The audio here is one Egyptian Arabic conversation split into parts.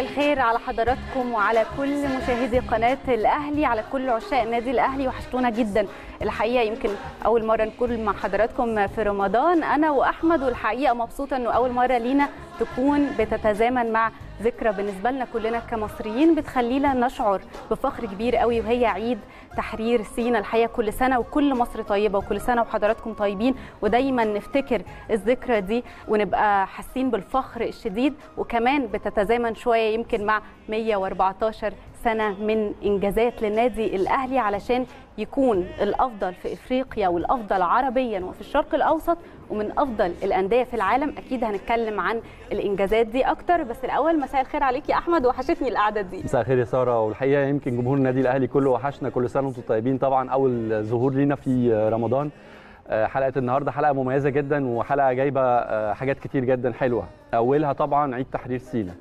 الخير على حضراتكم وعلى كل مشاهدي قناة الأهلي على كل عشاق النادي الأهلي وحشتونا جدا الحقيقة يمكن أول مرة نكون مع حضراتكم في رمضان أنا وأحمد والحقيقة مبسوطة أنه أول مرة لينا تكون بتتزامن مع ذكرى بالنسبة لنا كلنا كمصريين بتخلينا نشعر بفخر كبير قوي وهي عيد تحرير سينا الحقيقة كل سنة وكل مصر طيبة وكل سنة وحضراتكم طيبين ودايما نفتكر الذكرى دي ونبقى حاسين بالفخر الشديد وكمان بتتزامن شوية يمكن مع 114 سنة من إنجازات للنادي الأهلي علشان يكون الأفضل في إفريقيا والأفضل عربيا وفي الشرق الأوسط ومن أفضل الأندية في العالم أكيد هنتكلم عن الإنجازات دي أكتر بس الأول مساء الخير عليك يا أحمد وحشتني القعدة دي مساء الخير يا ساره والحقيقه يمكن جمهور النادي الاهلي كله وحشنا كل سنه وانتم طيبين طبعا اول ظهور لينا في رمضان حلقه النهارده حلقه مميزه جدا وحلقه جايبه حاجات كتير جدا حلوه اولها طبعا عيد تحرير سينا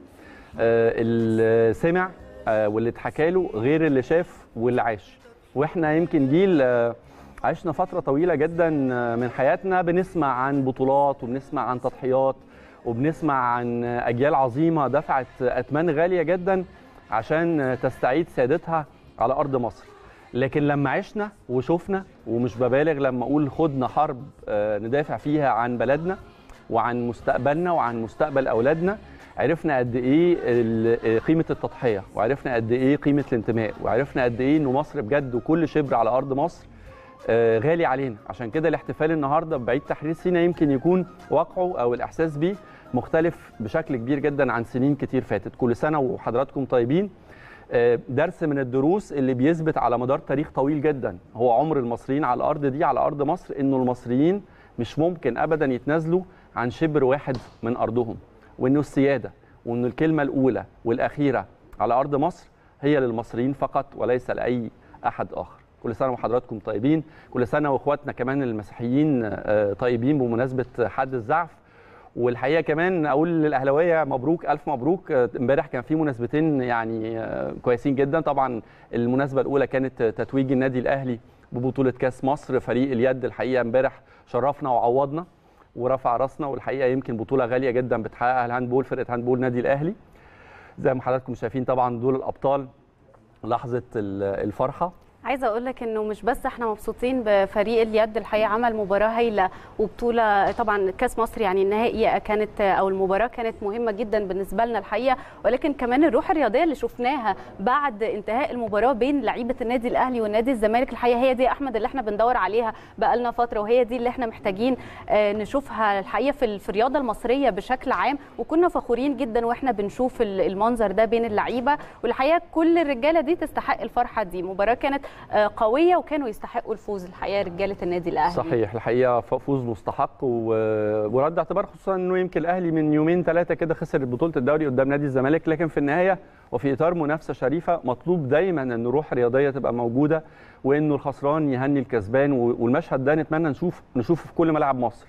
اللي سمع واللي اتحكى له غير اللي شاف واللي عاش واحنا يمكن جيل عشنا فتره طويله جدا من حياتنا بنسمع عن بطولات وبنسمع عن تضحيات وبنسمع عن اجيال عظيمه دفعت اثمان غاليه جدا عشان تستعيد سيادتها على ارض مصر لكن لما عشنا وشفنا ومش ببالغ لما اقول خدنا حرب ندافع فيها عن بلدنا وعن مستقبلنا وعن مستقبل اولادنا عرفنا قد ايه قيمه التضحيه وعرفنا قد ايه قيمه الانتماء وعرفنا قد ايه انه مصر بجد وكل شبر على ارض مصر غالي علينا عشان كده الاحتفال النهارده بعيد تحرير سينا يمكن يكون واقعه او الاحساس بيه مختلف بشكل كبير جدا عن سنين كتير فاتت كل سنه وحضراتكم طيبين درس من الدروس اللي بيثبت على مدار تاريخ طويل جدا هو عمر المصريين على الارض دي على ارض مصر انه المصريين مش ممكن ابدا يتنازلوا عن شبر واحد من ارضهم وانه السياده وانه الكلمه الاولى والاخيره على ارض مصر هي للمصريين فقط وليس لاي احد اخر كل سنه وحضراتكم طيبين كل سنه واخواتنا كمان المسيحيين طيبين بمناسبه حد الزعف والحقيقه كمان اقول للاهلاويه مبروك الف مبروك امبارح كان في مناسبتين يعني كويسين جدا طبعا المناسبه الاولى كانت تتويج النادي الاهلي ببطوله كاس مصر فريق اليد الحقيقه امبارح شرفنا وعوضنا ورفع راسنا والحقيقه يمكن بطوله غاليه جدا بتحققها الهاندبول فرقه هاندبول النادي الاهلي زي ما حضراتكم شايفين طبعا دول الابطال لحظه الفرحه عايزه اقول لك انه مش بس احنا مبسوطين بفريق اليد الحقيقه عمل مباراه هايله وبطوله طبعا كاس مصر يعني النهائي كانت او المباراه كانت مهمه جدا بالنسبه لنا الحقيقه ولكن كمان الروح الرياضيه اللي شفناها بعد انتهاء المباراه بين لعيبه النادي الاهلي والنادي الزمالك الحقيقه هي دي احمد اللي احنا بندور عليها بقالنا فتره وهي دي اللي احنا محتاجين نشوفها الحقيقه في الرياضه المصريه بشكل عام وكنا فخورين جدا واحنا بنشوف المنظر ده بين اللعيبه والحقيقه كل الرجاله دي تستحق الفرحه دي مباراه كانت قويه وكانوا يستحقوا الفوز الحقيقه رجاله النادي الاهلي صحيح الحقيقه فوز مستحق ورد اعتبار خصوصا انه يمكن الاهلي من يومين ثلاثه كده خسر بطوله الدوري قدام نادي الزمالك لكن في النهايه وفي اطار منافسه شريفه مطلوب دايما ان روح رياضيه تبقى موجوده وانه الخسران يهني الكسبان والمشهد ده نتمنى نشوف نشوفه في كل ملعب مصر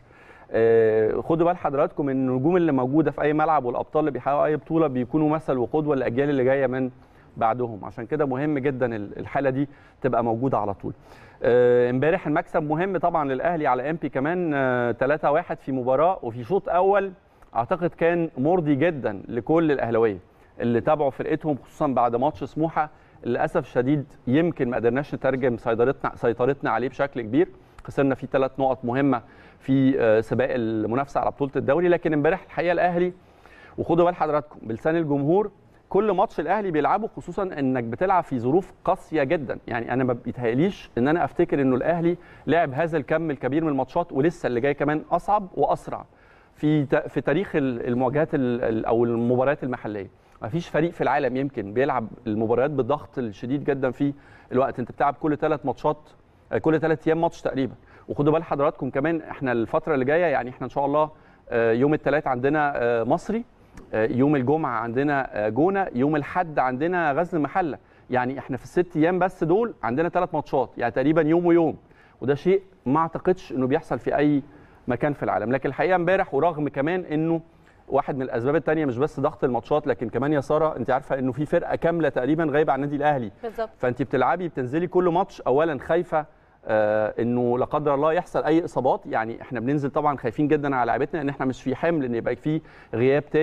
خدوا بال حضراتكم ان النجوم اللي موجوده في اي ملعب والابطال اللي بيحققوا اي بطوله بيكونوا مثل وقدوه للاجيال اللي جايه من بعدهم عشان كده مهم جدا الحاله دي تبقى موجوده على طول امبارح المكسب مهم طبعا للاهلي على امبي كمان 3-1 في مباراه وفي شوط اول اعتقد كان مرضي جدا لكل الاهلاويه اللي تابعوا فرقتهم خصوصا بعد ماتش سموحه للاسف الشديد يمكن ما قدرناش نترجم سيطرتنا سيطرتنا عليه بشكل كبير خسرنا فيه ثلاث نقط مهمه في سباق المنافسه على بطوله الدوري لكن امبارح الحقيقه الاهلي وخدوا بال حضراتكم بلسان الجمهور كل ماتش الاهلي بيلعبه خصوصا انك بتلعب في ظروف قاسيه جدا يعني انا ما بيتهيأليش ان انا افتكر انه الاهلي لعب هذا الكم الكبير من الماتشات ولسه اللي جاي كمان اصعب واسرع في في تاريخ المواجهات او المباريات المحليه ما فيش فريق في العالم يمكن بيلعب المباريات بالضغط الشديد جدا في الوقت انت بتلعب كل ثلاث ماتشات كل ثلاث ايام ماتش تقريبا وخدوا بال حضراتكم كمان احنا الفتره اللي جايه يعني احنا ان شاء الله يوم الثلاث عندنا مصري يوم الجمعه عندنا جونه يوم الاحد عندنا غزل المحله يعني احنا في الست ايام بس دول عندنا ثلاث ماتشات يعني تقريبا يوم ويوم وده شيء ما اعتقدش انه بيحصل في اي مكان في العالم لكن الحقيقه امبارح ورغم كمان انه واحد من الاسباب الثانيه مش بس ضغط الماتشات لكن كمان يا ساره انت عارفه انه في فرقه كامله تقريبا غايبه عن النادي الاهلي بالظبط فانت بتلعبي بتنزلي كل ماتش اولا خايفه آه انه لا قدر الله يحصل اي اصابات يعني احنا بننزل طبعا خايفين جدا على لعيبتنا ان احنا مش في حمل ان يبقى في غياب تاني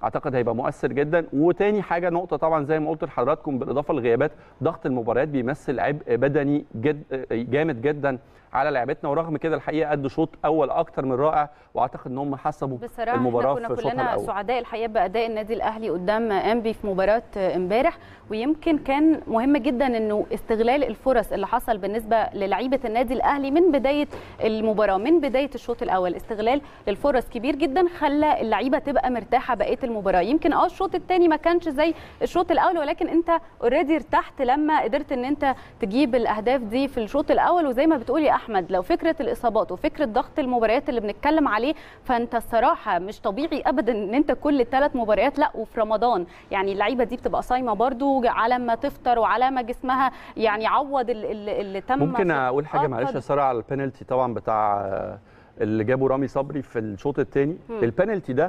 اعتقد هيبقى مؤثر جدا وتاني حاجه نقطه طبعا زي ما قلت لحضراتكم بالاضافه للغيابات ضغط المباريات بيمثل عبء بدني جد جامد جدا على لعيبتنا ورغم كده الحقيقه ادوا شوط اول اكتر من رائع واعتقد ان هم حسبوا بصراحه المباراه احنا في كنا الشوط كلنا الاول سعداء الحقيقه باداء النادي الاهلي قدام انبي في مباراه امبارح ويمكن كان مهم جدا انه استغلال الفرص اللي حصل بالنسبه للعيبه النادي الاهلي من بدايه المباراه من بدايه الشوط الاول استغلال للفرص كبير جدا خلى اللعيبه تبقى مرتاحه بقيه المباراه يمكن اه الشوط الثاني ما كانش زي الشوط الاول ولكن انت اوريدي ارتحت لما قدرت ان انت تجيب الاهداف دي في الشوط الاول وزي ما بتقول يا احمد لو فكره الاصابات وفكره ضغط المباريات اللي بنتكلم عليه فانت الصراحه مش طبيعي ابدا ان انت كل ثلاث مباريات لا وفي رمضان يعني اللعيبه دي بتبقى صايمه برضو على ما تفطر وعلى ما جسمها يعني عوض ال- ال- اللي تم ممكن في- اقول حاجه آه، معلش يا اتفضل. ساره على البينالتي طبعا بتاع آه، اللي جابه رامي صبري في الشوط الثاني مم. البينالتي ده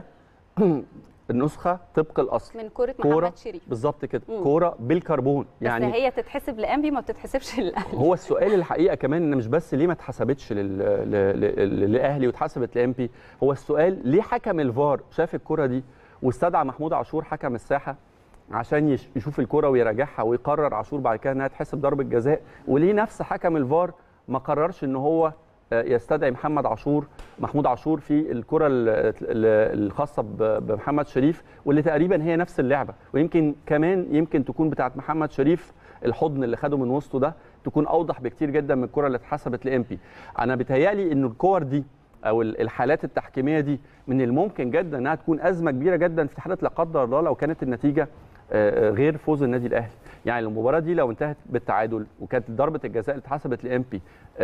النسخه طبق الاصل من كره كوره محمد شريف بالظبط كده مم. كوره بالكربون يعني يعني بس هي تتحسب لانبي ما بتتحسبش للاهلي هو السؤال الحقيقه كمان ان مش بس ليه ما اتحسبتش لل- ل- ل- للاهلي واتحسبت لام بي هو السؤال ليه حكم الفار شاف الكره دي واستدعى محمود عاشور حكم الساحه عشان يش- يشوف الكره ويراجعها ويقرر عاشور بعد كده انها تحسب ضربه جزاء وليه نفس حكم الفار ما قررش ان هو آه، يستدعي محمد عاشور محمود عاشور في الكره ال- ال- الخاصه ب- بمحمد شريف واللي تقريبا هي نفس اللعبه ويمكن كمان يمكن تكون بتاعت محمد شريف الحضن اللي خده من وسطه ده تكون اوضح بكتير جدا من الكره اللي اتحسبت لامبي انا بيتهيالي ان الكور دي او ال- الحالات التحكيميه دي من الممكن جدا انها تكون ازمه كبيره جدا في حاله لا قدر الله لو كانت النتيجه آه، آه، غير فوز النادي الاهلي يعني المباراه دي لو انتهت بالتعادل وكانت ضربه الجزاء اللي اتحسبت لامبي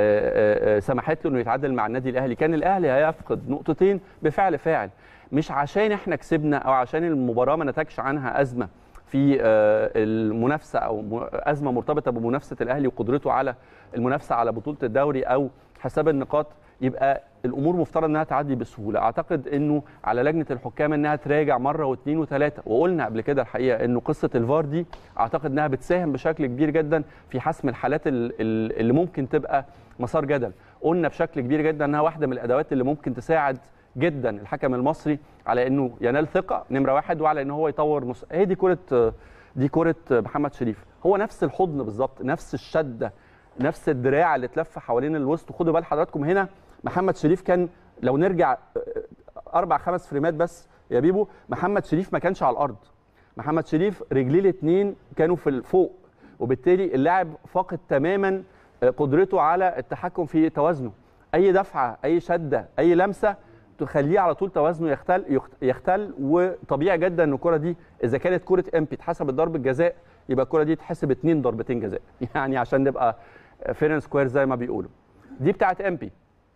سمحت له انه يتعادل مع النادي الاهلي كان الاهلي هيفقد نقطتين بفعل فاعل مش عشان احنا كسبنا او عشان المباراه ما نتجش عنها ازمه في آه، المنافسه او م- ازمه مرتبطه بمنافسه الاهلي وقدرته على المنافسه على بطوله الدوري او حساب النقاط يبقى الامور مفترض انها تعدي بسهوله اعتقد انه على لجنه الحكام انها تراجع مره واثنين وثلاثه وقلنا قبل كده الحقيقه انه قصه الفار دي اعتقد انها بتساهم بشكل كبير جدا في حسم الحالات ال- ال- اللي ممكن تبقى مسار جدل قلنا بشكل كبير جدا انها واحده من الادوات اللي ممكن تساعد جدا الحكم المصري على انه ينال ثقه نمره واحد وعلى ان هو يطور مس... هي دي كره دي كره محمد شريف هو نفس الحضن بالظبط نفس الشده نفس الدراع اللي اتلف حوالين الوسط وخدوا بال حضراتكم هنا محمد شريف كان لو نرجع اربع خمس فريمات بس يا بيبو محمد شريف ما كانش على الارض محمد شريف رجليه الاثنين كانوا في فوق وبالتالي اللاعب فاقد تماما قدرته على التحكم في توازنه اي دفعه اي شده اي لمسه تخليه على طول توازنه يختل يخت- يختل وطبيعي جدا ان الكره دي اذا كانت كره امبي اتحسبت ضربه جزاء يبقى الكره دي تحسب اتنين ضربتين جزاء يعني عشان نبقى فيرن سكوير زي ما بيقولوا دي بتاعت امبي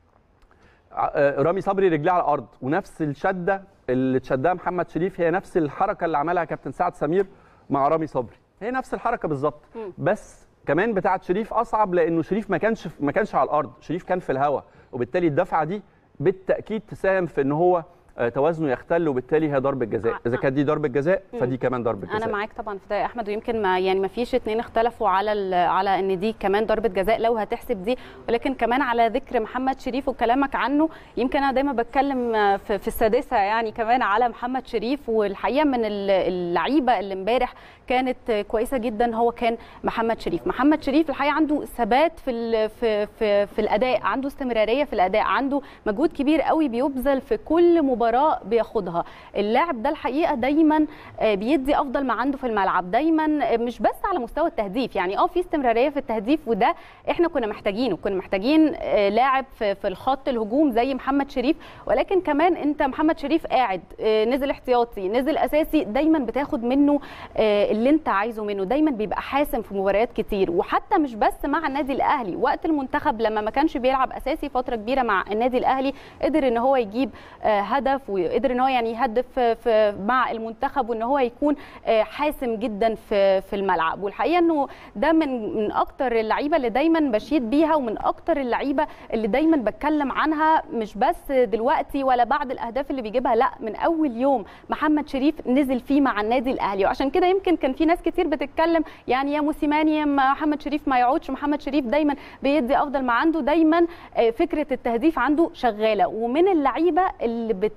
ع- رامي صبري رجليه على الارض ونفس الشده اللي اتشدها محمد شريف هي نفس الحركه اللي عملها كابتن سعد سمير مع رامي صبري هي نفس الحركه بالظبط مم. بس كمان بتاعت شريف اصعب لانه شريف ما كانش ما كانش على الارض شريف كان في الهواء وبالتالي الدفعه دي بالتاكيد تساهم في ان هو آه، توازنه يختل وبالتالي هي ضربه جزاء ع- اذا كانت دي ضربه جزاء فدي كمان ضربه جزاء انا معاك طبعا في ده يا احمد ويمكن ما يعني ما فيش اتنين اختلفوا على ال- على ان دي كمان ضربه جزاء لو هتحسب دي ولكن كمان على ذكر محمد شريف وكلامك عنه يمكن انا دايما بتكلم في, في السادسه يعني كمان على محمد شريف والحقيقه من ال- اللعيبه اللي امبارح كانت كويسه جدا هو كان محمد شريف محمد شريف الحقيقه عنده ثبات في ال- في في, في الاداء عنده استمراريه في الاداء عنده مجهود كبير قوي بيبذل في كل مباراه بياخدها اللاعب ده الحقيقه دايما آه، بيدي افضل ما عنده في الملعب دايما آه، مش بس على مستوى التهديف يعني اه في استمراريه في التهديف وده احنا كنا محتاجينه كنا محتاجين آه، لاعب في في الخط الهجوم زي محمد شريف ولكن كمان انت محمد شريف قاعد آه، نزل احتياطي نزل اساسي دايما بتاخد منه آه، اللي انت عايزه منه دايما بيبقى حاسم في مباريات كتير وحتى مش بس مع النادي الاهلي وقت المنتخب لما ما كانش بيلعب اساسي فتره كبيره مع النادي الاهلي قدر ان هو يجيب آه، هدف وقدر ان هو يعني يهدف في- في مع المنتخب وان هو يكون آه، حاسم جدا في في الملعب والحقيقه انه ده من من اكتر اللعيبه اللي دايما بشيد بيها ومن اكتر اللعيبه اللي دايما بتكلم عنها مش بس دلوقتي ولا بعد الاهداف اللي بيجيبها لا من اول يوم محمد شريف نزل فيه مع النادي الاهلي وعشان كده يمكن كان في ناس كتير بتتكلم يعني يا موسيماني يا محمد شريف ما يقعدش محمد شريف دايما بيدي افضل ما عنده دايما آه، فكره التهديف عنده شغاله ومن اللعيبه اللي بت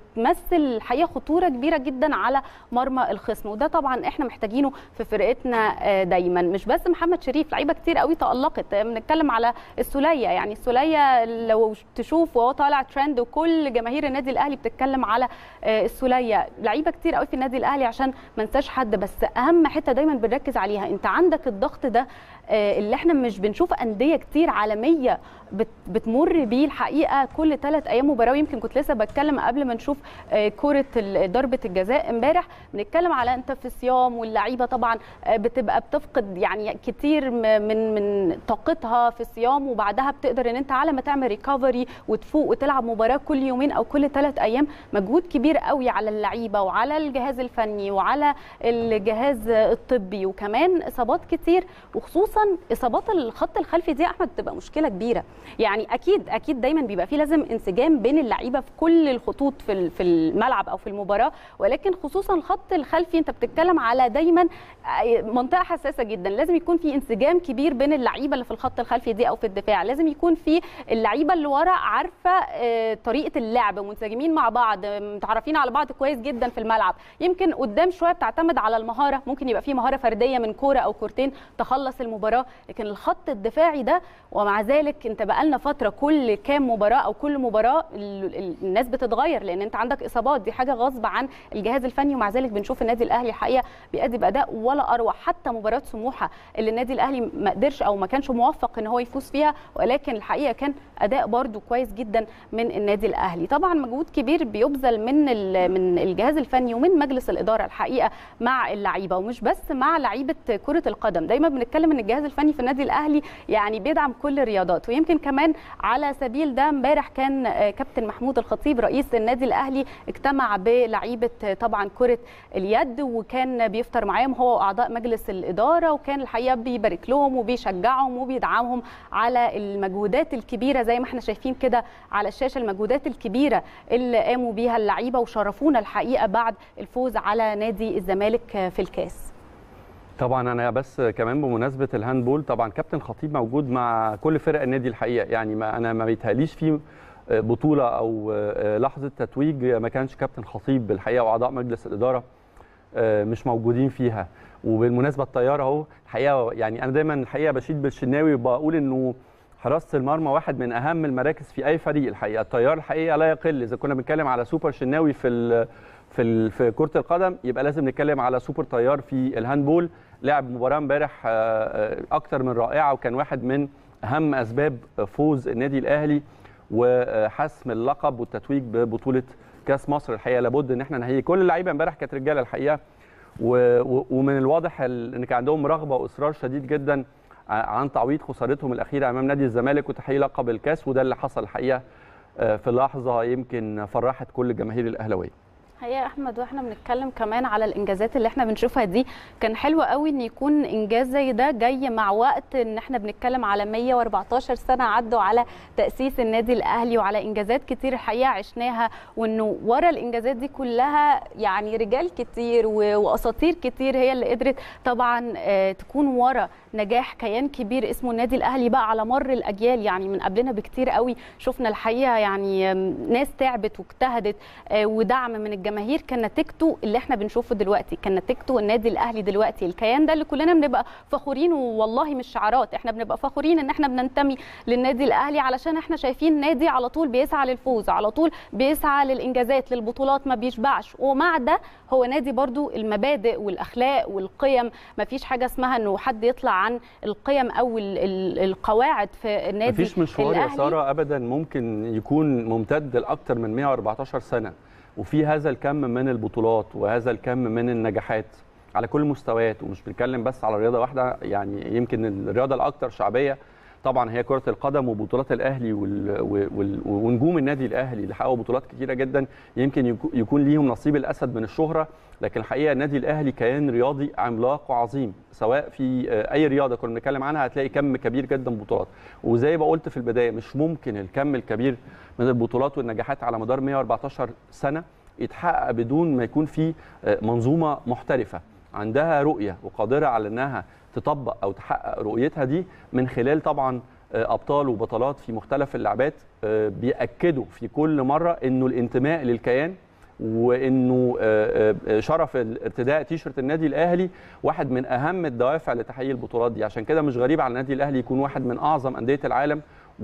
بتمثل الحقيقه خطوره كبيره جدا على مرمى الخصم وده طبعا احنا محتاجينه في فرقتنا دايما مش بس محمد شريف لعيبه كتير قوي تالقت بنتكلم على السوليه يعني السوليه لو تشوف وهو طالع ترند وكل جماهير النادي الاهلي بتتكلم على السوليه لعيبه كتير قوي في النادي الاهلي عشان ما ننساش حد بس اهم حته دايما بنركز عليها انت عندك الضغط ده اللي احنا مش بنشوف انديه كتير عالميه بتمر بيه الحقيقه كل ثلاث ايام مباراه ويمكن كنت لسه بتكلم قبل ما نشوف كره ضربه الجزاء امبارح بنتكلم على انت في صيام واللعيبه طبعا بتبقى بتفقد يعني كتير من من طاقتها في الصيام وبعدها بتقدر ان انت على ما تعمل ريكفري وتفوق وتلعب مباراه كل يومين او كل ثلاث ايام مجهود كبير قوي على اللعيبه وعلى الجهاز الفني وعلى الجهاز الطبي وكمان اصابات كتير وخصوصا اصابات الخط الخلفي دي احمد بتبقى مشكله كبيره يعني اكيد اكيد دايما بيبقى في لازم انسجام بين اللعيبه في كل الخطوط في في الملعب او في المباراه ولكن خصوصا الخط الخلفي انت بتتكلم على دايما منطقه حساسه جدا لازم يكون في انسجام كبير بين اللعيبه اللي في الخط الخلفي دي او في الدفاع لازم يكون في اللعيبه اللي ورا عارفه طريقه اللعب منسجمين مع بعض متعرفين على بعض كويس جدا في الملعب يمكن قدام شويه بتعتمد على المهاره ممكن يبقى في مهاره فرديه من كوره او كورتين تخلص المباراه لكن الخط الدفاعي ده ومع ذلك انت بقالنا فتره كل كام مباراه او كل مباراه الناس بتتغير لان انت عندك اصابات دي حاجه غصب عن الجهاز الفني ومع ذلك بنشوف النادي الاهلي الحقيقه بيأدي باداء ولا اروع حتى مباراه سموحه اللي النادي الاهلي ما قدرش او ما كانش موفق ان هو يفوز فيها ولكن الحقيقه كان اداء برده كويس جدا من النادي الاهلي طبعا مجهود كبير بيبذل من من الجهاز الفني ومن مجلس الاداره الحقيقه مع اللعيبه ومش بس مع لعيبه كره القدم دايما بنتكلم ان الجهاز الفني في النادي الاهلي يعني بيدعم كل الرياضات ويمكن كمان على سبيل ده امبارح كان كابتن محمود الخطيب رئيس النادي الاهلي اجتمع بلعيبه طبعا كره اليد وكان بيفطر معاهم هو واعضاء مجلس الاداره وكان الحقيقه بيبارك لهم وبيشجعهم وبيدعمهم على المجهودات الكبيره زي ما احنا شايفين كده على الشاشه المجهودات الكبيره اللي قاموا بيها اللعيبه وشرفونا الحقيقه بعد الفوز على نادي الزمالك في الكاس طبعا انا بس كمان بمناسبه الهاندبول طبعا كابتن خطيب موجود مع كل فرق النادي الحقيقه يعني ما انا ما بيتهيأليش في بطوله او لحظه تتويج ما كانش كابتن خطيب الحقيقه واعضاء مجلس الاداره مش موجودين فيها وبالمناسبه الطياره اهو الحقيقه يعني انا دايما الحقيقه بشيد بالشناوي وبقول انه حراسه المرمى واحد من اهم المراكز في اي فريق الحقيقه الطيار الحقيقه لا يقل اذا كنا بنتكلم على سوبر شناوي في في في كره القدم يبقى لازم نتكلم على سوبر طيار في الهاندبول لعب مباراه امبارح اكتر من رائعه وكان واحد من اهم اسباب فوز النادي الاهلي وحسم اللقب والتتويج ببطوله كاس مصر الحقيقه لابد ان احنا نهيئ كل اللعيبه امبارح كانت رجاله الحقيقه ومن الواضح ان كان عندهم رغبه واصرار شديد جدا عن تعويض خسارتهم الاخيره امام نادي الزمالك وتحقيق لقب الكاس وده اللي حصل الحقيقه في لحظه يمكن فرحت كل الجماهير الاهلاويه هي احمد واحنا بنتكلم كمان على الانجازات اللي احنا بنشوفها دي كان حلو قوي ان يكون انجاز زي ده جاي مع وقت ان احنا بنتكلم على 114 سنه عدوا على تاسيس النادي الاهلي وعلى انجازات كتير الحقيقه عشناها وانه ورا الانجازات دي كلها يعني رجال كتير واساطير كتير هي اللي قدرت طبعا تكون ورا نجاح كيان كبير اسمه النادي الاهلي بقى على مر الاجيال يعني من قبلنا بكتير قوي شفنا الحقيقه يعني ناس تعبت واجتهدت ودعم من الجماهير كان نتيجته اللي احنا بنشوفه دلوقتي كان نتيجته النادي الاهلي دلوقتي الكيان ده اللي كلنا بنبقى فخورين والله مش شعارات احنا بنبقى فخورين ان احنا بننتمي للنادي الاهلي علشان احنا شايفين نادي على طول بيسعى للفوز على طول بيسعى للانجازات للبطولات ما بيشبعش ومع ده هو نادي برضو المبادئ والاخلاق والقيم ما فيش حاجه اسمها انه حد يطلع عن القيم او القواعد في النادي مفيش مشوار يا ساره ابدا ممكن يكون ممتد لاكثر من 114 سنه وفي هذا الكم من البطولات وهذا الكم من النجاحات على كل المستويات ومش بنتكلم بس على رياضه واحده يعني يمكن الرياضه الاكثر شعبيه طبعا هي كره القدم وبطولات الاهلي وال... وال... ونجوم النادي الاهلي اللي حققوا بطولات كتيره جدا يمكن يكون ليهم نصيب الاسد من الشهره لكن الحقيقه النادي الاهلي كيان رياضي عملاق وعظيم سواء في اي رياضه كنا بنتكلم عنها هتلاقي كم كبير جدا بطولات وزي ما قلت في البدايه مش ممكن الكم الكبير من البطولات والنجاحات على مدار 114 سنه يتحقق بدون ما يكون في منظومه محترفه عندها رؤيه وقادره على انها تطبق او تحقق رؤيتها دي من خلال طبعا ابطال وبطلات في مختلف اللعبات بياكدوا في كل مره انه الانتماء للكيان وانه آه، آه، شرف ارتداء تيشرت النادي الاهلي واحد من اهم الدوافع لتحقيق البطولات دي عشان كده مش غريب على النادي الاهلي يكون واحد من اعظم انديه العالم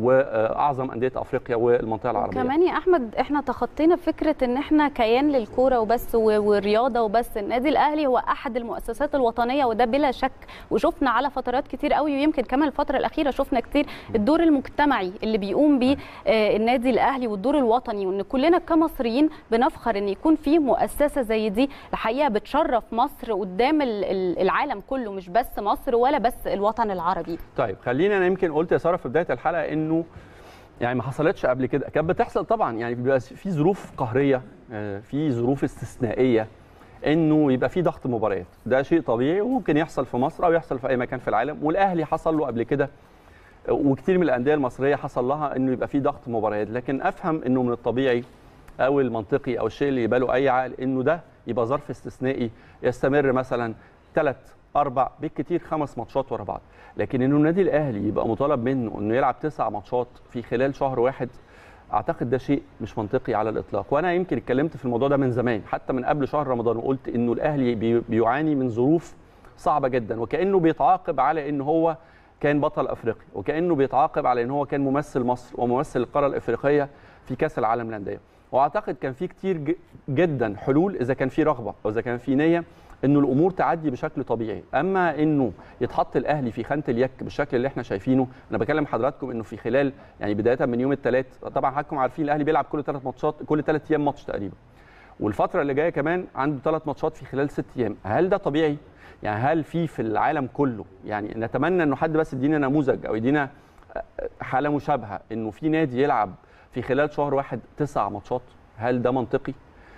واعظم انديه افريقيا والمنطقه العربيه كمان يا احمد احنا تخطينا فكره ان احنا كيان للكوره وبس و- والرياضه وبس النادي الاهلي هو احد المؤسسات الوطنيه وده بلا شك وشفنا على فترات كتير قوي ويمكن كمان الفتره الاخيره شفنا كتير الدور المجتمعي اللي بيقوم بيه آه، النادي الاهلي والدور الوطني وان كلنا كمصريين بنفخر ان يكون في مؤسسه زي دي الحقيقه بتشرف مصر قدام ال- ال- العالم كله مش بس مصر ولا بس الوطن العربي طيب خلينا انا يمكن قلت يا ساره في بدايه الحلقه انه يعني ما حصلتش قبل كده كانت بتحصل طبعا يعني بيبقى في ظروف قهريه آه، في ظروف استثنائيه انه يبقى في ضغط مباريات ده شيء طبيعي وممكن يحصل في مصر او يحصل في اي مكان في العالم والاهلي حصل له قبل كده آه، وكتير من الانديه المصريه حصل لها انه يبقى في ضغط مباريات لكن افهم انه من الطبيعي او المنطقي او الشيء اللي يباله اي عقل انه ده يبقى ظرف استثنائي يستمر مثلا ثلاث اربع بالكثير خمس ماتشات ورا بعض لكن انه النادي الاهلي يبقى مطالب منه انه يلعب تسع ماتشات في خلال شهر واحد اعتقد ده شيء مش منطقي على الاطلاق وانا يمكن اتكلمت في الموضوع ده من زمان حتى من قبل شهر رمضان وقلت انه الاهلي بي- بيعاني من ظروف صعبه جدا وكانه بيتعاقب على ان هو كان بطل افريقيا وكانه بيتعاقب على ان هو كان ممثل مصر وممثل القاره الافريقيه في كاس العالم للانديه واعتقد كان في كتير ج- جدا حلول اذا كان في رغبه او اذا كان في نيه انه الامور تعدي بشكل طبيعي اما انه يتحط الاهلي في خانه اليك بالشكل اللي احنا شايفينه انا بكلم حضراتكم انه في خلال يعني بدايه من يوم الثلاث طبعا حضراتكم عارفين الاهلي بيلعب كل ثلاث ماتشات كل ثلاث ايام ماتش تقريبا والفتره اللي جايه كمان عنده ثلاث ماتشات في خلال ست ايام هل ده طبيعي يعني هل في في العالم كله يعني نتمنى انه حد بس يدينا نموذج او يدينا حاله مشابهه انه في نادي يلعب في خلال شهر واحد تسع ماتشات هل ده منطقي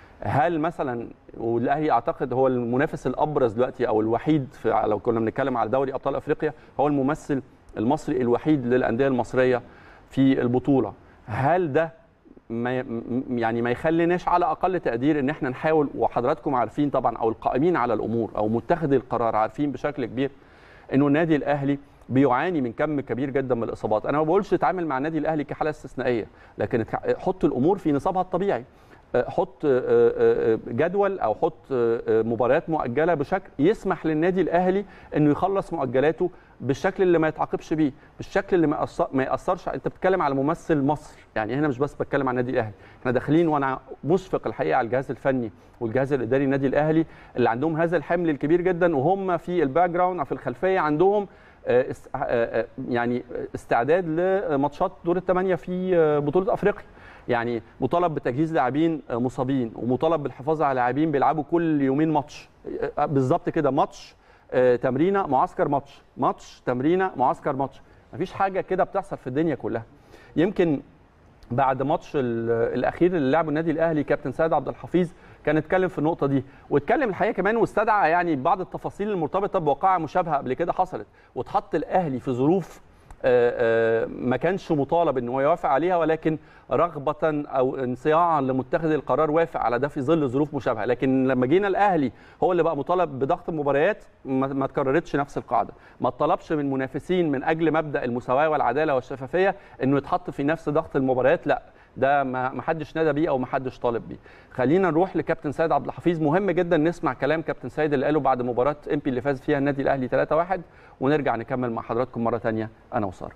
هل مثلا والاهلي اعتقد هو المنافس الابرز دلوقتي او الوحيد في لو كنا بنتكلم على دوري ابطال افريقيا هو الممثل المصري الوحيد للانديه المصريه في البطوله هل ده ما م- يعني ما يخليناش على اقل تقدير ان احنا نحاول وحضراتكم عارفين طبعا او القائمين على الامور او متخذي القرار عارفين بشكل كبير انه النادي الاهلي بيعاني من كم كبير جدا من الاصابات انا ما بقولش اتعامل مع النادي الاهلي كحاله استثنائيه لكن اتع- حط الامور في نصابها الطبيعي آه، حط آه، آه، جدول او حط آه، آه، مباريات مؤجله بشكل يسمح للنادي الاهلي انه يخلص مؤجلاته بالشكل اللي ما يتعاقبش بيه بالشكل اللي ما يأثر- ما ياثرش انت بتتكلم على ممثل مصر يعني هنا مش بس بتكلم على النادي الاهلي احنا داخلين وانا مشفق الحقيقه على الجهاز الفني والجهاز الاداري النادي الاهلي اللي عندهم هذا الحمل الكبير جدا وهم في الباك جراوند او في الخلفيه عندهم آه، است- آه، آه، يعني استعداد لماتشات دور الثمانيه في آه، بطوله افريقيا يعني مطالب بتجهيز لاعبين آه، مصابين ومطالب بالحفاظ على لاعبين بيلعبوا كل يومين ماتش آه، بالظبط كده ماتش آه، تمرينه معسكر ماتش ماتش تمرينه معسكر ماتش مفيش حاجه كده بتحصل في الدنيا كلها يمكن بعد ماتش ال- الاخير اللي لعبه النادي الاهلي كابتن سيد عبد الحفيظ كان اتكلم في النقطه دي واتكلم الحقيقه كمان واستدعى يعني بعض التفاصيل المرتبطه بواقعه مشابهه قبل كده حصلت واتحط الاهلي في ظروف آه، آه، ما كانش مطالب ان هو يوافق عليها ولكن رغبه او انصياعا لمتخذ القرار وافق على ده في ظل ظروف مشابهه لكن لما جينا الاهلي هو اللي بقى مطالب بضغط المباريات ما ما اتكررتش نفس القاعده ما اتطلبش من منافسين من اجل مبدا المساواه والعداله والشفافيه انه يتحط في نفس ضغط المباريات لا ده ما ما حدش نادى بيه او ما حدش طالب بيه خلينا نروح لكابتن سيد عبد الحفيظ مهم جدا نسمع كلام كابتن سيد اللي قاله بعد مباراه امبي اللي فاز فيها النادي الاهلي 3-1 ونرجع نكمل مع حضراتكم مره ثانيه انا وساره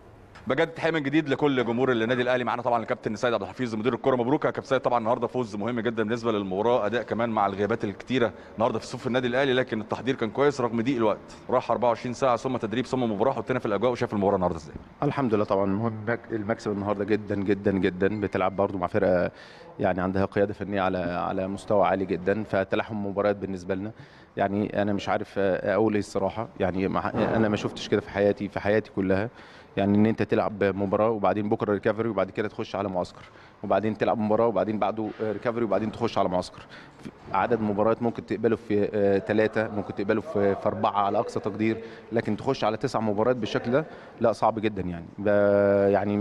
بجد تحيه من جديد لكل جمهور النادي الاهلي معانا طبعا الكابتن سيد عبد الحفيظ مدير الكره مبروك يا كابتن سيد طبعا النهارده فوز مهم جدا بالنسبه للمباراه اداء كمان مع الغيابات الكتيره النهارده في صفوف النادي الاهلي لكن التحضير كان كويس رغم ضيق الوقت راح 24 ساعه ثم تدريب ثم مباراه حطينا في الاجواء وشاف المباراه النهارده ازاي الحمد لله طبعا مهم المك- المكسب النهارده جدا جدا جدا بتلعب برضو مع فرقه يعني عندها قياده فنيه على على مستوى عالي جدا فتلاحم مباريات بالنسبه لنا يعني انا مش عارف اقول ايه الصراحه يعني مع- انا ما شفتش كده في حياتي في حياتي كلها يعني ان انت تلعب مباراه وبعدين بكره ريكفري وبعد كده تخش على معسكر وبعدين تلعب مباراه وبعدين بعده ريكفري وبعدين تخش على معسكر في عدد مباريات ممكن تقبله في ثلاثه ممكن تقبله في في اربعه على اقصى تقدير لكن تخش على تسع مباريات بالشكل ده لا صعب جدا يعني ب- يعني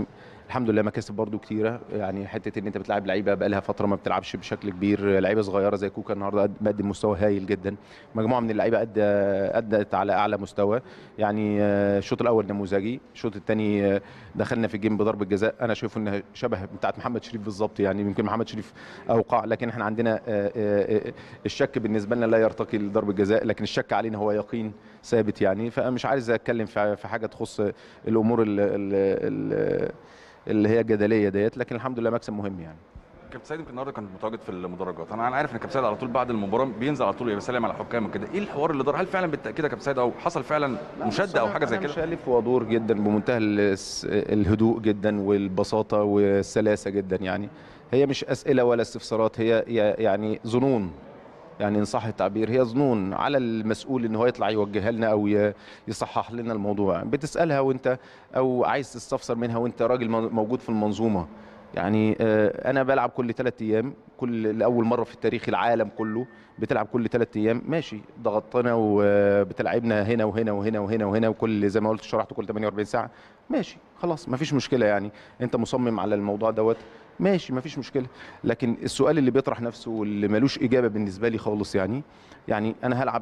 الحمد لله مكاسب برضو كتيره يعني حته ان انت بتلعب لعيبه بقى لها فتره ما بتلعبش بشكل كبير لعيبه صغيره زي كوكا النهارده قد- مقدم مستوى هايل جدا مجموعه من اللعيبه أدى ادت على اعلى مستوى يعني آه، الشوط الاول نموذجي الشوط الثاني دخلنا في الجيم بضربه جزاء انا شايف انها شبه بتاعت محمد شريف بالظبط يعني يمكن محمد شريف اوقع لكن احنا عندنا آه، آه، آه، الشك بالنسبه لنا لا يرتقي لضربه جزاء لكن الشك علينا هو يقين ثابت يعني فمش عايز اتكلم في في حاجه تخص الامور ال- ال- ال- اللي هي الجدليه ديت لكن الحمد لله مكسب مهم يعني كابتن سيد يمكن النهارده كان متواجد في المدرجات انا انا عارف ان كابتن سيد على طول بعد المباراه بينزل على طول بيسلم على الحكام وكده ايه الحوار اللي دار هل فعلا بالتاكيد يا كابتن سيد او حصل فعلا مشاده او حاجه زي أنا كده مش هلف وادور جدا بمنتهى الس- الهدوء جدا والبساطه والسلاسه جدا يعني هي مش اسئله ولا استفسارات هي هي يعني ظنون يعني ان صح التعبير هي ظنون على المسؤول ان هو يطلع يوجهها لنا او ي- يصحح لنا الموضوع بتسالها وانت او عايز تستفسر منها وانت راجل مو- موجود في المنظومه يعني آه، انا بلعب كل ثلاث ايام كل لاول مره في التاريخ العالم كله بتلعب كل ثلاث ايام ماشي ضغطنا وبتلعبنا هنا وهنا وهنا وهنا وهنا وكل زي ما قلت شرحت كل 48 ساعه ماشي خلاص مفيش مشكله يعني انت مصمم على الموضوع دوت ماشي مفيش مشكله لكن السؤال اللي بيطرح نفسه واللي ملوش اجابه بالنسبه لي خالص يعني يعني انا هلعب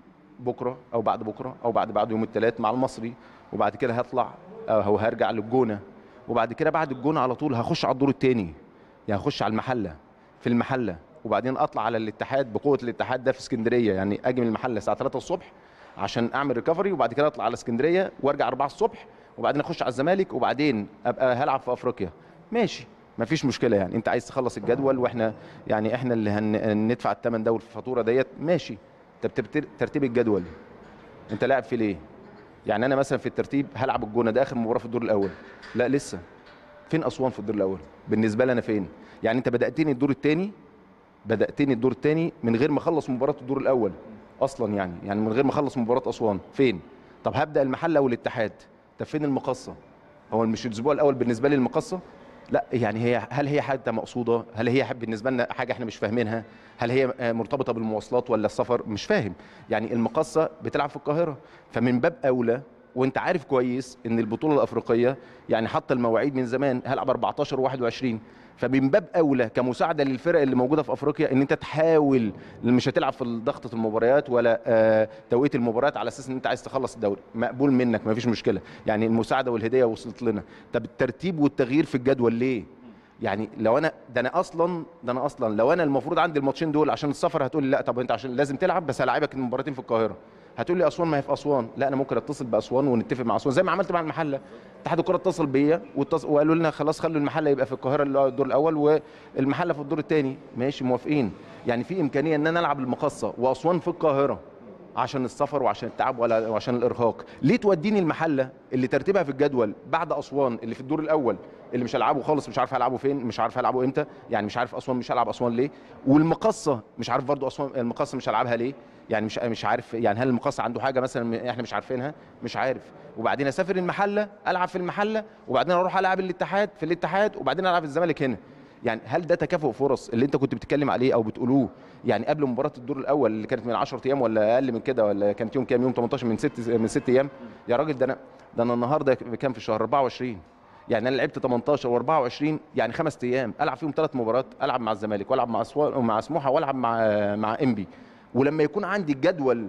بكره او بعد بكره او بعد بعد يوم الثلاث مع المصري وبعد كده هطلع او هرجع للجونه وبعد كده بعد الجونه على طول هخش على الدور الثاني يعني هخش على المحله في المحله وبعدين اطلع على الاتحاد بقوه الاتحاد ده في اسكندريه يعني اجي من المحله الساعه 3 الصبح عشان اعمل ريكفري وبعد كده اطلع على اسكندريه وارجع 4 الصبح وبعدين اخش على الزمالك وبعدين ابقى هلعب في افريقيا ماشي مفيش مشكله يعني انت عايز تخلص الجدول واحنا يعني احنا اللي هندفع الثمن ده والفاتوره ديت ماشي طب ترتيب- ترتيب الجدول انت لاعب في ليه يعني انا مثلا في الترتيب هلعب الجونه ده اخر مباراه في الدور الاول لا لسه فين اسوان في الدور الاول بالنسبه لي انا فين يعني انت بداتني الدور الثاني بداتني الدور الثاني من غير ما اخلص مباراه الدور الاول اصلا يعني يعني من غير ما اخلص مباراه اسوان فين طب هبدا المحله والاتحاد طب فين المقصه هو مش الاسبوع الاول بالنسبه لي المقصه لا يعني هي هل هي حاجه مقصوده هل هي بالنسبه لنا حاجه احنا مش فاهمينها هل هي آه، مرتبطه بالمواصلات ولا السفر مش فاهم يعني المقصه بتلعب في القاهره فمن باب اولى وانت عارف كويس ان البطوله الافريقيه يعني حتى المواعيد من زمان هلعب 14 و21 فمن باب اولى كمساعده للفرق اللي موجوده في افريقيا ان انت تحاول مش هتلعب في ضغطه المباريات ولا آه، توقيت المباريات على اساس ان انت عايز تخلص الدوري مقبول منك مفيش مشكله يعني المساعده والهديه وصلت لنا طب الترتيب والتغيير في الجدول ليه يعني لو انا ده انا اصلا ده انا اصلا لو انا المفروض عندي الماتشين دول عشان السفر هتقول لي لا طب انت عشان لازم تلعب بس هلاعبك المباراتين في القاهره هتقول لي اسوان ما هي في اسوان لا انا ممكن اتصل باسوان ونتفق مع اسوان زي ما عملت مع المحله اتحاد الكره اتصل بيا واتص... وقالوا لنا خلاص خلوا المحله يبقى في القاهره اللي هو الدور الاول والمحله في الدور الثاني ماشي موافقين يعني في امكانيه ان انا العب المقصه واسوان في القاهره عشان السفر وعشان التعب ولا وعشان الارهاق ليه توديني المحله اللي ترتيبها في الجدول بعد اسوان اللي في الدور الاول اللي مش هلعبه خالص مش عارف هلعبه فين مش عارف هلعبه امتى يعني مش عارف اسوان مش هلعب اسوان ليه والمقصه مش عارف برضو اسوان المقصه مش هلعبها ليه يعني مش مش عارف يعني هل المقصه عنده حاجه مثلا احنا مش عارفينها مش عارف وبعدين اسافر المحله العب في المحله وبعدين اروح العب الاتحاد في الاتحاد وبعدين العب الزمالك هنا يعني هل ده تكافؤ فرص اللي انت كنت بتتكلم عليه او بتقولوه يعني قبل مباراه الدور الاول اللي كانت من 10 ايام ولا اقل من كده ولا كانت يوم كام يوم 18 من 6 من 6 ايام يا راجل ده انا ده انا النهارده كام في الشهر 24 يعني انا لعبت 18 و24 يعني خمس ايام العب فيهم ثلاث مباريات العب مع الزمالك والعب مع اسوان مع سموحه والعب مع مع انبي ولما يكون عندي الجدول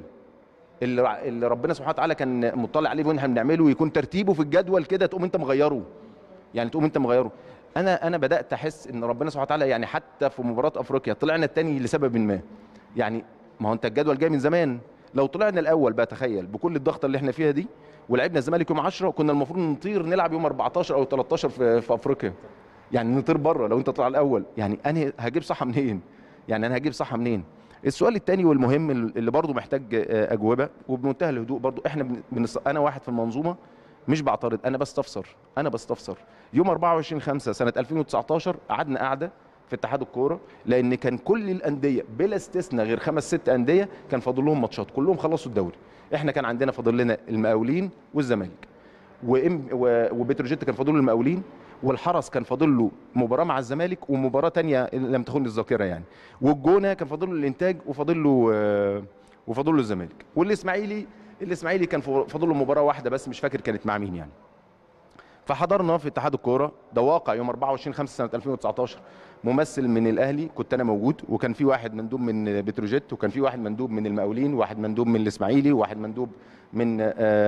اللي اللي ربنا سبحانه وتعالى كان مطلع عليه واحنا بنعمله ويكون ترتيبه في الجدول كده تقوم انت مغيره يعني تقوم انت مغيره انا انا بدات احس ان ربنا سبحانه وتعالى يعني حتى في مباراه افريقيا طلعنا الثاني لسبب ما يعني ما هو انت الجدول جاي من زمان لو طلعنا الاول بقى تخيل بكل الضغطه اللي احنا فيها دي ولعبنا الزمالك يوم 10 كنا المفروض نطير نلعب يوم 14 او 13 في, في افريقيا يعني نطير بره لو انت طلع الاول يعني انا هجيب صحه منين يعني انا هجيب صحه منين السؤال الثاني والمهم اللي برضه محتاج آه، اجوبه وبمنتهى الهدوء برضه احنا بن- بنص... انا واحد في المنظومه مش بعترض انا بستفسر انا بستفسر يوم 24 5 سنه 2019 قعدنا قاعده في اتحاد الكوره لان كان كل الانديه بلا استثناء غير خمس ست انديه كان فاضل لهم ماتشات كلهم خلصوا الدوري احنا كان عندنا فاضل لنا المقاولين والزمالك وإم و- وبتروجيت كان فاضل له المقاولين والحرس كان فاضل له مباراه مع الزمالك ومباراه تانية لم تخن الذاكره يعني والجونه كان فاضل له الانتاج وفاضل له آه، وفاضل له الزمالك والاسماعيلي الاسماعيلي كان فاضل له مباراه واحده بس مش فاكر كانت مع مين يعني فحضرنا في اتحاد الكوره ده واقع يوم 24 5 سنه 2019 ممثل من الاهلي كنت انا موجود وكان في واحد مندوب من بتروجيت وكان في واحد مندوب من المقاولين وواحد مندوب من الاسماعيلي وواحد مندوب من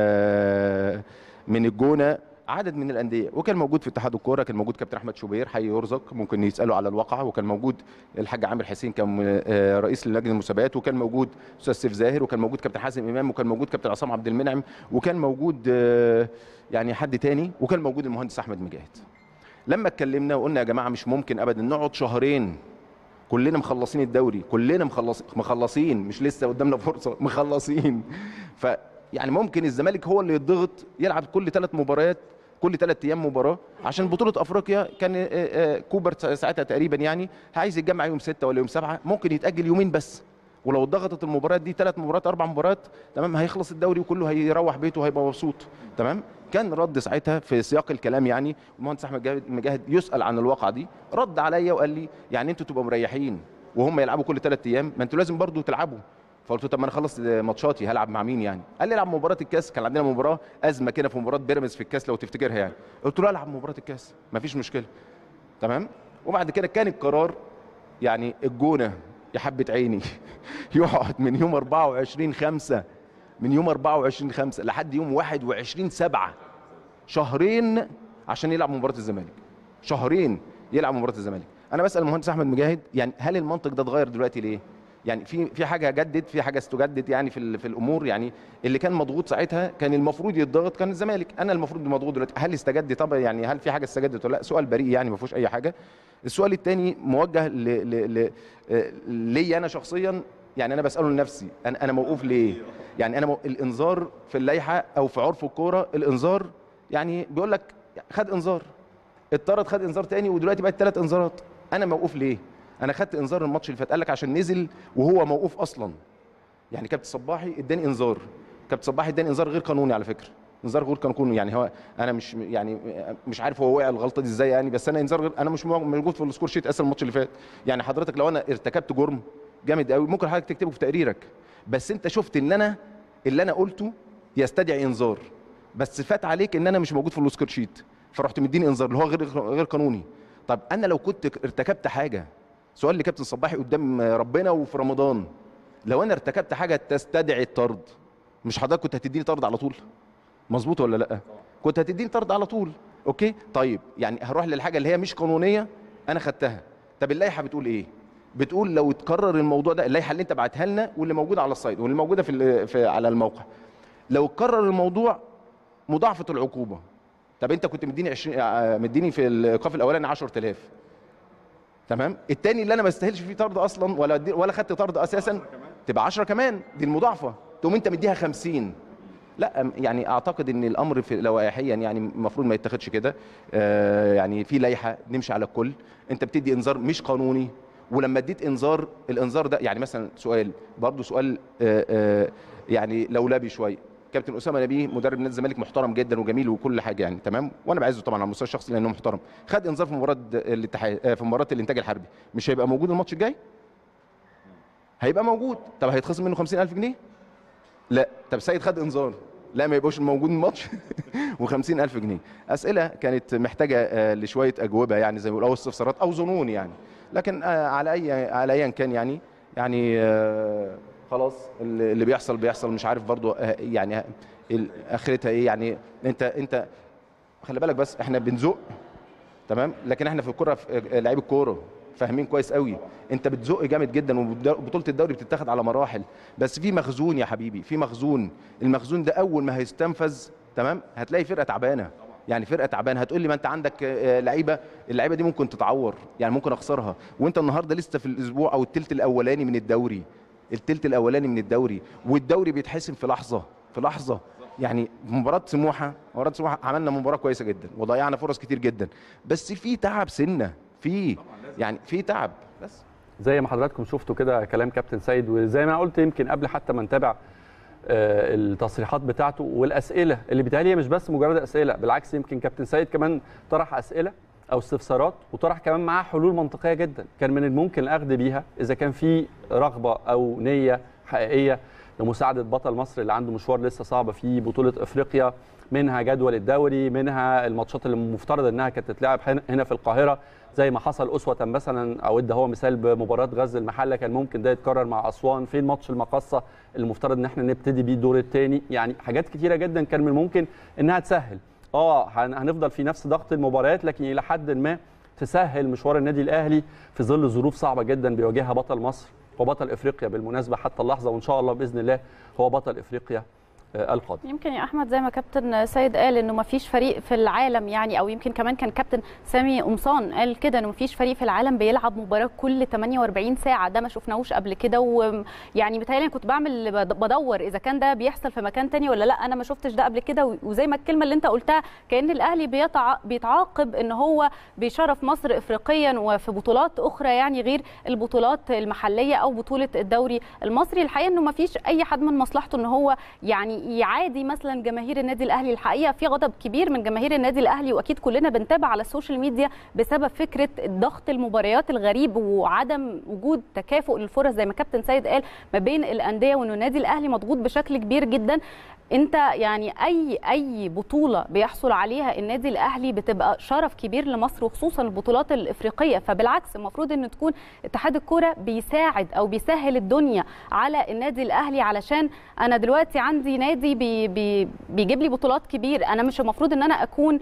آه من الجونه عدد من الانديه وكان موجود في اتحاد الكوره كان موجود كابتن احمد شوبير حي يرزق ممكن يسالوا على الواقعه وكان موجود الحاج عامر حسين كان آه، رئيس لجنه المسابقات وكان موجود استاذ سيف زاهر وكان موجود كابتن حازم امام وكان موجود كابتن عصام عبد المنعم وكان موجود آه، يعني حد تاني وكان موجود المهندس احمد مجاهد لما اتكلمنا وقلنا يا جماعه مش ممكن ابدا نقعد شهرين كلنا مخلصين الدوري كلنا مخلص مخلصين مش لسه قدامنا فرصه مخلصين ف يعني ممكن الزمالك هو اللي يضغط يلعب كل ثلاث مباريات كل ثلاث ايام مباراه عشان بطوله افريقيا كان آه، آه، كوبر ساعتها تقريبا يعني عايز يتجمع يوم ستة ولا يوم سبعة ممكن يتاجل يومين بس ولو ضغطت المباريات دي ثلاث مباريات اربع مباريات تمام هيخلص الدوري وكله هيروح بيته وهيبقى مبسوط تمام كان رد ساعتها في سياق الكلام يعني المهندس احمد جاهد- مجاهد يسال عن الواقعه دي رد عليا وقال لي يعني انتوا تبقوا مريحين وهم يلعبوا كل ثلاث ايام ما انتوا لازم برضو تلعبوا فقلت له طب ما انا خلص ماتشاتي هلعب مع مين يعني قال لي العب مباراه الكاس كان عندنا مباراه ازمه كده في مباراه بيراميدز في الكاس لو تفتكرها يعني قلت له العب مباراه الكاس مفيش مشكله تمام وبعد كده كان القرار يعني الجونه يا حبه عيني يقعد من يوم 24 5 من يوم 24 5 لحد يوم 21 7 شهرين عشان يلعب مباراه الزمالك شهرين يلعب مباراه الزمالك انا بسال المهندس احمد مجاهد يعني هل المنطق ده اتغير دلوقتي ليه يعني في في حاجه جدد في حاجه استجدد يعني في ال- في الامور يعني اللي كان مضغوط ساعتها كان المفروض يتضغط كان الزمالك انا المفروض مضغوط دلوقتي هل استجد طب يعني هل في حاجه استجدت ولا لا سؤال بريء يعني ما فيهوش اي حاجه السؤال الثاني موجه ل ل ل آه، ليا انا شخصيا يعني انا بساله لنفسي انا انا موقوف ليه يعني انا مو... الانذار في اللائحه او في عرف الكوره الانذار يعني بيقول لك خد انذار اتطرد خد انذار تاني ودلوقتي بقت ثلاث انذارات انا موقوف ليه انا خدت انذار الماتش اللي فات قال لك عشان نزل وهو موقوف اصلا يعني كابتن صباحي اداني انذار كابتن صباحي اداني انذار غير قانوني على فكره انذار غير قانوني يعني هو انا مش يعني مش عارف هو وقع الغلطه دي ازاي يعني بس انا انذار غير انا مش موجود في السكور شيت اصلا الماتش اللي فات يعني حضرتك لو انا ارتكبت جرم جامد قوي ممكن حضرتك تكتبه في تقريرك بس انت شفت ان انا اللي انا قلته يستدعي انذار بس فات عليك ان انا مش موجود في السكور شيت فرحت مديني انذار اللي هو غير غير قانوني طب انا لو كنت ارتكبت حاجه سؤال لكابتن صباحي قدام ربنا وفي رمضان لو انا ارتكبت حاجه تستدعي الطرد مش حضرتك كنت هتديني طرد على طول مظبوط ولا لا كنت هتديني طرد على طول اوكي طيب يعني هروح للحاجه اللي هي مش قانونيه انا خدتها طب اللائحه بتقول ايه بتقول لو اتكرر الموضوع ده اللائحه اللي انت بعتها لنا واللي موجوده على السايت واللي موجوده في, ال- في على الموقع لو اتكرر الموضوع مضاعفه العقوبه طب انت كنت مديني 20 آه، مديني في الايقاف الاولاني 10000 تمام التاني اللي انا ما استاهلش فيه طرد اصلا ولا دي ولا خدت طرد اساسا تبقى 10 كمان دي المضاعفه تقوم انت مديها 50 لا أم- يعني اعتقد ان الامر في لوائحيا يعني المفروض ما يتاخدش كده آه يعني في لائحه نمشي على الكل انت بتدي انذار مش قانوني ولما اديت انذار الانذار ده يعني مثلا سؤال برضه سؤال آه آه يعني لولبي شويه كابتن اسامه نبيه مدرب نادي الزمالك محترم جدا وجميل وكل حاجه يعني تمام وانا بعزه طبعا على المستوى الشخصي لانه محترم خد انذار في مباراه الاتحاد آه، في مباراه الانتاج الحربي مش هيبقى موجود الماتش الجاي هيبقى موجود طب هيتخصم منه 50000 جنيه لا طب سيد خد انذار لا ما يبقاش موجود الماتش و50000 جنيه اسئله كانت محتاجه آه، لشويه اجوبه يعني زي ما بيقولوا او استفسارات او ظنون يعني لكن آه، على اي على ايا كان يعني يعني آه، خلاص اللي اللي بيحصل بيحصل مش عارف برضو آه، يعني ال- اخرتها ايه يعني انت انت خلي بالك بس احنا بنزق تمام لكن احنا في الكوره في لعيب الكوره فاهمين كويس قوي انت بتزق جامد جدا وبطوله الدوري بتتاخد على مراحل بس في مخزون يا حبيبي في مخزون المخزون ده اول ما هيستنفذ تمام هتلاقي فرقه تعبانه يعني فرقه تعبانه هتقول لي ما انت عندك آه، لعيبه اللعيبه دي ممكن تتعور يعني ممكن اخسرها وانت النهارده لسه في الاسبوع او الثلث الاولاني من الدوري الثلث الاولاني من الدوري والدوري بيتحسم في لحظه في لحظه يعني مباراه سموحه مباراه سموحه عملنا مباراه كويسه جدا وضيعنا فرص كتير جدا بس في تعب سنه في يعني في تعب بس زي ما حضراتكم شفتوا كده كلام كابتن سيد وزي ما أنا قلت يمكن قبل حتى ما نتابع آه، التصريحات بتاعته والاسئله اللي بيتهيألي هي مش بس مجرد اسئله بالعكس يمكن كابتن سيد كمان طرح اسئله او استفسارات وطرح كمان معاه حلول منطقيه جدا كان من الممكن الاخذ بيها اذا كان في رغبه او نيه حقيقيه لمساعده بطل مصر اللي عنده مشوار لسه صعب في بطوله افريقيا منها جدول الدوري منها الماتشات اللي المفترض انها كانت تتلعب هنا- هنا في القاهره زي ما حصل اسوه مثلا او ادى هو مثال بمباراه غزل المحله كان ممكن ده يتكرر مع اسوان فين ماتش المقصه المفترض ان احنا نبتدي بيه الدور الثاني يعني حاجات كتيره جدا كان من الممكن انها تسهل اه هن- هنفضل في نفس ضغط المباريات لكن الى حد ما تسهل مشوار النادي الاهلي في ظل ظروف صعبه جدا بيواجهها بطل مصر وبطل افريقيا بالمناسبه حتى اللحظه وان شاء الله باذن الله هو بطل افريقيا آه، القادم يمكن يا احمد زي ما كابتن سيد قال انه ما فيش فريق في العالم يعني او يمكن كمان كان كابتن سامي قمصان قال كده انه ما فيش فريق في العالم بيلعب مباراه كل 48 ساعه ده ما شفناهوش قبل كده ويعني متهيألي أنا كنت بعمل بد- بدور اذا كان ده بيحصل في مكان تاني ولا لا انا ما شفتش ده قبل كده و- وزي ما الكلمه اللي انت قلتها كان الاهلي بيتع... بيتعاقب ان هو بيشرف مصر افريقيا وفي بطولات اخرى يعني غير البطولات المحليه او بطوله الدوري المصري الحقيقه انه ما فيش اي حد من مصلحته ان هو يعني يعادي مثلا جماهير النادي الاهلي الحقيقه في غضب كبير من جماهير النادي الاهلي واكيد كلنا بنتابع على السوشيال ميديا بسبب فكره ضغط المباريات الغريب وعدم وجود تكافؤ للفرص زي ما كابتن سيد قال ما بين الانديه وانه النادي الاهلي مضغوط بشكل كبير جدا انت يعني اي اي بطوله بيحصل عليها النادي الاهلي بتبقى شرف كبير لمصر وخصوصا البطولات الافريقيه فبالعكس المفروض ان تكون اتحاد الكوره بيساعد او بيسهل الدنيا على النادي الاهلي علشان انا دلوقتي عندي نادي بي بي بيجيب لي بطولات كبير انا مش المفروض ان انا اكون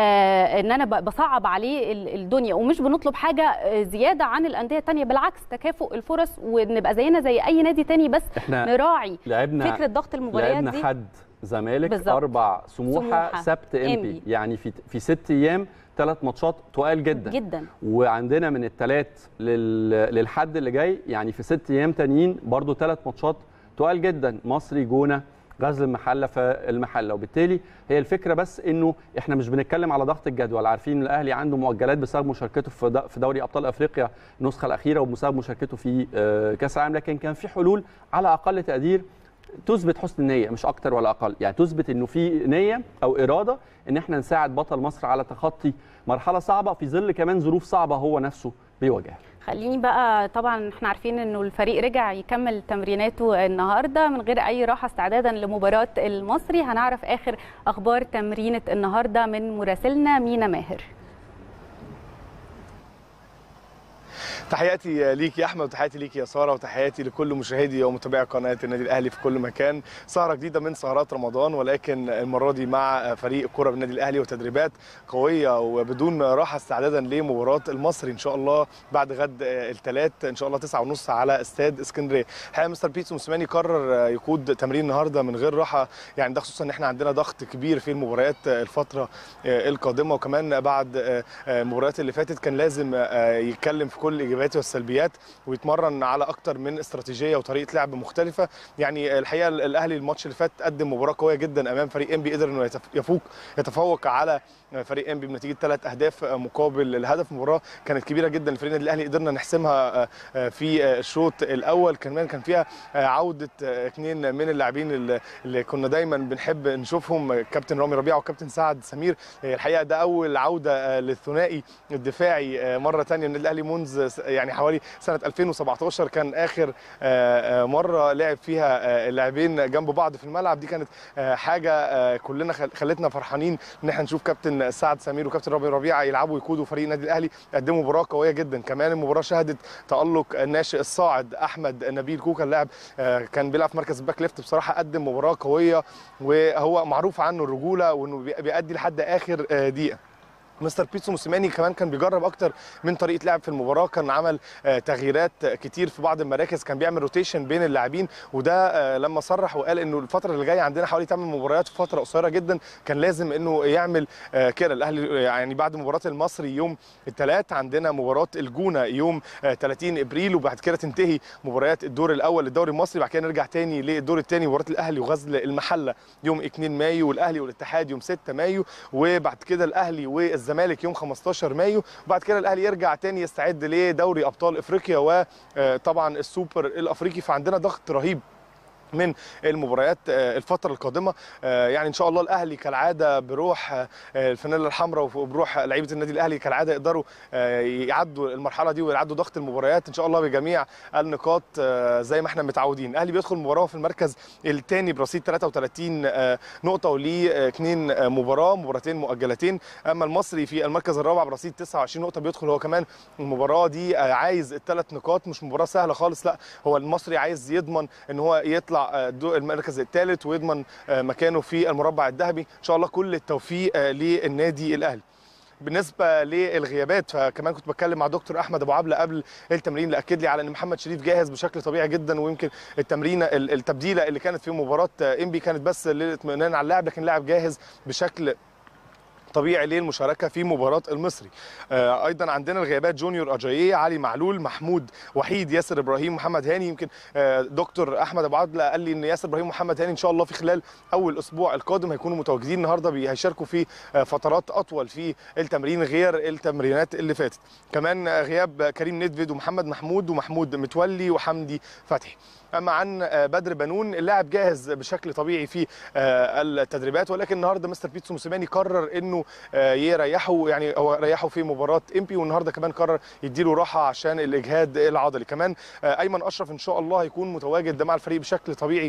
آه ان انا ب- بصعب عليه ال- الدنيا ومش بنطلب حاجه آه، زياده عن الانديه التانية بالعكس تكافؤ الفرص ونبقى زينا زي اي نادي تاني بس احنا نراعي لعبنا فكره ضغط المباريات لعبنا دي حد زمالك بالظبط. اربع سموحه, سموحة، سبت ام إنبي. بي يعني في في ست ايام ثلاث ماتشات تقال جدا جدا وعندنا من الثلاث لل... للحد اللي جاي يعني في ست ايام تانيين برضو ثلاث ماتشات تقال جدا مصري جونه غزل المحله في المحله وبالتالي هي الفكره بس انه احنا مش بنتكلم على ضغط الجدول عارفين ان الاهلي عنده مؤجلات بسبب مشاركته في د- في دوري ابطال افريقيا النسخه الاخيره وبسبب مشاركته في آه، كاس العالم لكن كان في حلول على اقل تقدير تثبت حسن النيه مش اكتر ولا اقل يعني تثبت انه في نيه او اراده ان احنا نساعد بطل مصر على تخطي مرحله صعبه في ظل كمان ظروف صعبه هو نفسه بيواجهها خليني بقى طبعا احنا عارفين انه الفريق رجع يكمل تمريناته النهارده من غير اي راحه استعدادا لمباراه المصري هنعرف اخر اخبار تمرينه النهارده من مراسلنا مينا ماهر تحياتي ليك يا احمد وتحياتي ليك يا ساره وتحياتي لكل مشاهدي ومتابعي قناه النادي الاهلي في كل مكان سهره جديده من سهرات رمضان ولكن المره دي مع فريق كره بالنادي الاهلي وتدريبات قويه وبدون راحه استعدادا لمباراه المصري ان شاء الله بعد غد الثلاث ان شاء الله 9:30 على استاد اسكندريه الحقيقه مستر بيتسو موسيماني قرر يقود تمرين النهارده من غير راحه يعني ده خصوصا ان احنا عندنا ضغط كبير في المباريات الفتره القادمه وكمان بعد المباريات اللي فاتت كان لازم يتكلم في كل الايجابيات والسلبيات ويتمرن على اكتر من استراتيجيه وطريقه لعب مختلفه يعني الحقيقه الاهلي الماتش اللي فات قدم مباراه قويه جدا امام فريق انبي قدر انه يفوق يتفوق على فريق انبي بنتيجه ثلاث اهداف مقابل الهدف مباراه كانت كبيره جدا لفريق النادي الاهلي قدرنا نحسمها في الشوط الاول كمان كان فيها عوده اثنين من اللاعبين اللي كنا دايما بنحب نشوفهم كابتن رامي ربيعه وكابتن سعد سمير الحقيقه ده اول عوده للثنائي الدفاعي مره ثانيه النادي الاهلي منذ يعني حوالي سنه 2017 كان اخر مره لعب فيها اللاعبين جنب بعض في الملعب دي كانت حاجه كلنا خلتنا فرحانين ان احنا نشوف كابتن سعد سمير وكابتن رامي ربيعه يلعبوا ويقودوا فريق النادي الاهلي قدموا مباراه قويه جدا كمان المباراه شهدت تالق الناشئ الصاعد احمد نبيل كوكا اللاعب كان بيلعب في مركز الباك ليفت بصراحه قدم مباراه قويه وهو معروف عنه الرجوله وانه بيأدي لحد اخر دقيقه مستر بيتسو موسيماني كمان كان بيجرب اكتر من طريقه لعب في المباراه كان عمل تغييرات كتير في بعض المراكز كان بيعمل روتيشن بين اللاعبين وده لما صرح وقال انه الفتره اللي جايه عندنا حوالي 8 مباريات في فتره قصيره جدا كان لازم انه يعمل كده الاهلي يعني بعد مباراه المصري يوم الثلاث عندنا مباراه الجونه يوم 30 ابريل وبعد كده تنتهي مباريات الدور الاول للدوري المصري بعد كده نرجع تاني للدور الثاني مباراه الاهلي وغزل المحله يوم 2 مايو والاهلي والاتحاد يوم 6 مايو وبعد كده الاهلي والز الزمالك يوم 15 مايو وبعد كده الاهلي يرجع تاني يستعد لدوري ابطال افريقيا وطبعا السوبر الافريقي فعندنا ضغط رهيب من المباريات الفتره القادمه يعني ان شاء الله الاهلي كالعاده بروح الفانيلا الحمراء وبروح لعيبه النادي الاهلي كالعاده يقدروا يعدوا المرحله دي ويعدوا ضغط المباريات ان شاء الله بجميع النقاط زي ما احنا متعودين الاهلي بيدخل المباراه في المركز الثاني برصيد 33 نقطه وليه اثنين مباراه مباراتين مؤجلتين اما المصري في المركز الرابع برصيد 29 نقطه بيدخل هو كمان المباراه دي عايز الثلاث نقاط مش مباراه سهله خالص لا هو المصري عايز يضمن ان هو يطلع المركز الثالث ويضمن مكانه في المربع الذهبي ان شاء الله كل التوفيق للنادي الاهلي بالنسبه للغيابات فكمان كنت بتكلم مع دكتور احمد ابو عبله قبل التمرين اللي اكد لي على ان محمد شريف جاهز بشكل طبيعي جدا ويمكن التمرينه التبديله اللي كانت في مباراه انبي كانت بس للاطمئنان على اللاعب لكن اللاعب جاهز بشكل طبيعي للمشاركه في مباراه المصري آه ايضا عندنا الغيابات جونيور اجاييه علي معلول محمود وحيد ياسر ابراهيم محمد هاني يمكن آه دكتور احمد ابو عبله قال لي ان ياسر ابراهيم ومحمد هاني ان شاء الله في خلال اول اسبوع القادم هيكونوا متواجدين النهارده هيشاركوا في آه فترات اطول في التمرين غير التمرينات اللي فاتت كمان غياب كريم ندفيد ومحمد محمود ومحمود متولي وحمدي فتحي اما عن بدر بنون اللاعب جاهز بشكل طبيعي في التدريبات ولكن النهارده مستر بيتسو موسيماني قرر انه يريحه يعني هو ريحه في مباراه امبي والنهارده كمان قرر يديله راحه عشان الاجهاد العضلي كمان ايمن اشرف ان شاء الله هيكون متواجد مع الفريق بشكل طبيعي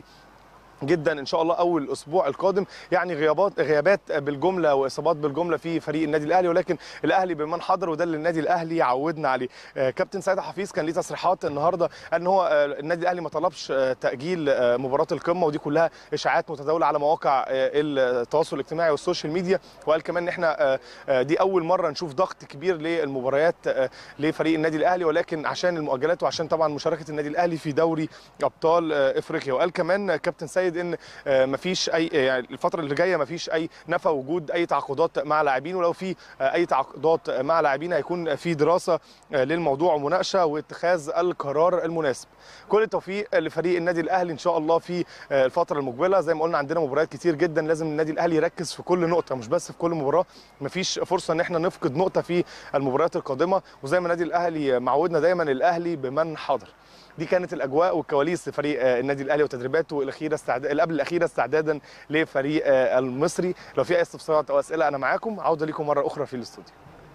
جدا ان شاء الله اول الاسبوع القادم يعني غيابات غيابات بالجمله واصابات بالجمله في فريق النادي الاهلي ولكن الاهلي بمن حضر وده اللي النادي الاهلي عودنا عليه كابتن سيد حفيظ كان ليه تصريحات النهارده ان هو النادي الاهلي ما طلبش تاجيل مباراه القمه ودي كلها اشاعات متداوله على مواقع التواصل الاجتماعي والسوشيال ميديا وقال كمان ان احنا دي اول مره نشوف ضغط كبير للمباريات لفريق النادي الاهلي ولكن عشان المؤجلات وعشان طبعا مشاركه النادي الاهلي في دوري ابطال افريقيا وقال كمان كابتن سيد ان مفيش اي يعني الفتره اللي جايه مفيش اي نفى وجود اي تعاقدات مع لاعبين ولو في اي تعاقدات مع لاعبين هيكون في دراسه للموضوع ومناقشه واتخاذ القرار المناسب كل التوفيق لفريق النادي الاهلي ان شاء الله في الفتره المقبله زي ما قلنا عندنا مباريات كتير جدا لازم النادي الاهلي يركز في كل نقطه مش بس في كل مباراه مفيش فرصه ان احنا نفقد نقطه في المباريات القادمه وزي ما النادي الاهلي معودنا دايما الاهلي بمن حضر دي كانت الاجواء والكواليس لفريق النادي الاهلي وتدريباته الاخيره استعداد اللي قبل الاخيره استعدادا لفريق المصري لو في اي استفسارات او اسئله انا معاكم عوده لكم مره اخرى في الاستوديو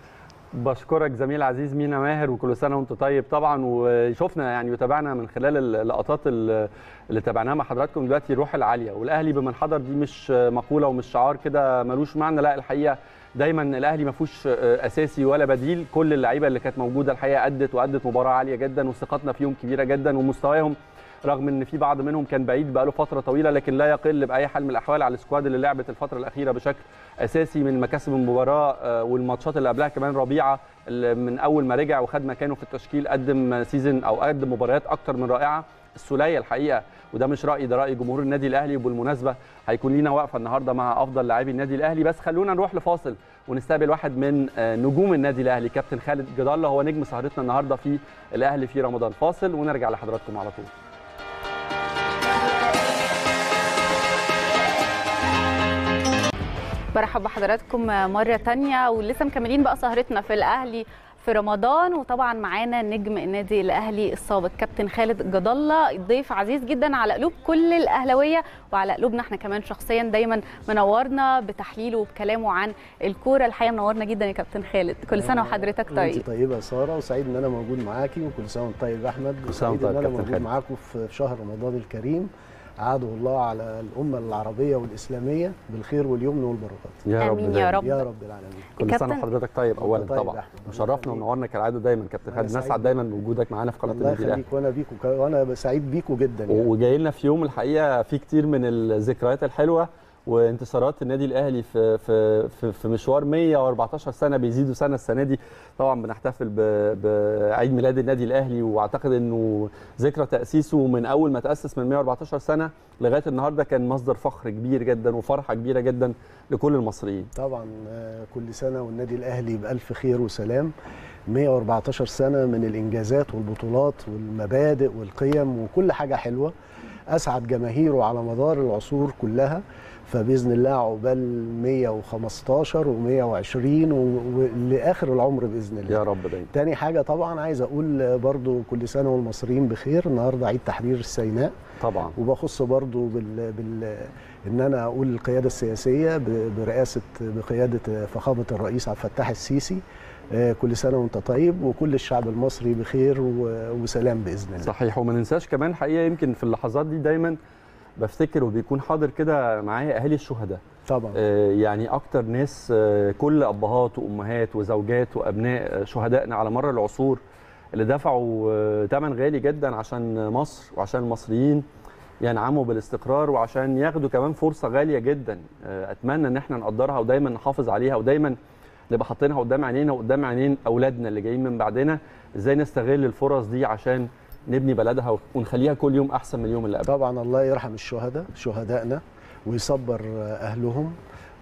بشكرك زميل عزيز مينا ماهر وكل سنه وانت طيب طبعا وشفنا يعني وتابعنا من خلال اللقطات اللي تابعناها مع حضراتكم دلوقتي الروح العاليه والاهلي بمن حضر دي مش مقوله ومش شعار كده ملوش معنى لا الحقيقه دايما الاهلي ما فيهوش اساسي ولا بديل كل اللعيبه اللي كانت موجوده الحقيقه ادت وادت مباراه عاليه جدا وثقتنا فيهم كبيره جدا ومستواهم رغم ان في بعض منهم كان بعيد بقاله فتره طويله لكن لا يقل باي حال من الاحوال على السكواد اللي لعبت الفتره الاخيره بشكل اساسي من مكاسب المباراه والماتشات اللي قبلها كمان ربيعه من اول ما رجع وخد مكانه في التشكيل قدم سيزون او قدم مباريات اكتر من رائعه السوليه الحقيقه وده مش رايي ده راي جمهور النادي الاهلي وبالمناسبه هيكون لينا وقفه النهارده مع افضل لاعبي النادي الاهلي بس خلونا نروح لفاصل ونستقبل واحد من نجوم النادي الاهلي كابتن خالد جد الله هو نجم سهرتنا النهارده في الاهلي في رمضان فاصل ونرجع لحضراتكم على طول برحب بحضراتكم مرة تانية ولسه مكملين بقى سهرتنا في الأهلي في رمضان وطبعا معانا نجم النادي الاهلي السابق كابتن خالد جد الله ضيف عزيز جدا على قلوب كل الاهلاويه وعلى قلوبنا احنا كمان شخصيا دايما منورنا بتحليله وبكلامه عن الكوره الحقيقه منورنا جدا يا كابتن خالد كل سنه وحضرتك طيب انت طيبه يا ساره وسعيد ان انا موجود معاكي وكل سنه وانت طيب يا احمد وسعيد ان انا موجود معاكم في شهر رمضان الكريم عاده الله على الامه العربيه والاسلاميه بالخير واليمن والبركات يا رب امين يا رب يا رب العالمين كل سنه وحضرتك طيب اولا طيب طبعا مشرفنا ومنورنا كالعاده دايما كابتن خالد سعيد. نسعد دايما بوجودك معانا في قناه الله النادي الاهلي يخليك وانا بيكو وانا سعيد بيكو جدا يعني. وجاي لنا في يوم الحقيقه في كتير من الذكريات الحلوه وانتصارات النادي الاهلي في في في, في مشوار 114 سنه بيزيدوا سنه السنه دي طبعا بنحتفل ب- بعيد ميلاد النادي الاهلي واعتقد انه ذكرى تاسيسه من اول ما تاسس من 114 سنه لغايه النهارده كان مصدر فخر كبير جدا وفرحه كبيره جدا لكل المصريين طبعا آه، كل سنه والنادي الاهلي بالف خير وسلام 114 سنه من الانجازات والبطولات والمبادئ والقيم وكل حاجه حلوه اسعد جماهيره على مدار العصور كلها فباذن الله عقبال 115 و120 ولاخر العمر باذن الله يا رب دايما تاني حاجه طبعا عايز اقول برضو كل سنه والمصريين بخير النهارده عيد تحرير السيناء طبعا وبخص برضو بال, بال ان انا اقول القياده السياسيه برئاسه بقياده فخامه الرئيس عبد الفتاح السيسي كل سنه وانت طيب وكل الشعب المصري بخير وسلام باذن الله صحيح وما ننساش كمان حقيقه يمكن في اللحظات دي دايما بفتكر وبيكون حاضر كده معايا اهالي الشهداء طبعا آه يعني اكتر ناس آه كل ابهات وامهات وزوجات وابناء شهدائنا على مر العصور اللي دفعوا ثمن غالي جدا عشان مصر وعشان المصريين ينعموا بالاستقرار وعشان ياخدوا كمان فرصه غاليه جدا آه اتمنى ان احنا نقدرها ودايما نحافظ عليها ودايما نبقى حاطينها قدام عينينا وقدام عينين اولادنا اللي جايين من بعدنا ازاي نستغل الفرص دي عشان نبني بلدها ونخليها كل يوم احسن من اليوم اللي قبل طبعا الله يرحم الشهداء شهدائنا ويصبر اهلهم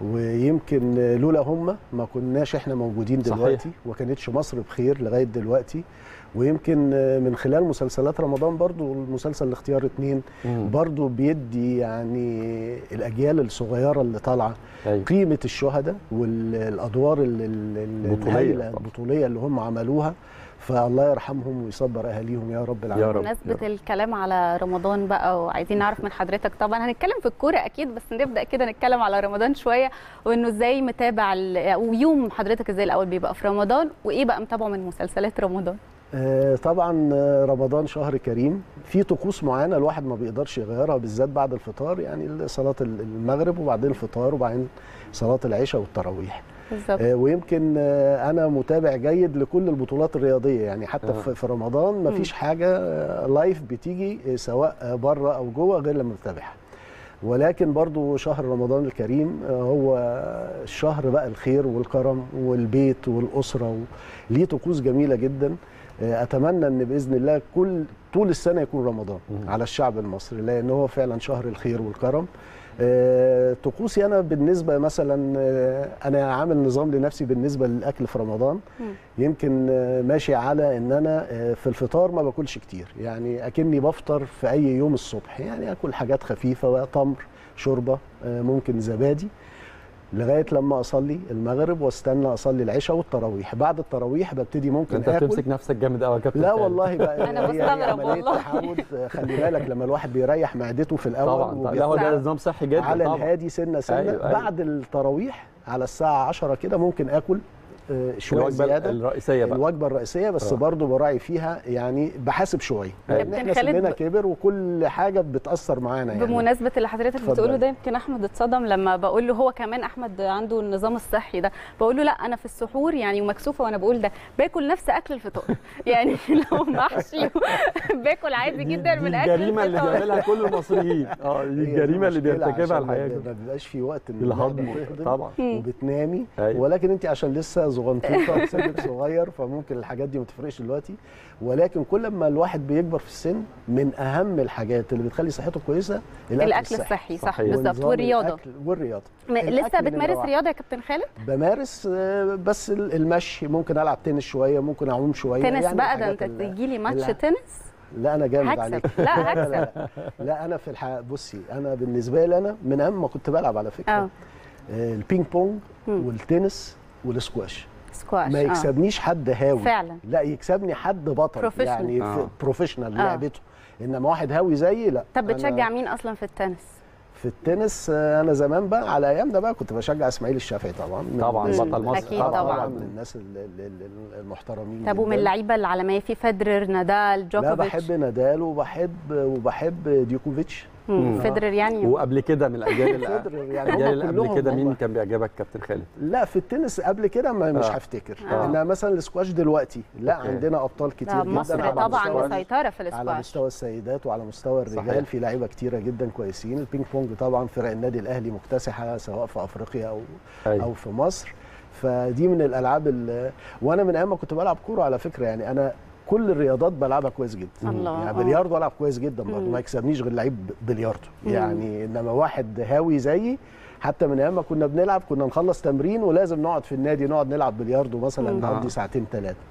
ويمكن لولا هم ما كناش احنا موجودين دلوقتي صحيح. وكانتش مصر بخير لغايه دلوقتي ويمكن من خلال مسلسلات رمضان برضو المسلسل الاختيار اتنين برضو بيدي يعني الاجيال الصغيره اللي طالعه أيوة. قيمه الشهداء والادوار الهائله البطوليه اللي هم عملوها فالله يرحمهم ويصبر اهاليهم يا رب العالمين بمناسبه الكلام على رمضان بقى وعايزين نعرف من حضرتك طبعا هنتكلم في الكوره اكيد بس نبدا كده نتكلم على رمضان شويه وانه ازاي متابع ويوم حضرتك ازاي الاول بيبقى في رمضان وايه بقى متابعه من مسلسلات رمضان آه طبعا رمضان شهر كريم في طقوس معينه الواحد ما بيقدرش يغيرها بالذات بعد الفطار يعني صلاه المغرب وبعدين الفطار وبعدين صلاه العشاء والتراويح بالظبط آه ويمكن آه انا متابع جيد لكل البطولات الرياضيه يعني حتى آه. في رمضان ما فيش حاجه لايف بتيجي سواء بره او جوه غير لما بتابعها ولكن برضو شهر رمضان الكريم هو الشهر بقى الخير والكرم والبيت والاسره ليه طقوس جميله جدا اتمنى ان باذن الله كل طول السنه يكون رمضان على الشعب المصري لان هو فعلا شهر الخير والكرم طقوسي انا بالنسبه مثلا انا عامل نظام لنفسي بالنسبه للاكل في رمضان يمكن ماشي على ان انا في الفطار ما باكلش كتير يعني اكني بفطر في اي يوم الصبح يعني اكل حاجات خفيفه تمر شوربه ممكن زبادي لغايه لما اصلي المغرب واستنى اصلي العشاء والتراويح بعد التراويح ببتدي ممكن انت اكل بتمسك نفسك جامد قوي يا كابتن لا والله بقى انا بستغرب والله تعود خلي بالك لما الواحد بيريح معدته في الاول طبعا لا هو ده نظام صحي جدا على طبعا. الهادي سنه سنه أيوة أيوة. بعد التراويح على الساعه 10 كده ممكن اكل شويه الوجبة زياده الرئيسيه بقى الوجبه الرئيسيه بس آه. برضو براعي فيها يعني بحاسب شويه أيوة. لان احنا سننا كبر وكل حاجه بتاثر معانا يعني بمناسبه اللي حضرتك بتقوله ده يمكن احمد اتصدم لما بقول له هو كمان احمد عنده النظام الصحي ده بقول له لا انا في السحور يعني ومكسوفه وانا بقول ده باكل نفس اكل الفطار يعني لو محشي باكل عادي جدا من اكل الجريمه اللي بيعملها كل المصريين اه دي الجريمه اللي بيرتكبها الحياه ما بيبقاش في وقت ان الهضم طبعا وبتنامي أيوة. ولكن انت عشان لسه صغنطوطه سنك صغير فممكن الحاجات دي ما تفرقش دلوقتي ولكن كل ما الواحد بيكبر في السن من اهم الحاجات اللي بتخلي صحته كويسه الاكل, الأكل الصحي صح صحيح. بالظبط والرياضه والرياضه لسه بتمارس رياضه يا كابتن خالد بمارس بس المشي ممكن العب تنس شويه ممكن اعوم شويه تنس يعني بقى ده انت تيجي لي ماتش تنس لا انا جامد هكسب. عليك لا هكسب لا, لا انا في الحقيقه بصي انا بالنسبه لي انا من اهم ما كنت بلعب على فكره اه البينج بونج والتنس والسكواش سكواش ما يكسبنيش حد هاوي فعلا لا يكسبني حد بطل Professional. يعني آه. بروفيشنال آه. لعبته انما واحد هاوي زيي لا طب أنا بتشجع مين اصلا في التنس في التنس آه، انا زمان بقى على ايامنا بقى كنت بشجع اسماعيل الشافعي طبعا من طبعا الناس بطل ال- مصر أكيد طبعا, طبعاً. طبعا من الناس ال- ال- ال- المحترمين طب ومن جداً. اللعيبه العالميه في فederer نادال لا جوكوفيتش بحب نادال وبحب وبحب ديوكوفيتش مم. فederer يعني وقبل كده من الاجيال اللي فederer يعني الاجيال هم اللي قبل كلهم كده مين والله. كان بيعجبك كابتن خالد لا في التنس قبل كده ما مش آه. هفتكر آه. انما مثلا السكواش دلوقتي لا أوكي. عندنا ابطال كتير ده جدا مصر على طبعا مستوى- مسيطره في على الاسكواش مستوى السيدات وعلى مستوى الرجال صحيح. في لعيبه كتيره جدا كويسين البينج بونج طبعا فرق النادي الاهلي مكتسحه سواء في افريقيا او أيوة. او في مصر فدي من الالعاب اللي وانا من ايام ما كنت بلعب كوره على فكره يعني انا كل الرياضات بلعبها كويس جدا الله. يعني آه. بلياردو العب كويس جدا برضه مم. ما يكسبنيش غير لعيب بلياردو مم. يعني انما واحد هاوي زيي حتى من ايام ما كنا بنلعب كنا نخلص تمرين ولازم نقعد في النادي نقعد نلعب بلياردو مثلا مم. نقضي آه. ساعتين ثلاثه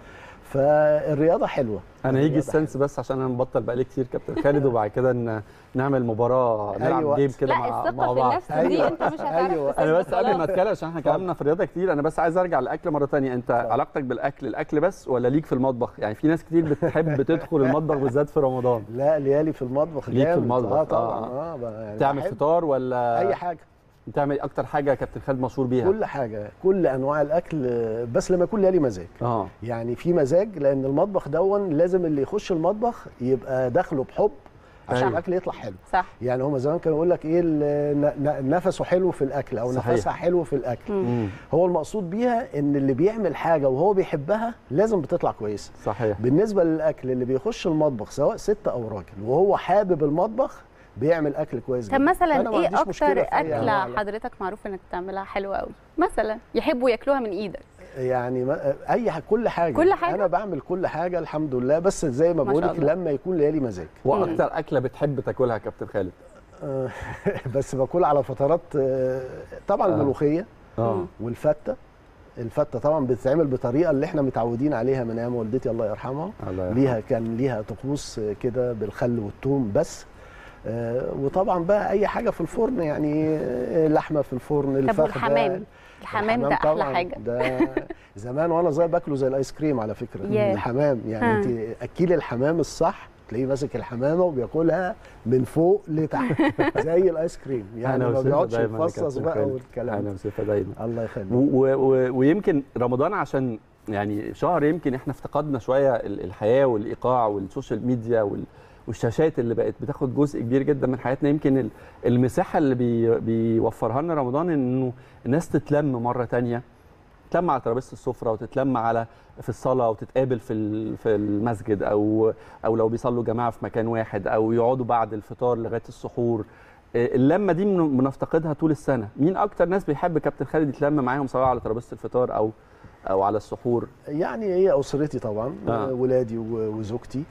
فالرياضه حلوه انا يجي الرياضة السنس بس عشان انا مبطل بقالي كتير كابتن خالد وبعد كده ن- نعمل مباراه نلعب أيوة. جيم كده لا مع, الثقه مع في بعض النفس دي أيوة. انت مش هتعرف أيوة. تسيبها انا بس قبل ما خلاص. اتكلم عشان احنا كلامنا في الرياضه كتير انا بس عايز ارجع للاكل مره تانية انت اتفضل. علاقتك بالاكل الاكل بس ولا ليك في المطبخ يعني في ناس كتير بتحب تدخل المطبخ بالذات في رمضان لا ليالي في المطبخ ليك في جامد. المطبخ، اه طبعا آه. اه, بقى يعني تعمل بحب فطار ولا اي حاجه بتعمل اكتر حاجه كابتن خالد مشهور بيها كل حاجه كل انواع الاكل آه، بس لما يكون ليالي مزاج اه يعني في مزاج لان المطبخ دون لازم اللي يخش المطبخ يبقى داخله بحب عشان أيوة. الاكل يطلع حلو صح يعني هما زمان كانوا يقول لك ايه ال- ن- ن- نفسه حلو في الاكل او صحيح. نفسها حلو في الاكل مم. هو المقصود بيها ان اللي بيعمل حاجه وهو بيحبها لازم بتطلع كويسه صحيح بالنسبه للاكل اللي بيخش المطبخ سواء ست او راجل وهو حابب المطبخ بيعمل اكل كويس طب جدا مثلا فأنا ما ايه عنديش مشكلة اكتر في أي أنواع اكله الأكل. حضرتك معروف انك بتعملها حلوه قوي مثلا يحبوا ياكلوها من ايدك يعني ما اي ح- كل حاجه كل حاجة؟ انا بعمل كل حاجه الحمد لله بس زي ما ما بقول شاء لك الله. لما يكون ليالي مزاج واكتر اكله بتحب تاكلها يا كابتن خالد آه، بس باكل على فترات آه، طبعا آه. الملوخيه اه والفته الفته طبعا بتتعمل بطريقه اللي احنا متعودين عليها من ايام والدتي الله يرحمها الله يرحمه. ليها كان ليها طقوس كده بالخل والثوم بس آه، وطبعا بقى اي حاجه في الفرن يعني آه، لحمه في الفرن طب الفخده والحمام الحمام ده احلى طبعاً حاجه ده زمان وانا صغير باكله زي الايس كريم على فكره ياه. الحمام يعني ها. انت اكيل الحمام الصح تلاقيه ماسك الحمامه وبياكلها من فوق لتحت زي الايس كريم يعني أنا ما وسيفة بيقعدش دايماً يا يفصص كابتن بقى خالد. والكلام انا ده. وسيفة دايما الله يخليك و- و- و- ويمكن رمضان عشان يعني شهر يمكن احنا افتقدنا شويه ال- الحياه والايقاع والسوشيال ميديا وال- والشاشات اللي بقت بتاخد جزء كبير جدا من حياتنا يمكن ال- المساحه اللي بي بيوفرها لنا رمضان انه الناس تتلم مره تانية تتلم على ترابيزه السفره وتتلم على في الصلاه وتتقابل في ال- في المسجد او او لو بيصلوا جماعه في مكان واحد او يقعدوا بعد الفطار لغايه السحور آه، اللمه دي بن- بنفتقدها طول السنه مين اكتر ناس بيحب كابتن خالد يتلم معاهم سواء على ترابيزه الفطار او او على السحور يعني هي اسرتي طبعا آه. آه. ولادي و- وزوجتي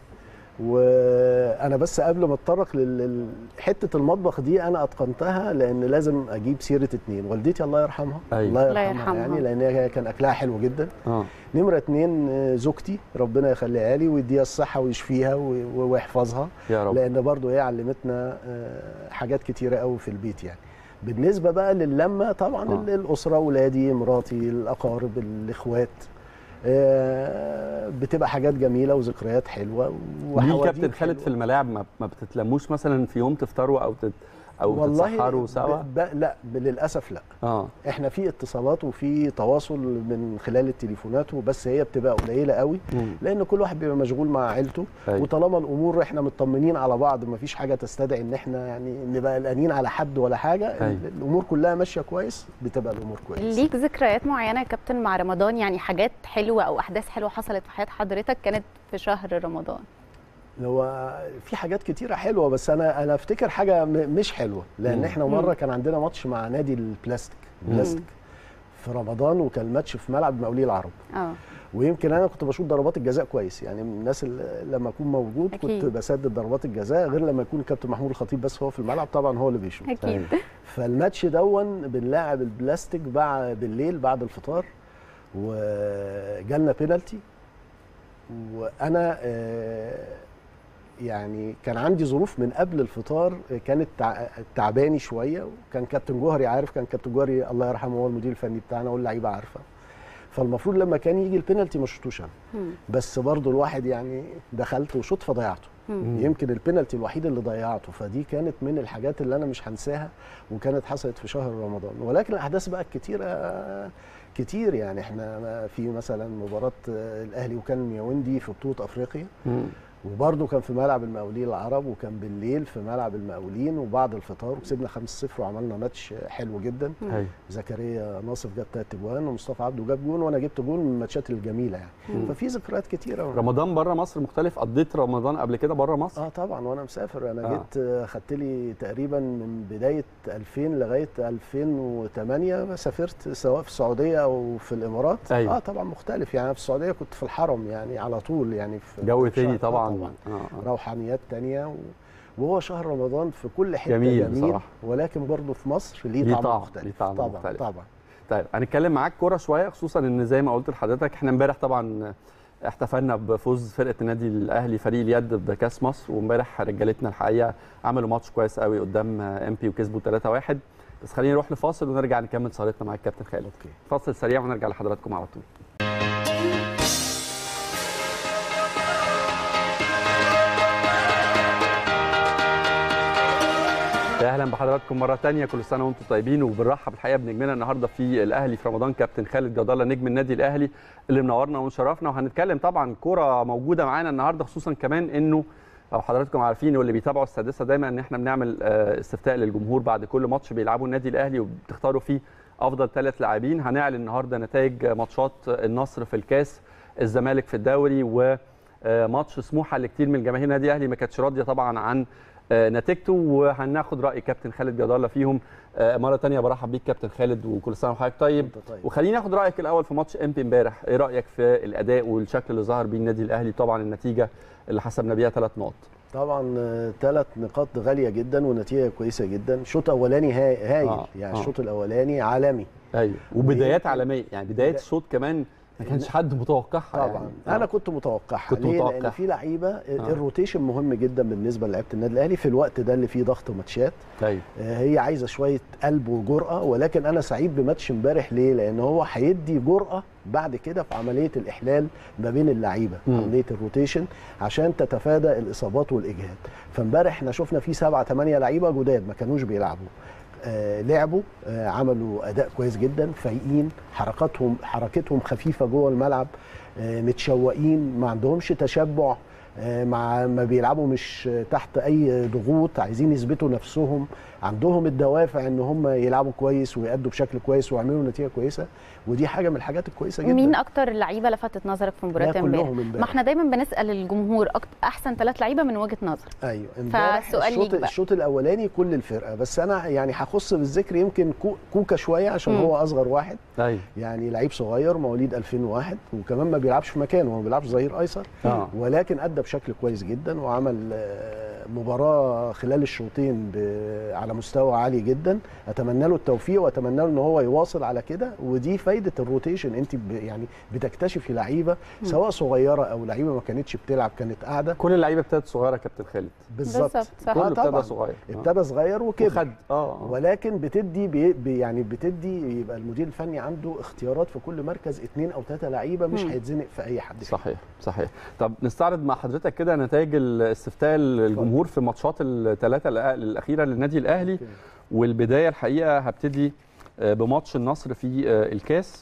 وانا بس قبل ما اتطرق لحته المطبخ دي انا اتقنتها لان لازم اجيب سيره اتنين والدتي الله يرحمها أيوة. الله الله يرحمها, يرحمها. يعني لان هي كان اكلها حلو جدا اه نمره اتنين آه، زوجتي ربنا يخليها لي ويديها الصحه ويشفيها و- ويحفظها يا رب لان برضو هي علمتنا آه، حاجات كتيره قوي في البيت يعني بالنسبه بقى للمه طبعا آه. آه. الاسره ولادي مراتي الاقارب الاخوات آه، بتبقى حاجات جميله وذكريات حلوه مين وحواديت كابتن خالد حلوة. في الملاعب ما, ما بتتلموش مثلا في يوم تفطروا او تت او والله تتسحروا سوا ب... ب... لا ب- للاسف لا اه احنا في اتصالات وفي تواصل من خلال التليفونات وبس هي بتبقى قليله قوي مم. لان كل واحد بيبقى مشغول مع عيلته أيوة. وطالما الامور احنا مطمنين على بعض ما فيش حاجه تستدعي ان احنا يعني نبقى قلقانين على حد ولا حاجه أيوة. الامور كلها ماشيه كويس بتبقى الامور كويسه ليك ذكريات معينه يا كابتن مع رمضان يعني حاجات حلوه او احداث حلوه حصلت في حياه حضرتك كانت في شهر رمضان هو في حاجات كتيره حلوه بس انا انا افتكر حاجه م- مش حلوه لان مم. احنا مره كان عندنا ماتش مع نادي البلاستيك بلاستيك في رمضان وكان الماتش في ملعب مقاولي العرب اه ويمكن انا كنت بشوط ضربات الجزاء كويس يعني من الناس اللي لما اكون موجود أكيد. كنت بسدد ضربات الجزاء غير لما يكون الكابتن محمود الخطيب بس هو في الملعب طبعا هو اللي بيشوط اكيد فالماتش دون بنلاعب البلاستيك بعد بالليل بعد الفطار وجالنا بينالتي وانا آه، يعني كان عندي ظروف من قبل الفطار كانت تع- تعباني شويه وكان كابتن جوهري عارف كان كابتن جوهري الله يرحمه هو المدير الفني بتاعنا واللعيبه عارفه فالمفروض لما كان يجي البينالتي ما شطوش انا مم. بس برضو الواحد يعني دخلت وشوط فضيعته مم. يمكن البينالتي الوحيد اللي ضيعته فدي كانت من الحاجات اللي انا مش هنساها وكانت حصلت في شهر رمضان ولكن الاحداث بقى الكتيره كتير يعني احنا ما- في مثلا مباراه آه، الاهلي وكان مياوندي في بطوله افريقيا مم. وبرده كان في ملعب المقاولين العرب وكان بالليل في ملعب المقاولين وبعد الفطار وكسبنا 5-0 وعملنا ماتش حلو جدا أيوة. زكريا ناصف جاب تلات اجوان ومصطفى عبده جاب جون وانا جبت جون من الماتشات الجميله يعني ففي ذكريات كتيره رمضان بره مصر مختلف قضيت رمضان قبل كده بره مصر اه طبعا وانا مسافر انا آه. آه. جيت آه، خدت لي تقريبا من بدايه 2000 لغايه 2008 سافرت سواء في السعوديه او في الامارات أيوة. اه طبعا مختلف يعني أنا في السعوديه كنت في الحرم يعني على طول يعني في جو في تاني شهر- آه طبعا, طبعا آه. آه. روحانيات تانية و... وهو شهر رمضان في كل حته جميل جميل, بصراحة. ولكن برضه في مصر ليه ليه طعم, طعم، مختلف ليه طعم طبعا مختلف. طبعا طيب هنتكلم معاك كوره شويه خصوصا ان زي ما قلت لحضرتك احنا امبارح طبعا احتفلنا بفوز فرقه النادي الاهلي فريق اليد بكاس مصر وامبارح رجالتنا الحقيقه عملوا ماتش كويس قوي قدام ام بي وكسبوا 3-1 بس خلينا نروح لفاصل ونرجع نكمل سهرتنا مع الكابتن خالد اوكي فاصل سريع ونرجع لحضراتكم على طول يا اهلا بحضراتكم مره تانية كل سنه وانتم طيبين وبنرحب الحقيقه بنجمنا النهارده في الاهلي في رمضان كابتن خالد جد الله نجم النادي الاهلي اللي منورنا ومشرفنا وهنتكلم طبعا كوره موجوده معانا النهارده خصوصا كمان انه لو حضراتكم عارفين واللي بيتابعوا السادسه دايما ان احنا بنعمل آه، استفتاء للجمهور بعد كل ماتش بيلعبوا النادي الاهلي وبتختاروا فيه افضل ثلاث لاعبين هنعلن النهارده نتائج ماتشات النصر في الكاس الزمالك في الدوري وماتش سموحه اللي كتير من جماهير النادي الاهلي ما كانتش راضيه طبعا عن آه، نتيجته وهناخد راي كابتن خالد جد الله فيهم آه، مره تانية برحب بيك كابتن خالد وكل سنه وحضرتك طيب انت طيب وخليني اخد رايك الاول في ماتش ام بي امبارح ايه رايك في الاداء والشكل اللي ظهر بيه النادي الاهلي طبعا النتيجه اللي حسبنا بيها ثلاث نقط طبعا ثلاث نقاط غاليه جدا ونتيجه كويسه جدا شوط اولاني هاي- هايل آه، يعني آه. الشوط الاولاني عالمي ايوه وبدايات ويمكن- عالميه يعني بدايه بدا- الشوط كمان ما كانش حد متوقعها طبعا يعني. انا كنت متوقعها كنت ليه متوقع. لان في لعيبه الروتيشن مهم جدا بالنسبه للعيبه النادي الاهلي في الوقت ده اللي فيه ضغط ماتشات ايوه آه، هي عايزه شويه قلب وجرأه ولكن انا سعيد بماتش امبارح ليه؟ لان هو هيدي جرأه بعد كده في عمليه الاحلال ما بين اللعيبه مم. عمليه الروتيشن عشان تتفادى الاصابات والاجهاد فامبارح احنا شفنا في سبعة ثمانية لعيبه جداد ما كانوش بيلعبوا آه لعبوا آه عملوا اداء كويس جدا فايقين حركاتهم حركتهم خفيفه جوه الملعب آه متشوقين ما عندهمش تشبع آه، مع ما بيلعبوا مش تحت اي ضغوط عايزين يثبتوا نفسهم عندهم الدوافع ان هم يلعبوا كويس ويأدوا بشكل كويس ويعملوا نتيجه كويسه ودي حاجه من الحاجات الكويسه جدا مين اكتر لعيبه لفتت نظرك في مباراه لا، امبارح كلهم امبارح. ما احنا دايما بنسال الجمهور أكتر احسن ثلاث لعيبه من وجهه نظر ايوه امبارح فالسؤال الشوط ليك بقى. الشوط الاولاني كل الفرقه بس انا يعني هخص بالذكر يمكن كو- كوكا شويه عشان مم. هو اصغر واحد ايوه يعني لعيب صغير مواليد 2001 وكمان ما بيلعبش في مكانه هو ما بيلعبش ظهير ايسر اه ولكن ادى بشكل كويس جدا وعمل آه، مباراه خلال الشوطين ب- على مستوى عالي جدا اتمنى له التوفيق واتمنى له ان هو يواصل على كده ودي فايده الروتيشن انت ب- يعني بتكتشفي لعيبه سواء صغيره او لعيبه ما كانتش بتلعب كانت قاعده كل اللعيبه ابتدت صغيره يا كابتن خالد بالظبط بالظبط، صح. كله آه ابتدى طبعاً. صغير آه. ابتدى صغير وكبر وخد اه آه. ولكن بتدي بي بي- يعني بتدي يبقى المدير الفني عنده اختيارات في كل مركز اثنين او ثلاثه لعيبه مش مم. هيتزنق في اي حد فيهم. صحيح صحيح طب نستعرض مع حضرتك كده نتائج الاستفتاء الجمهور في الماتشات الثلاثه الاخيره للنادي الاهلي أوكي. والبدايه الحقيقه هبتدي آه، بماتش النصر في آه، الكاس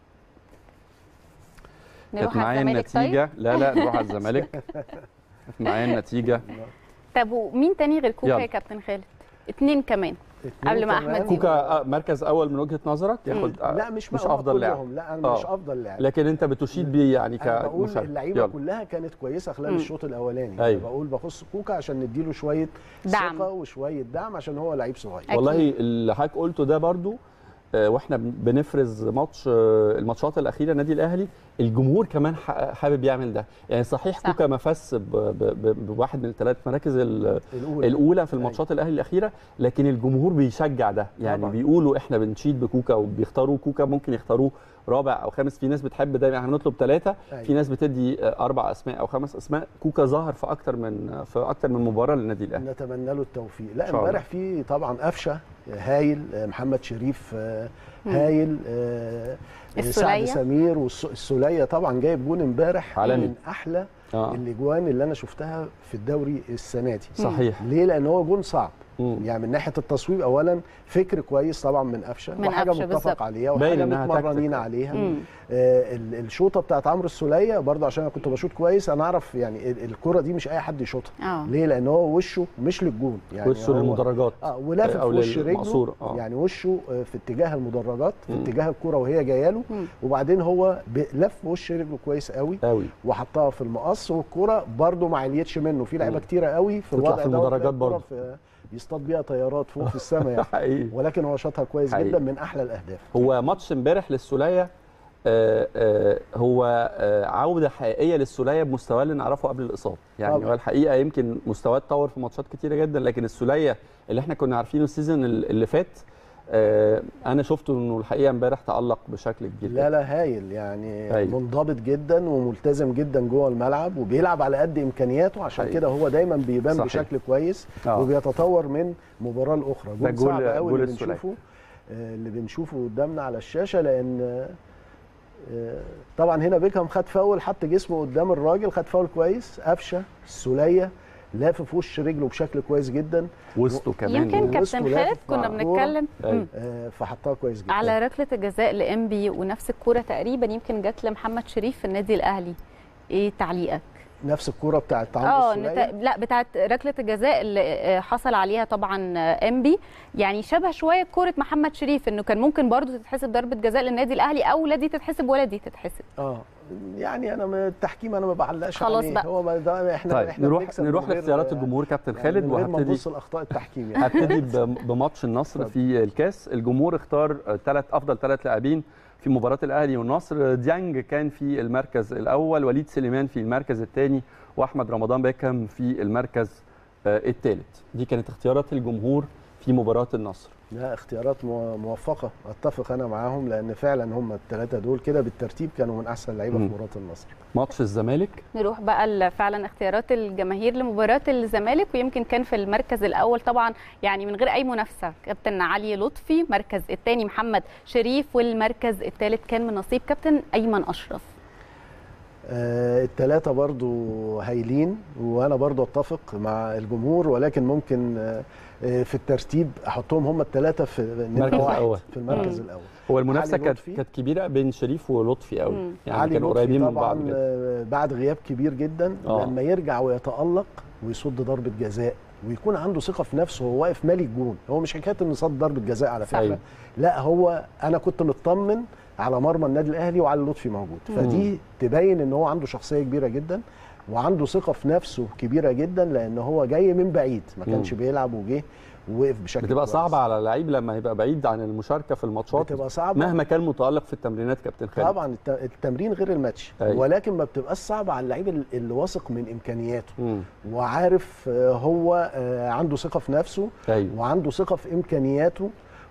كانت نروح معايا على الزمالك طيب النتيجه لا لا نروح على الزمالك كانت معايا النتيجه طب ومين تاني غير كوكا يلا. يا كابتن خالد اتنين كمان اتنين قبل ما كمان. أحمد يجي. كوكا آه، مركز اول من وجهه نظرك ياخد آه، لا مش مش هم افضل لاعب كلهم لا انا مش آه. افضل لاعب لكن انت بتشيد بيه يعني انا بقول كمشارك اللعيبه يلا. كلها كانت كويسه خلال مم. الشوط الاولاني أيوة. بقول بخص كوكا عشان نديله شويه دعم. ثقه وشويه دعم عشان هو لعيب صغير أكيد. والله اللي حضرتك قلته ده برضو آه، واحنا بن- بنفرز ماتش آه، الماتشات الاخيره النادي الاهلي الجمهور كمان ح- حابب يعمل ده يعني صحيح صح. كوكا ما فاز ب- ب- ب- بواحد من الثلاث مراكز ال- الاولى الاولى في الماتشات الاهلي الاخيره لكن الجمهور بيشجع ده يعني طبعاً. بيقولوا احنا بنشيد بكوكا وبيختاروا كوكا ممكن يختاروه رابع او خامس في ناس بتحب دايما احنا بنطلب ثلاثه أيوة. في ناس بتدي آه، اربع اسماء او خمس اسماء كوكا ظهر في اكتر من في اكتر من مباراه للنادي الاهلي نتمنى له التوفيق إن لا شاء الله. امبارح في طبعا قفشه هايل آه، محمد شريف آه، مم. هايل آه، السولية. سعد سمير والسوليه طبعا جايب جون امبارح عالمي. من احلى اه الاجوان اللي انا شفتها في الدوري السنه دي صحيح ليه لان هو جون صعب مم. يعني من ناحيه التصويب اولا فكر كويس طبعا من قفشه من وحاجه قفشة متفق بالظبط. عليها باين وحاجه إنها متمرنين تكتيك. عليها مم. آه ال- الشوطه بتاعت عمرو السوليه برضه عشان انا كنت بشوط كويس انا اعرف يعني ال- الكره دي مش اي حد يشوطها اه ليه لان هو وشه مش للجون يعني وشه هو- للمدرجات اه ولافف أو وش رجله للمقصورة، آه. يعني وشه آه، في اتجاه المدرجات في مم. اتجاه الكره وهي جايه له مم. وبعدين هو ب- لف وش رجله كويس قوي قوي وحطها في المقص والكره برده ما عليتش منه في لعيبه مم. كتيره قوي في تطلع الوضع في ده المدرجات وتلاقي الكرة برضه. في يصطاد بيها طيارات فوق في السماء يعني حقيقي ولكن هو شاطها كويس حقيقي. جدا من احلى الاهداف هو ماتش امبارح للسوليه آه، آه، هو آه، عوده حقيقيه للسوليه بمستواه اللي نعرفه قبل الاصابه يعني طبعا. هو الحقيقه يمكن مستواه اتطور في ماتشات كتيره جدا لكن السوليه اللي احنا كنا عارفينه السيزون اللي فات آه، انا شفته انه الحقيقه امبارح تالق بشكل كبير لا لا هايل يعني هايل. منضبط جدا وملتزم جدا جوه الملعب وبيلعب على قد امكانياته عشان حقيقي. كده هو دايما بيبان صحيح. بشكل كويس آه. وبيتطور من مباراه لاخرى ده جول جول- صعب قوي جول اللي السولية. بنشوفه آه، اللي بنشوفه قدامنا على الشاشه لان آه، طبعا هنا بيكهام خد فاول حط جسمه قدام الراجل خد فاول كويس قفشه السوليه لافف في وش رجله بشكل كويس جدا وسطه كمان يمكن وسط كابتن ولافف خالد كنا مع الكورة. بنتكلم أيوة. مم. آه، فحطها كويس جدا على ركله الجزاء لانبي ونفس الكوره تقريبا يمكن جت لمحمد شريف في النادي الاهلي ايه تعليقك نفس الكوره بتاعت عمرو اه السولية نت... لا بتاعت ركله الجزاء اللي آه، حصل عليها طبعا آه، انبي يعني شبه شويه كوره محمد شريف انه كان ممكن برضو تتحسب ضربه جزاء للنادي الاهلي او لا دي تتحسب ولا دي تتحسب اه يعني انا من التحكيم انا ما بعلقش خلاص عليه بقى. هو ما ده احنا طيب احنا نروح بنكسب نروح من غير- لاختيارات الجمهور كابتن يعني خالد من غير ما وهبتدي نبص لاخطاء التحكيم يعني هبتدي ب- بماتش النصر في الكاس الجمهور اختار ثلاث افضل ثلاث لاعبين في مباراه الاهلي والنصر ديانج كان في المركز الاول وليد سليمان في المركز الثاني واحمد رمضان بيكهام في المركز الثالث دي كانت اختيارات الجمهور في مباراه النصر لا اختيارات مو- موفقه اتفق انا معاهم لان فعلا هم الثلاثه دول كده بالترتيب كانوا من احسن اللعيبه في مم. مباراه النصر ماتش الزمالك نروح بقى ل- فعلا اختيارات الجماهير لمباراه الزمالك ويمكن كان في المركز الاول طبعا يعني من غير اي منافسه كابتن علي لطفي المركز الثاني محمد شريف والمركز الثالث كان من نصيب كابتن ايمن اشرف آه الثلاثه برضو هايلين وانا برضو اتفق مع الجمهور ولكن ممكن آه آه، في الترتيب احطهم هم الثلاثه في نمرة المركز واحد الأول. في المركز مم. الاول هو المنافسه علي كانت لطفي. كانت كبيره بين شريف ولطفي قوي مم. يعني علي كانوا لطفي قريبين من طبعا بعض جدا آه، بعد غياب كبير جدا آه. لما يرجع ويتالق ويصد ضربه جزاء ويكون عنده ثقه في نفسه وهو واقف مالي الجون هو مش حكايه انه صد ضربه جزاء على فكره أيوة. لا هو انا كنت مطمن على مرمى النادي الاهلي وعلي لطفي موجود فدي تبين ان هو عنده شخصيه كبيره جدا وعنده ثقه في نفسه كبيره جدا لان هو جاي من بعيد ما كانش مم. بيلعب وجه ووقف بشكل بتبقى كويس. صعبه على اللعيب لما يبقى بعيد عن المشاركه في الماتشات بتبقى صعبه مهما كان متالق في التمرينات كابتن خالد طبعا الت- التمرين غير الماتش أيوة. ولكن ما بتبقاش صعبه على اللعيب ال- اللي واثق من امكانياته مم. وعارف آه، هو آه، عنده ثقه في نفسه ايوه وعنده ثقه في امكانياته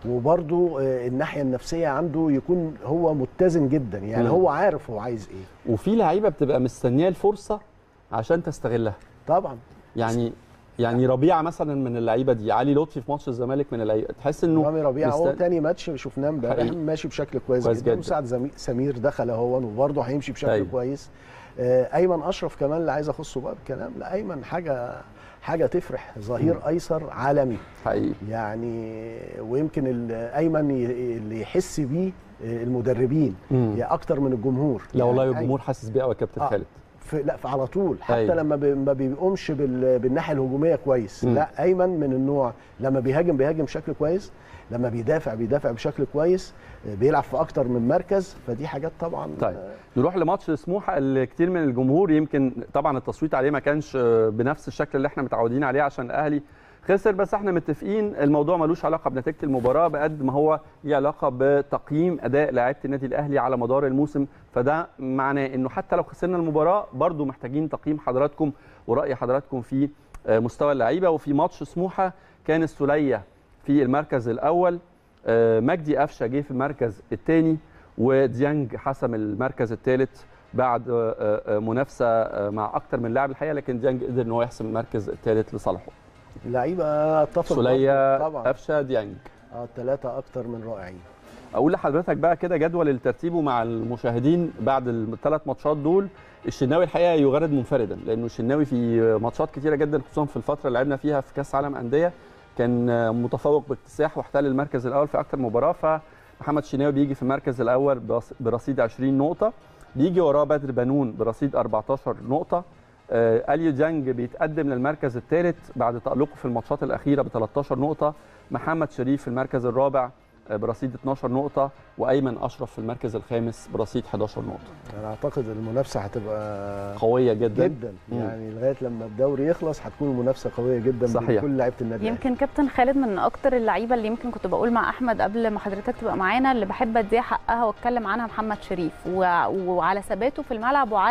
وبرضه آه، الناحيه النفسيه عنده يكون هو متزن جدا يعني مم. هو عارف هو عايز ايه وفي لعيبه بتبقى مستنيه الفرصه عشان تستغلها طبعا يعني يعني ربيعه مثلا من اللعيبه دي علي لطفي في ماتش الزمالك من اللعيبه تحس انه رامي ربيعه هو مست- تاني ماتش شفناه امبارح حقيقي. ماشي بشكل كويس, كويس جدا جدا. وسعد زمي- سمير دخل اهو وبرضه هيمشي بشكل أيوة. أيوه. كويس آه، ايمن اشرف كمان اللي عايز اخصه بقى بكلام لا ايمن حاجه حاجه تفرح ظهير مم. ايسر عالمي حقيقي يعني ويمكن ال- ايمن ي- اللي يحس بيه المدربين مم. يعني اكتر من الجمهور لا والله يعني الجمهور حاسس بيه قوي يا كابتن آه. خالد في لا في على طول حتى أيوة. لما بي- ما بيقومش بال- بالناحيه الهجوميه كويس مم. لا ايمن من النوع لما بيهاجم بيهاجم بشكل كويس لما بيدافع بيدافع بشكل كويس بيلعب في اكتر من مركز فدي حاجات طبعا طيب. نروح لماتش سموحه اللي كتير من الجمهور يمكن طبعا التصويت عليه ما كانش بنفس الشكل اللي احنا متعودين عليه عشان الاهلي خسر بس احنا متفقين الموضوع ملوش علاقه بنتيجه المباراه بقد ما هو ليه علاقه بتقييم اداء لاعيبه النادي الاهلي على مدار الموسم فده معناه انه حتى لو خسرنا المباراه برضو محتاجين تقييم حضراتكم وراي حضراتكم في آه، مستوى اللعيبه وفي ماتش سموحه كان السوليه في المركز الاول آه، مجدي قفشه جه في المركز الثاني وديانج حسم المركز الثالث بعد آه، آه، منافسه آه، مع اكتر من لاعب الحقيقه لكن ديانج قدر ان هو يحسم المركز الثالث لصالحه لعيبه اتفق سوليه برضه طبعا قفشه ديانج اه الثلاثه اكتر من رائعين اقول لحضرتك بقى كده جدول الترتيب ومع المشاهدين بعد الثلاث ماتشات دول الشناوي الحقيقه يغرد منفردا لانه الشناوي في ماتشات كتيره جدا خصوصا في الفتره اللي لعبنا فيها في كاس عالم انديه كان متفوق باكتساح واحتل المركز الاول في اكتر مباراه فمحمد الشناوي بيجي في المركز الاول برص- برصيد 20 نقطه بيجي وراه بدر بنون برصيد 14 نقطه آه، اليو جانج بيتقدم للمركز الثالث بعد تألقه في الماتشات الأخيرة ب 13 نقطة محمد شريف في المركز الرابع آه، برصيد 12 نقطة وأيمن أشرف في المركز الخامس برصيد 11 نقطة انا اعتقد المنافسه هتبقى قوية جدا جدا مم. يعني لغايه لما الدوري يخلص هتكون المنافسه قويه جدا صحيح. بين كل لعيبه النادي الأهلي. يمكن كابتن خالد من اكتر اللعيبه اللي يمكن كنت بقول مع احمد قبل ما حضرتك تبقى معانا اللي بحب اديها حقها واتكلم عنها محمد شريف و... وعلى ثباته في الملعب وعلى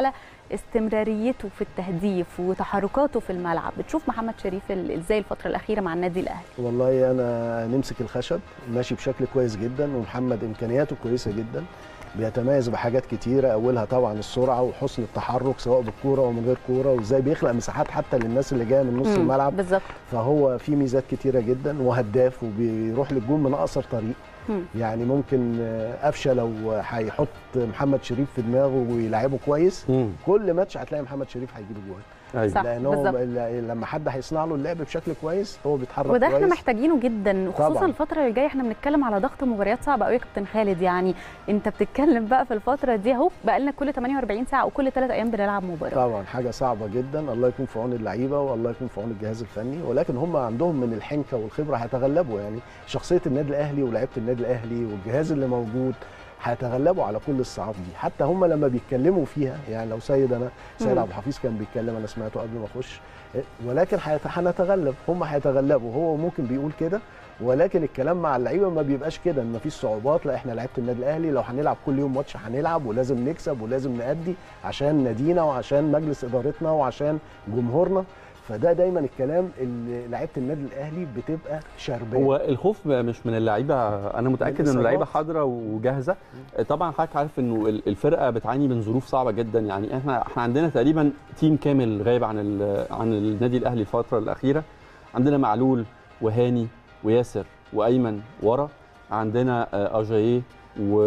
استمراريته في التهديف وتحركاته في الملعب بتشوف محمد شريف ال- ازاي الفتره الاخيره مع النادي الاهلي والله انا نمسك الخشب ماشي بشكل كويس جدا ومحمد امكانياته كويسه جدا بيتميز بحاجات كتيره اولها طبعا السرعه وحسن التحرك سواء بالكوره ومن غير كوره وازاي بيخلق مساحات حتى للناس اللي جايه من نص مم، الملعب بالظبط فهو في ميزات كتيره جدا وهداف وبيروح للجون من اقصر طريق مم. يعني ممكن آه، قفشه لو هيحط محمد شريف في دماغه ويلعبه كويس مم. كل ماتش هتلاقي محمد شريف هيجيب جوان ايوه صح لان هو بالظبط ل- لما حد هيصنع له اللعب بشكل كويس هو بيتحرك وده احنا كويس محتاجينه جدا وخصوصا طبعاً. الفتره اللي جايه احنا بنتكلم على ضغط مباريات صعبه قوي يا كابتن خالد يعني انت بتتكلم بقى في الفتره دي اهو بقى لنا كل 48 ساعه وكل 3 ايام بنلعب مباراه طبعا حاجه صعبه جدا الله يكون في عون اللعيبه والله يكون في عون الجهاز الفني ولكن هم عندهم من الحنكه والخبره هيتغلبوا يعني شخصيه النادي الاهلي ولاعيبه النادي الاهلي والجهاز اللي موجود هيتغلبوا على كل الصعاب دي حتى هم لما بيتكلموا فيها يعني لو سيد انا سيد مم. عبد الحفيظ كان بيتكلم انا سمعته قبل ما اخش ولكن هيت- هنتغلب هم هيتغلبوا هو ممكن بيقول كده ولكن الكلام مع اللعيبه ما بيبقاش كده ان مفيش صعوبات لا احنا لعيبه النادي الاهلي لو هنلعب كل يوم ماتش هنلعب ولازم نكسب ولازم نأدي عشان نادينا وعشان مجلس ادارتنا وعشان جمهورنا فده دايما الكلام اللي لعيبه النادي الاهلي بتبقى شربان هو الخوف مش من اللعيبه انا متاكد ان الإصابات. اللعيبه حاضره وجاهزه طبعا حضرتك عارف انه ال- الفرقه بتعاني من ظروف صعبه جدا يعني احنا احنا عندنا تقريبا تيم كامل غايب عن ال- عن النادي الاهلي الفتره الاخيره عندنا معلول وهاني وياسر وايمن ورا عندنا آه، اجاييه و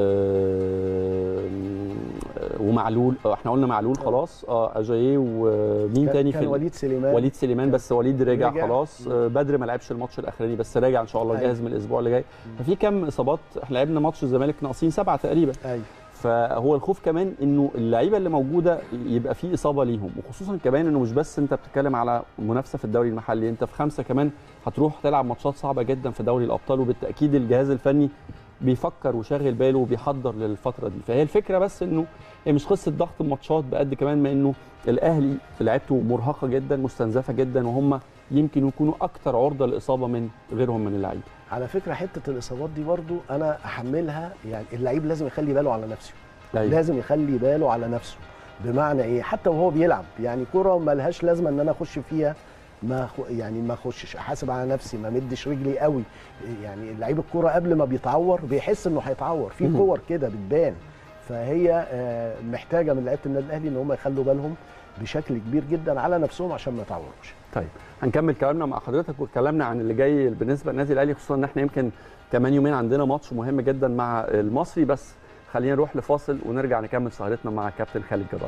آه، ومعلول آه، احنا قلنا معلول خلاص اه اجاييه ومين كان- تاني كان في ال- وليد سليمان وليد سليمان بس وليد رجع, رجع. خلاص آه، بدر ما لعبش الماتش الاخراني بس راجع ان شاء الله أيوة. جاهز من الاسبوع اللي جاي ففي كم اصابات احنا لعبنا ماتش الزمالك ناقصين سبعه تقريبا ايوه فهو الخوف كمان انه اللعيبه اللي موجوده يبقى في اصابه ليهم وخصوصا كمان انه مش بس انت بتتكلم على منافسه في الدوري المحلي انت في خمسه كمان هتروح تلعب ماتشات صعبه جدا في دوري الابطال وبالتاكيد الجهاز الفني بيفكر وشاغل باله وبيحضر للفتره دي فهي الفكره بس انه هي مش قصه ضغط الماتشات بقد كمان ما انه الاهلي لعيبته مرهقه جدا مستنزفه جدا وهم يمكن يكونوا اكثر عرضه للاصابه من غيرهم من اللعيبه على فكره حته الاصابات دي برضو انا احملها يعني اللعيب لازم يخلي باله على نفسه أيوة. لازم يخلي باله على نفسه بمعنى ايه حتى وهو بيلعب يعني كره ملهاش لازمه ان انا اخش فيها ما خ- يعني ما اخشش احاسب على نفسي ما مدش رجلي قوي يعني لعيب الكوره قبل ما بيتعور بيحس انه هيتعور في مهم. كور كده بتبان فهي آه، محتاجه من لعيبه النادي الاهلي ان هم يخلوا بالهم بشكل كبير جدا على نفسهم عشان ما يتعوروش طيب هنكمل كلامنا مع حضرتك وكلامنا عن اللي جاي بالنسبه للنادي الاهلي خصوصا ان احنا يمكن كمان يومين عندنا ماتش مهم جدا مع المصري بس خلينا نروح لفاصل ونرجع نكمل سهرتنا مع كابتن خالد جلال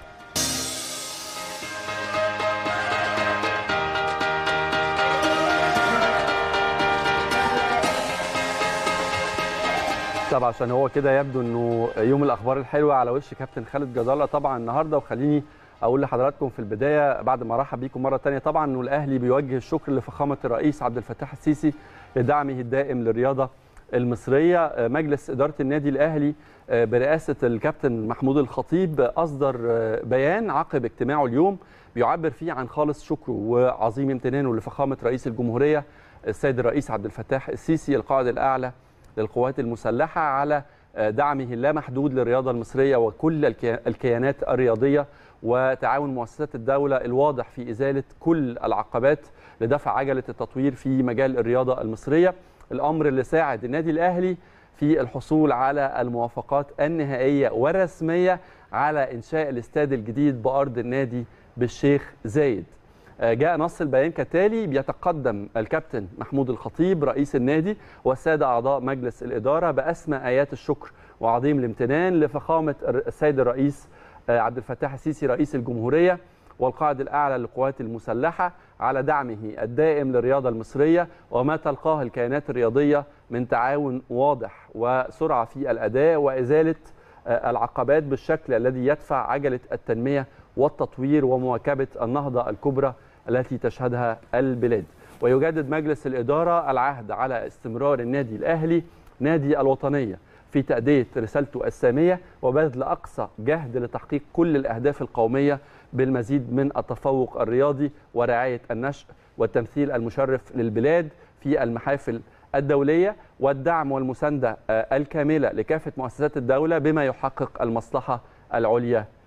طب عشان هو كده يبدو انه يوم الاخبار الحلوه على وش كابتن خالد جدالة طبعا النهارده وخليني اقول لحضراتكم في البدايه بعد ما ارحب بيكم مره ثانيه طبعا انه الاهلي بيوجه الشكر لفخامه الرئيس عبد الفتاح السيسي لدعمه الدائم للرياضه المصريه مجلس اداره النادي الاهلي برئاسه الكابتن محمود الخطيب اصدر بيان عقب اجتماعه اليوم بيعبر فيه عن خالص شكره وعظيم امتنانه لفخامه رئيس الجمهوريه السيد الرئيس عبد الفتاح السيسي القائد الاعلى للقوات المسلحه على دعمه اللامحدود للرياضه المصريه وكل الكي- الكيانات الرياضيه وتعاون مؤسسات الدوله الواضح في ازاله كل العقبات لدفع عجله التطوير في مجال الرياضه المصريه الامر اللي ساعد النادي الاهلي في الحصول على الموافقات النهائيه والرسميه على انشاء الاستاد الجديد بارض النادي بالشيخ زايد آه، جاء نص البيان كالتالي بيتقدم الكابتن محمود الخطيب رئيس النادي والسادة أعضاء مجلس الإدارة بأسمى آيات الشكر وعظيم الامتنان لفخامة الر- السيد الرئيس آه، عبد الفتاح السيسي رئيس الجمهورية والقائد الأعلى للقوات المسلحة على دعمه الدائم للرياضة المصرية وما تلقاه الكيانات الرياضية من تعاون واضح وسرعة في الأداء وإزالة آه، العقبات بالشكل الذي يدفع عجلة التنمية والتطوير ومواكبة النهضة الكبرى التي تشهدها البلاد ويجدد مجلس الإدارة العهد على استمرار النادي الأهلي نادي الوطنية في تأدية رسالته السامية وبذل أقصى جهد لتحقيق كل الأهداف القومية بالمزيد من التفوق الرياضي ورعاية النشء والتمثيل المشرف للبلاد في المحافل الدولية والدعم والمساندة آه، الكاملة لكافة مؤسسات الدولة بما يحقق المصلحة العليا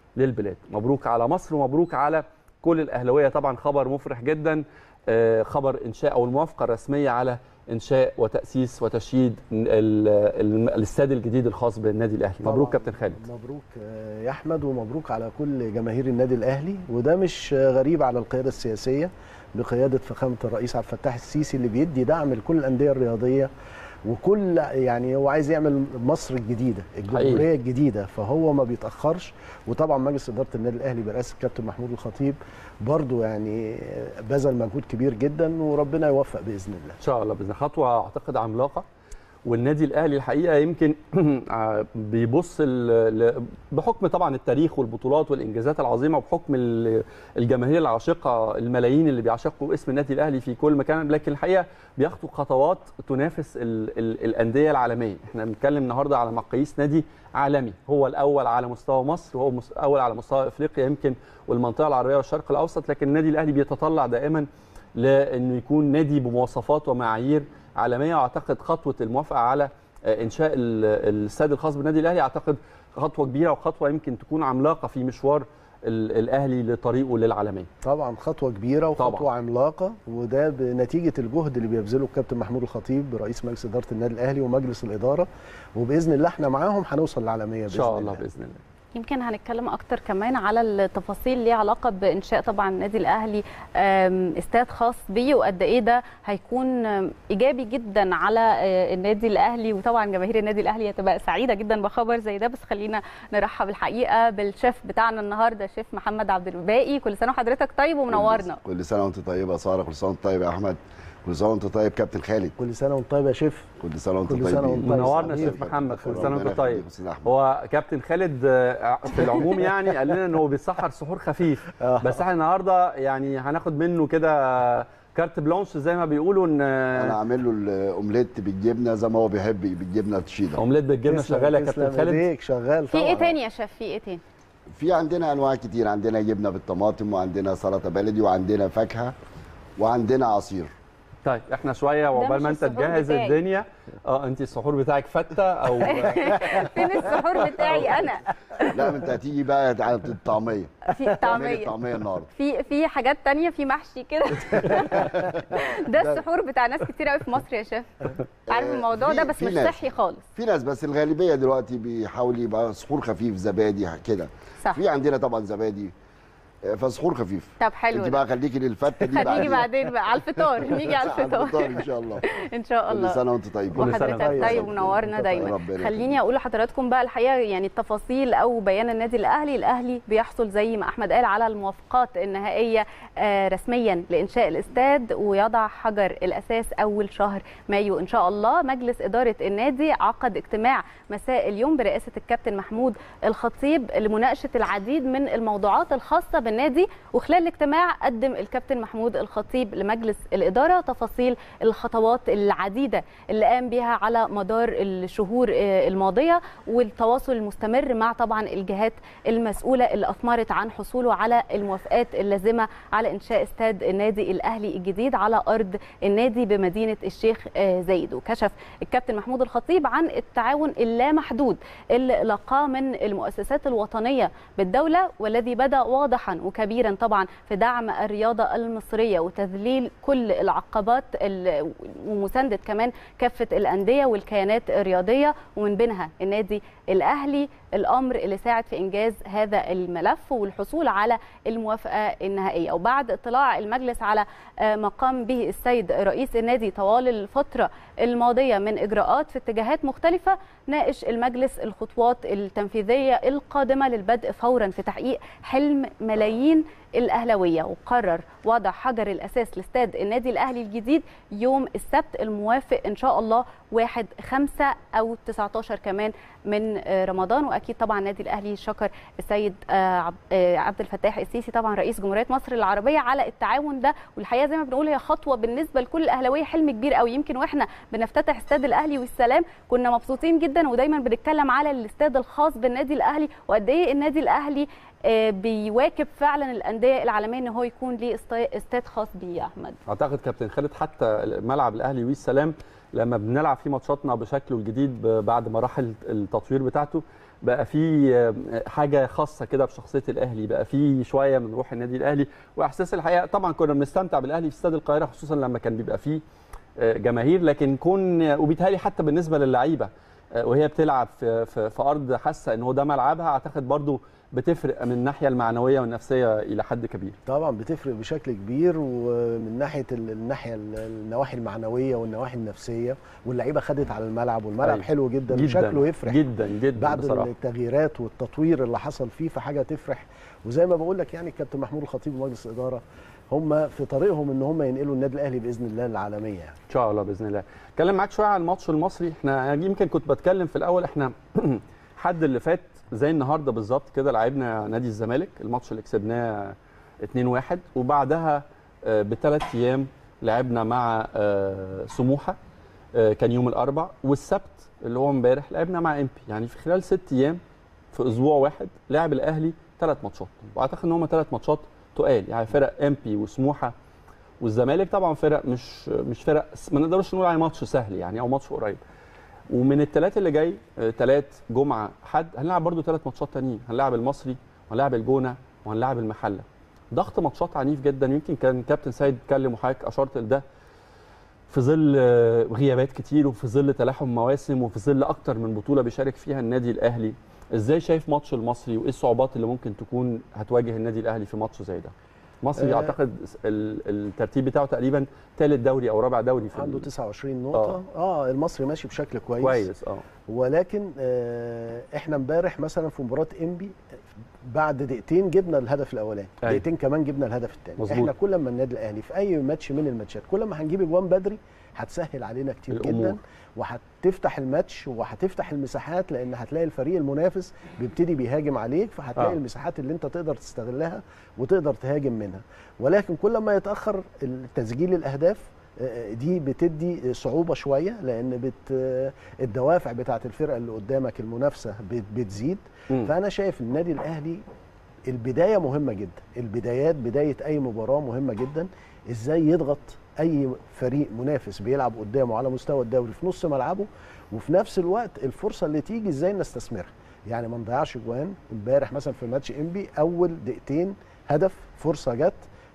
للبلاد مبروك على مصر ومبروك على كل الاهلاويه طبعا خبر مفرح جدا آه، خبر انشاء او الموافقه الرسميه على انشاء وتاسيس وتشييد ال- ال- الاستاد الجديد الخاص بالنادي الاهلي مبروك طبعاً. كابتن خالد مبروك آه، يا احمد ومبروك على كل جماهير النادي الاهلي وده مش آه، غريب على القياده السياسيه بقياده فخامه الرئيس عبد الفتاح السيسي اللي بيدي دعم لكل الانديه الرياضيه وكل يعني هو عايز يعمل مصر الجديده الجمهوريه الجديده فهو ما بيتاخرش وطبعا مجلس اداره النادي الاهلي برئاسه الكابتن محمود الخطيب برضو يعني آه، بذل مجهود كبير جدا وربنا يوفق باذن الله ان شاء الله باذن الله. خطوه اعتقد عملاقه والنادي الاهلي الحقيقه يمكن بيبص ال- ل- بحكم طبعا التاريخ والبطولات والانجازات العظيمه وبحكم ال- الجماهير العاشقه الملايين اللي بيعشقوا اسم النادي الاهلي في كل مكان لكن الحقيقه بياخدوا خطوات تنافس ال ال الانديه العالميه احنا بنتكلم النهارده على مقاييس نادي عالمي هو الاول على مستوى مصر وهو مس- اول على مستوى افريقيا يمكن والمنطقه العربيه والشرق الاوسط لكن النادي الاهلي بيتطلع دائما لانه يكون نادي بمواصفات ومعايير عالميه واعتقد خطوه الموافقه على آه، انشاء ال- الاستاد الخاص بالنادي الاهلي اعتقد خطوه كبيره وخطوه يمكن تكون عملاقه في مشوار ال- الاهلي لطريقه للعالميه طبعا خطوه كبيره وخطوه طبعاً. عملاقه وده بنتيجه الجهد اللي بيبذله الكابتن محمود الخطيب رئيس مجلس اداره النادي الاهلي ومجلس الاداره وباذن الله احنا معاهم هنوصل للعالميه ان باذن شاء الله باذن الله يمكن هنتكلم اكتر كمان على التفاصيل ليها علاقه بانشاء طبعا النادي الاهلي آم، استاد خاص بيه وقد ايه ده هيكون آم، ايجابي جدا على آه، النادي الاهلي وطبعا جماهير النادي الاهلي هتبقى سعيده جدا بخبر زي ده بس خلينا نرحب الحقيقه بالشيف بتاعنا النهارده شيف محمد عبد الباقي كل سنه وحضرتك طيب ومنورنا كل سنه وانت طيبه يا ساره كل سنه وانت طيب يا احمد كل سنه وانت طيب كابتن خالد كل سنه وانت طيب يا شيف كل سنه وانت كل طيب سنة وانت طيب. منورنا حبيبي. شيف محمد كل سنه ربنا وانت طيب يخليك يا أستاذ أحمد. هو كابتن خالد آه، في العموم يعني قال لنا ان هو بيتسحر سحور خفيف بس احنا النهارده يعني هناخد منه كده كارت بلانش زي ما بيقولوا ان انا عامل له الاومليت بالجبنه زي ما هو بيحب بالجبنه تشيدر اومليت بالجبنه تسلم- شغاله يا تسلم كابتن خالد ايديك شغال في ايه طبعاً. تاني يا شيف في ايه تاني في عندنا انواع كتير عندنا جبنه بالطماطم وعندنا سلطه بلدي وعندنا فاكهه وعندنا عصير طيب احنا شويه وعقبال مش ما انت السحور تجهز بتاعي. الدنيا اه انت السحور بتاعك فته او فين السحور بتاعي انا لا ما انت هتيجي بقى على الطعميه في تعملي طعميه الطعميه النهارده في في حاجات تانية في محشي كده ده السحور بتاع ناس كتير قوي في مصر يا شيف عارف آه، الموضوع في- ده بس في مش ناس. صحي خالص في ناس بس الغالبيه دلوقتي بيحاول يبقى سحور خفيف زبادي كده صح في عندنا طبعا زبادي آه، فسحور خفيف طب حلو انت ده. بقى خليكي للفته دي هنيجي بعدين بقى على الفطار نيجي على الفطار ان شاء الله ان شاء الله كل سنه وانت طيبين كل سنة وحضرتك طيب. طيب ونورنا طيب. دايما ربنا خليني اقول لحضراتكم بقى الحقيقه يعني التفاصيل او بيان النادي الاهلي الاهلي بيحصل زي ما احمد قال على الموافقات النهائيه آه، رسميا لانشاء الاستاد ويضع حجر الاساس اول شهر مايو ان شاء الله مجلس اداره النادي عقد اجتماع مساء اليوم برئاسه الكابتن محمود الخطيب لمناقشه العديد من الموضوعات الخاصه بالنادي وخلال الاجتماع قدم الكابتن محمود الخطيب لمجلس الاداره تفاصيل الخطوات العديده اللي قام بها على مدار الشهور آه، الماضيه والتواصل المستمر مع طبعا الجهات المسؤوله اللي اثمرت عن حصوله على الموافقات اللازمه على انشاء استاد النادي الاهلي الجديد على ارض النادي بمدينه الشيخ آه، زايد وكشف الكابتن محمود الخطيب عن التعاون اللامحدود اللي لقاه من المؤسسات الوطنيه بالدوله والذي بدا واضحا وكبيرا طبعا في دعم الرياضه المصريه وتذليل كل العقبات ال- ومسانده كمان كافه الانديه والكيانات الرياضيه ومن بينها النادي الاهلي الامر اللي ساعد في انجاز هذا الملف والحصول على الموافقه النهائيه وبعد اطلاع المجلس على آه، ما قام به السيد رئيس النادي طوال الفتره الماضيه من اجراءات في اتجاهات مختلفه ناقش المجلس الخطوات التنفيذيه القادمه للبدء فورا في تحقيق حلم ملايين الاهلاويه وقرر وضع حجر الاساس لاستاد النادي الاهلي الجديد يوم السبت الموافق ان شاء الله 1 5 او 19 كمان من آه، رمضان واكيد طبعا النادي الاهلي شكر السيد آه، عب- آه، عبد الفتاح السيسي طبعا رئيس جمهوريه مصر العربيه على التعاون ده والحقيقه زي ما بنقول هي خطوه بالنسبه لكل الاهلاويه حلم كبير قوي يمكن واحنا بنفتتح استاد الاهلي والسلام كنا مبسوطين جدا ودايما بنتكلم على الاستاد الخاص بالنادي الاهلي وقد ايه النادي الاهلي آه، بيواكب فعلا الانديه العالميه ان هو يكون ليه است- استاد خاص بيه يا احمد اعتقد كابتن خالد حتى ملعب الاهلي والسلام لما بنلعب فيه ماتشاتنا بشكله الجديد ب- بعد مراحل التطوير بتاعته بقى في آه، حاجه خاصه كده بشخصيه الاهلي بقى في شويه من روح النادي الاهلي واحساس الحقيقه طبعا كنا بنستمتع بالاهلي في استاد القاهره خصوصا لما كان بيبقى فيه آه، جماهير لكن كون وبيتهيألي حتى بالنسبه للعيبه آه، وهي بتلعب في, في, في ارض حاسه ان هو ده ملعبها اعتقد برضو بتفرق من الناحيه المعنويه والنفسيه الى حد كبير طبعا بتفرق بشكل كبير ومن ناحيه ال- الناحيه ال- النواحي المعنويه والنواحي النفسيه واللعيبه خدت على الملعب والملعب أيوة. حلو جدا, جدا وشكله يفرح جدا جدا بعد بصراحه التغييرات والتطوير اللي حصل فيه فحاجه تفرح وزي ما بقول لك يعني الكابتن محمود الخطيب ومجلس الاداره هم في طريقهم ان هم ينقلوا النادي الاهلي باذن الله للعالميه يعني. ان شاء الله باذن الله اتكلم معاك شويه عن الماتش المصري احنا يمكن كنت بتكلم في الاول احنا حد اللي فات زي النهارده بالظبط كده لعبنا نادي الزمالك الماتش اللي كسبناه 2-1 وبعدها آه، بثلاث ايام لعبنا مع آه، سموحه آه، كان يوم الاربع والسبت اللي هو امبارح لعبنا مع امبي يعني في خلال ست ايام في اسبوع واحد لعب الاهلي ثلاث ماتشات واعتقد ان هم ثلاث ماتشات تقال يعني فرق امبي وسموحه والزمالك طبعا فرق مش مش فرق ما نقدرش نقول عليه ماتش سهل يعني او ماتش قريب ومن الثلاث اللي جاي ثلاث جمعه حد هنلعب برضو ثلاث ماتشات تانيين هنلعب المصري وهنلعب الجونه وهنلعب المحله ضغط ماتشات عنيف جدا يمكن كان كابتن سيد اتكلم وحضرتك اشرت لده في ظل آه، غيابات كتير وفي ظل تلاحم مواسم وفي ظل اكتر من بطوله بيشارك فيها النادي الاهلي ازاي شايف ماتش المصري وايه الصعوبات اللي ممكن تكون هتواجه النادي الاهلي في ماتش زي ده المصري آه. اعتقد ال- الترتيب بتاعه تقريبا ثالث دوري او رابع دوري في عنده ال- 29 نقطه اه, آه المصري ماشي بشكل كويس, كويس اه ولكن آه احنا امبارح مثلا في مباراه انبي بعد دقيقتين جبنا الهدف الاولاني أيوة. دقيقتين كمان جبنا الهدف الثاني مظبوط. احنا كل ما النادي الاهلي في اي ماتش من الماتشات كل ما هنجيب اجوان بدري هتسهل علينا كتير الأمور. جدا وهتفتح الماتش وهتفتح المساحات لان هتلاقي الفريق المنافس بيبتدي بيهاجم عليك فهتلاقي آه. آه. المساحات اللي انت تقدر تستغلها وتقدر تهاجم منها ولكن كل ما يتاخر تسجيل الاهداف آه، دي بتدي صعوبه شويه لان بت آه، الدوافع بتاعه الفرقه اللي قدامك المنافسه بت- بتزيد مم. فانا شايف النادي الاهلي البدايه مهمه جدا البدايات بدايه اي مباراه مهمه جدا ازاي يضغط اي فريق منافس بيلعب قدامه على مستوى الدوري في نص ملعبه وفي نفس الوقت الفرصه اللي تيجي ازاي نستثمرها يعني ما نضيعش جوان امبارح مثلا في ماتش انبي اول دقيقتين هدف فرصه جت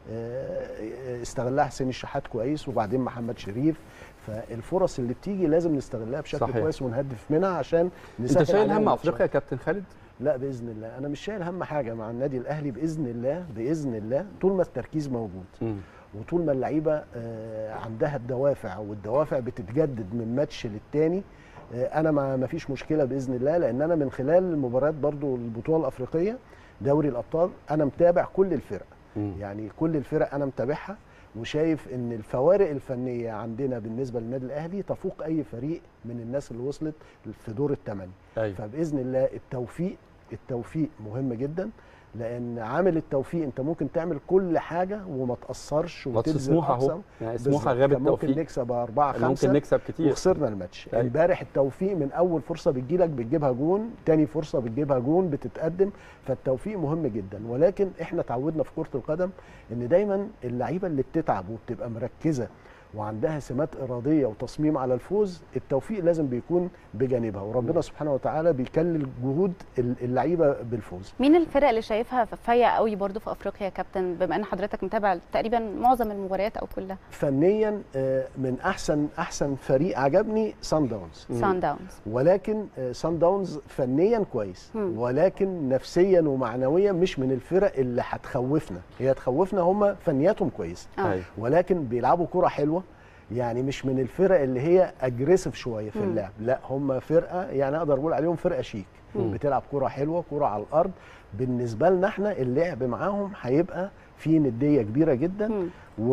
آه، استغلها حسين الشحات كويس وبعدين محمد شريف فالفرص اللي بتيجي لازم نستغلها بشكل صحيح. صحيح. كويس ونهدف منها عشان انت نسهل شايل علينا هم الماتشات. افريقيا يا كابتن خالد لا باذن الله انا مش شايل هم حاجه مع النادي الاهلي باذن الله باذن الله طول ما التركيز موجود مم. وطول ما اللعيبه آه، عندها الدوافع والدوافع بتتجدد من ماتش للتاني آه، انا ما ما فيش مشكله باذن الله لان انا من خلال المباريات برضو البطوله الافريقيه دوري الابطال انا متابع كل الفرق مم. يعني كل الفرق انا متابعها وشايف ان الفوارق الفنيه عندنا بالنسبه للنادي الاهلي تفوق اي فريق من الناس اللي وصلت في دور الثمانيه ايوه فباذن الله التوفيق التوفيق مهم جدا لان عامل التوفيق انت ممكن تعمل كل حاجه وما تاثرش ماتش وتبذل سموحه اهو اقصى يعني سموحه بالظبط. غاب كان ممكن التوفيق نكسب أربعة كان خمسة ممكن نكسب كتير وخسرنا الماتش أيوة. امبارح التوفيق من اول فرصه بتجيلك بتجيبها جون تاني فرصه بتجيبها جون بتتقدم فالتوفيق مهم جدا ولكن احنا اتعودنا في كره القدم ان دايما اللعيبه اللي بتتعب وبتبقى مركزه وعندها سمات اراديه وتصميم على الفوز التوفيق لازم بيكون بجانبها وربنا سبحانه وتعالى بيكلل جهود اللعيبه بالفوز مين الفرق اللي شايفها فايقه قوي برضو في افريقيا يا كابتن بما ان حضرتك متابع تقريبا معظم المباريات او كلها فنيا آه، من احسن احسن فريق عجبني سان داونز سان داونز ولكن سان داونز فنيا كويس مم. ولكن نفسيا ومعنويا مش من الفرق اللي هتخوفنا هي تخوفنا هم فنياتهم كويس آه. أيوة. ولكن بيلعبوا كرة حلوه يعني مش من الفرق اللي هي اجريسيف شويه في مم. اللعب لا هم فرقه يعني اقدر اقول عليهم فرقه شيك مم. بتلعب كرة حلوه كرة على الارض بالنسبه لنا احنا اللعب معاهم هيبقى في نديه كبيره جدا مم.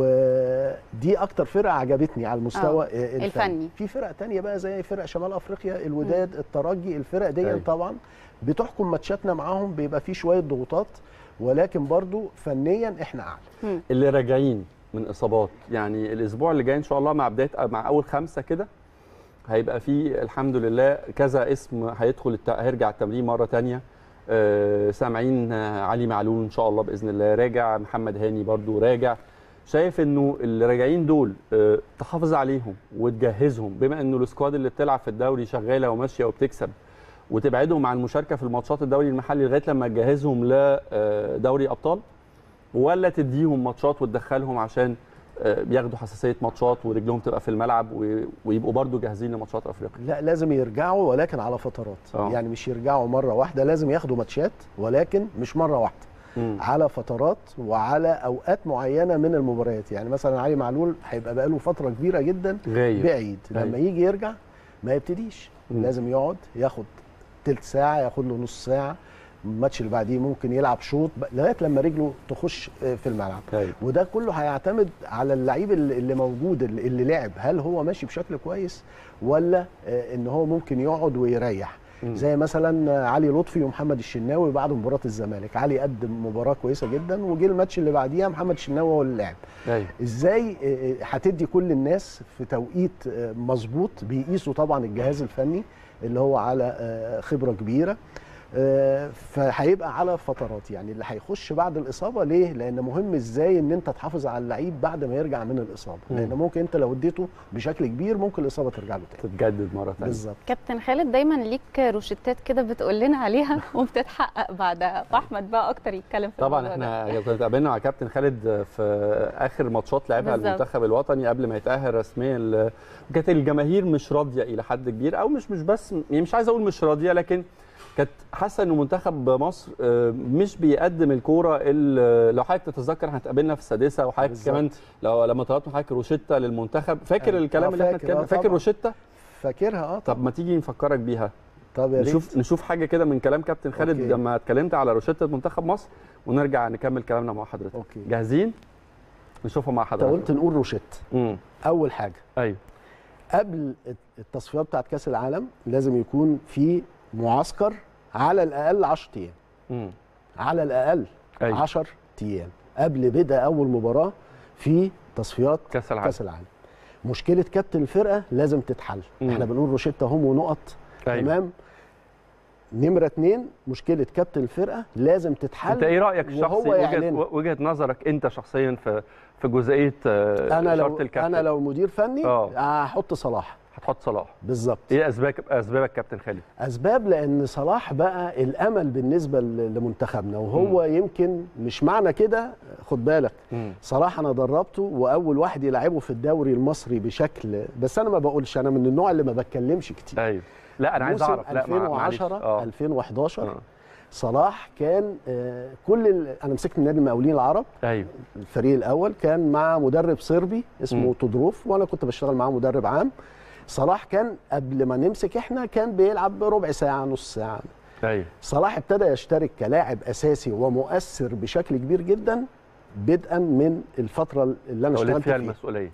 ودي اكتر فرقه عجبتني على المستوى آه. الفني. الفني. في فرق تانية بقى زي فرق شمال افريقيا الوداد الترجي الفرق دي أيوة. طبعا بتحكم ماتشاتنا معاهم بيبقى في شويه ضغوطات ولكن برضو فنيا احنا اعلى اللي راجعين من اصابات يعني الاسبوع اللي جاي ان شاء الله مع بدايه مع اول خمسه كده هيبقى في الحمد لله كذا اسم هيدخل الت... هيرجع التمرين مره تانية آه سامعين آه، علي معلول ان شاء الله باذن الله راجع محمد هاني برضو راجع شايف انه اللي راجعين دول آه تحافظ عليهم وتجهزهم بما انه السكواد اللي بتلعب في الدوري شغاله وماشيه وبتكسب وتبعدهم عن المشاركه في الماتشات الدوري المحلي لغايه لما تجهزهم لدوري ابطال ولا تديهم ماتشات وتدخلهم عشان آه، ياخدوا حساسيه ماتشات ورجلهم تبقى في الملعب و- ويبقوا برضو جاهزين لماتشات افريقيا لا لازم يرجعوا ولكن على فترات آه. يعني مش يرجعوا مره واحده لازم ياخدوا ماتشات ولكن مش مره واحده مم. على فترات وعلى اوقات معينه من المباريات يعني مثلا علي معلول هيبقى بقاله فتره كبيره جدا غايب بعيد أيوة. لما يجي يرجع ما يبتديش مم. لازم يقعد ياخد تلت ساعه ياخد له نص ساعه الماتش اللي بعديه ممكن يلعب شوط ب- لغايه لما رجله تخش آه، في الملعب أيوة. وده كله هيعتمد على اللعيب اللي اللي موجود اللي اللي لعب هل هو ماشي بشكل كويس ولا آه، ان هو ممكن يقعد ويريح مم. زي مثلا علي لطفي ومحمد الشناوي بعد مباراه الزمالك علي قدم مباراه كويسه جدا وجه الماتش اللي بعديها محمد الشناوي هو اللي لعب ايوه ازاي آه، آه، هتدي كل الناس في توقيت آه، مظبوط بيقيسوا طبعا الجهاز الفني اللي هو على آه، خبره كبيره آه، فهيبقى على فترات يعني اللي هيخش بعد الاصابه ليه لان مهم ازاي ان انت تحافظ على اللعيب بعد ما يرجع من الاصابه مم. لان ممكن انت لو اديته بشكل كبير ممكن الاصابه ترجع له تاني تتجدد مره ثانيه بالظبط كابتن خالد دايما ليك روشتات كده بتقول لنا عليها وبتتحقق بعدها واحمد بقى اكتر يتكلم في طبعا الموضوع ده. احنا كنا اتقابلنا مع كابتن خالد في اخر ماتشات لعبها بالظبط. المنتخب الوطني قبل ما يتاهل رسميا ل- كانت الجماهير مش راضيه الى حد كبير او مش مش بس يعني مش عايز اقول مش راضيه لكن كانت حاسه انه منتخب مصر آه، مش بيقدم الكوره اللي لو حضرتك تتذكر احنا اتقابلنا في السادسه وحضرتك بالظبط. كمان لو لما طلبت من حضرتك روشيتا للمنتخب فاكر أيوة. الكلام آه، اللي احنا فاكر، اتكلمنا آه، فاكر طبعاً. روشيتا فاكرها اه طب ما تيجي نفكرك بيها طب يا ريت نشوف نشوف حاجه كده من كلام كابتن خالد أوكي. لما اتكلمت على روشيتا منتخب مصر ونرجع نكمل كلامنا مع حضرتك اوكي جاهزين نشوفهم مع انت حضرتك قلت نقول روشيت امم اول حاجه ايوه قبل التصفيات بتاعت كاس العالم لازم يكون في معسكر على الاقل 10 ايام امم على الاقل أيوة. 10 ايام قبل بدء اول مباراه في تصفيات كاس العالم كاس العالم مشكله كابتن الفرقه لازم تتحل مم. احنا بنقول روشيتا هم ونقط أيوة. تمام نمره اتنين مشكله كابتن الفرقه لازم تتحل انت ايه رايك الشخصي وهو وجهه, يعلنها. وجهه نظرك انت شخصيا في في جزئيه آه، انا لو شرط الكابتن انا لو مدير فني آه. هحط صلاح هتحط صلاح بالظبط ايه اسباب اسبابك كابتن خالد اسباب لان صلاح بقى الامل بالنسبه ل- لمنتخبنا وهو مم. يمكن مش معنى كده خد بالك امم صلاح انا دربته واول واحد يلعبه في الدوري المصري بشكل بس انا ما بقولش انا من النوع اللي ما بتكلمش كتير ايوه لا انا عايز موسم اعرف لا مع- معلش. 2010 اه 2011 آه. صلاح كان آه، كل ال... انا مسكت نادي المقاولين العرب ايوه الفريق الاول كان مع مدرب صربي اسمه مم. تودروف وانا كنت بشتغل معاه مدرب عام صلاح كان قبل ما نمسك احنا كان بيلعب بربع ساعه نص ساعه ايوه صلاح ابتدى يشترك كلاعب اساسي ومؤثر بشكل كبير جدا بدءا من الفتره اللي انا توليت اشتغلت فيها فيها المسؤوليه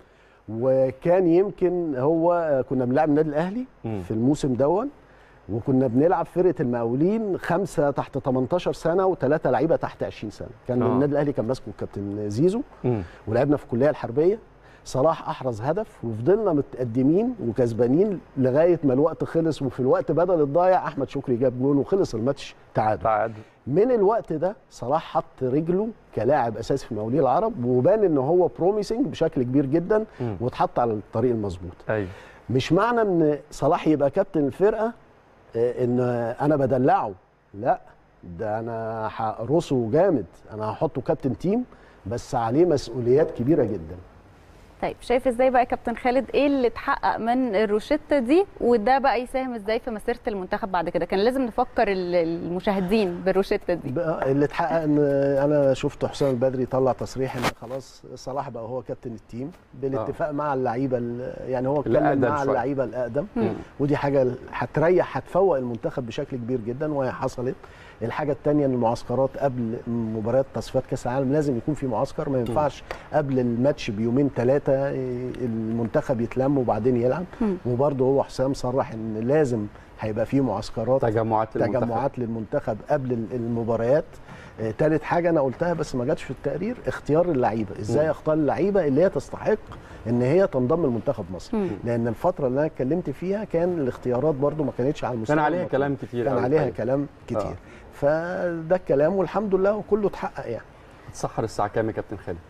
وكان يمكن هو كنا بنلعب النادي الاهلي مم. في الموسم دون وكنا بنلعب فرقه المقاولين خمسه تحت 18 سنه وثلاثه لعيبه تحت 20 سنه كان آه. النادي الاهلي كان ماسكه الكابتن زيزو امم ولعبنا في الكليه الحربيه صلاح احرز هدف وفضلنا متقدمين وكسبانين لغايه ما الوقت خلص وفي الوقت بدل الضايع احمد شكري جاب جون وخلص الماتش تعادل تعاد من الوقت ده صلاح حط رجله كلاعب اساسي في مقاولين العرب وبان ان هو بروميسنج بشكل كبير جدا مم. واتحط على الطريق المظبوط ايوه مش معنى ان صلاح يبقى كابتن الفرقه آه، ان انا بدلعه لا ده انا هقرصه جامد انا هحطه كابتن تيم بس عليه مسؤوليات كبيره جدا طيب شايف ازاي بقى يا كابتن خالد ايه اللي اتحقق من الروشته دي وده بقى يساهم ازاي في مسيره المنتخب بعد كده كان لازم نفكر ال- المشاهدين بالروشته دي بقى اللي اتحقق ان انا شفت حسام البدري طلع تصريح ان خلاص صلاح بقى هو كابتن التيم بالاتفاق مع اللعيبه ال- يعني هو اتكلم الأقدم مع شوية. اللعيبه الاقدم مم. ودي حاجه هتريح هتفوق المنتخب بشكل كبير جدا وهي حصلت الحاجه الثانيه ان المعسكرات قبل مباريات تصفيات كاس العالم لازم يكون في معسكر ما ينفعش قبل الماتش بيومين ثلاثه المنتخب يتلم وبعدين يلعب مم. وبرضه هو حسام صرح ان لازم هيبقى في معسكرات تجمعات للمنتخب. تجمعات للمنتخب قبل ال- المباريات آه، تالت حاجه انا قلتها بس ما جاتش في التقرير اختيار اللعيبه ازاي مم. اختار اللعيبه اللي هي تستحق ان هي تنضم لمنتخب مصر مم. لان الفتره اللي انا اتكلمت فيها كان الاختيارات برضو ما كانتش على المستوى كان عليها المطلوب. كلام كتير كان أوي. عليها أيوة. كلام كتير آه. فده الكلام والحمد لله وكله اتحقق يعني اتسحر الساعه كام يا كابتن خالد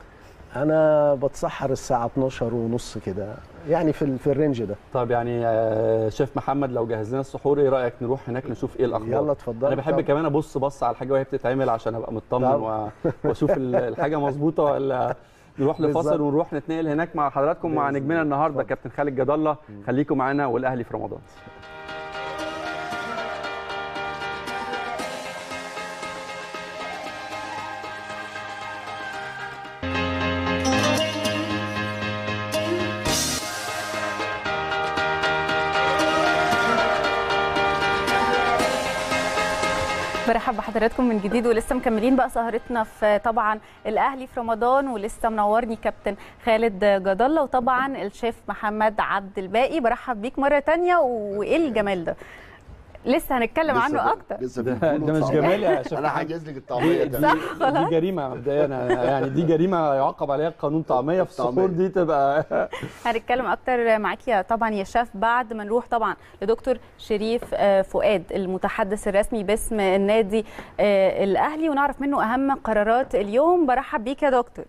انا بتسحر الساعه 12 ونص كده يعني في ال- في الرينج ده طب يعني آه، شيف محمد لو جهز لنا السحور ايه رايك نروح هناك نشوف ايه الاخبار يلا اتفضل انا بحب طب. كمان ابص بص على الحاجه وهي بتتعمل عشان ابقى مطمن طب. و- واشوف ال- الحاجه مظبوطه ولا نروح لفاصل بالظبط. ونروح نتنقل هناك مع حضراتكم مع بإذن نجمنا الله. النهارده اتفضل. كابتن خالد جد الله خليكم معانا والاهلي في رمضان برحب بحضراتكم من جديد ولسه مكملين بقى سهرتنا في طبعا الاهلي في رمضان ولسه منورني كابتن خالد جد الله وطبعا الشيف محمد عبد الباقي برحب بيك مره تانية وايه الجمال ده لسه هنتكلم لسه عنه في- اكتر لسه في ده الفول ده مش والطعمية. جمال يا شيف انا محمد. حاجز لك الطعميه دي, ده دي, دي جريمه مبدئيا يعني دي جريمه يعاقب عليها قانون طعميه في السحور الطعمية. دي تبقى هنتكلم اكتر معاك يا طبعا يا شاف بعد ما نروح طبعا لدكتور شريف آه، فؤاد المتحدث الرسمي باسم النادي آه، الاهلي ونعرف منه اهم قرارات اليوم برحب بيك يا دكتور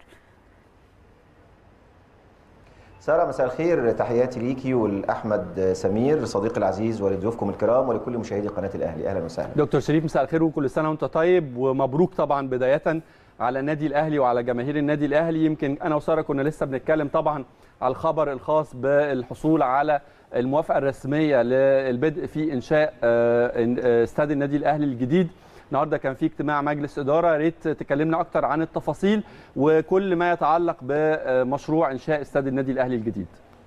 سارة مساء الخير تحياتي ليكي ولأحمد سمير صديقي العزيز ولضيوفكم الكرام ولكل مشاهدي قناة الأهلي أهلا وسهلا دكتور شريف مساء الخير وكل سنه وانت طيب ومبروك طبعا بدايه على النادي الاهلي وعلى جماهير النادي الاهلي يمكن انا وساره كنا لسه بنتكلم طبعا على الخبر الخاص بالحصول على الموافقه الرسميه للبدء في انشاء آه، إن- آه، استاد النادي الاهلي الجديد النهارده كان في اجتماع مجلس اداره يا ريت تكلمنا اكتر عن التفاصيل وكل ما يتعلق بمشروع انشاء استاد النادي الاهلي الجديد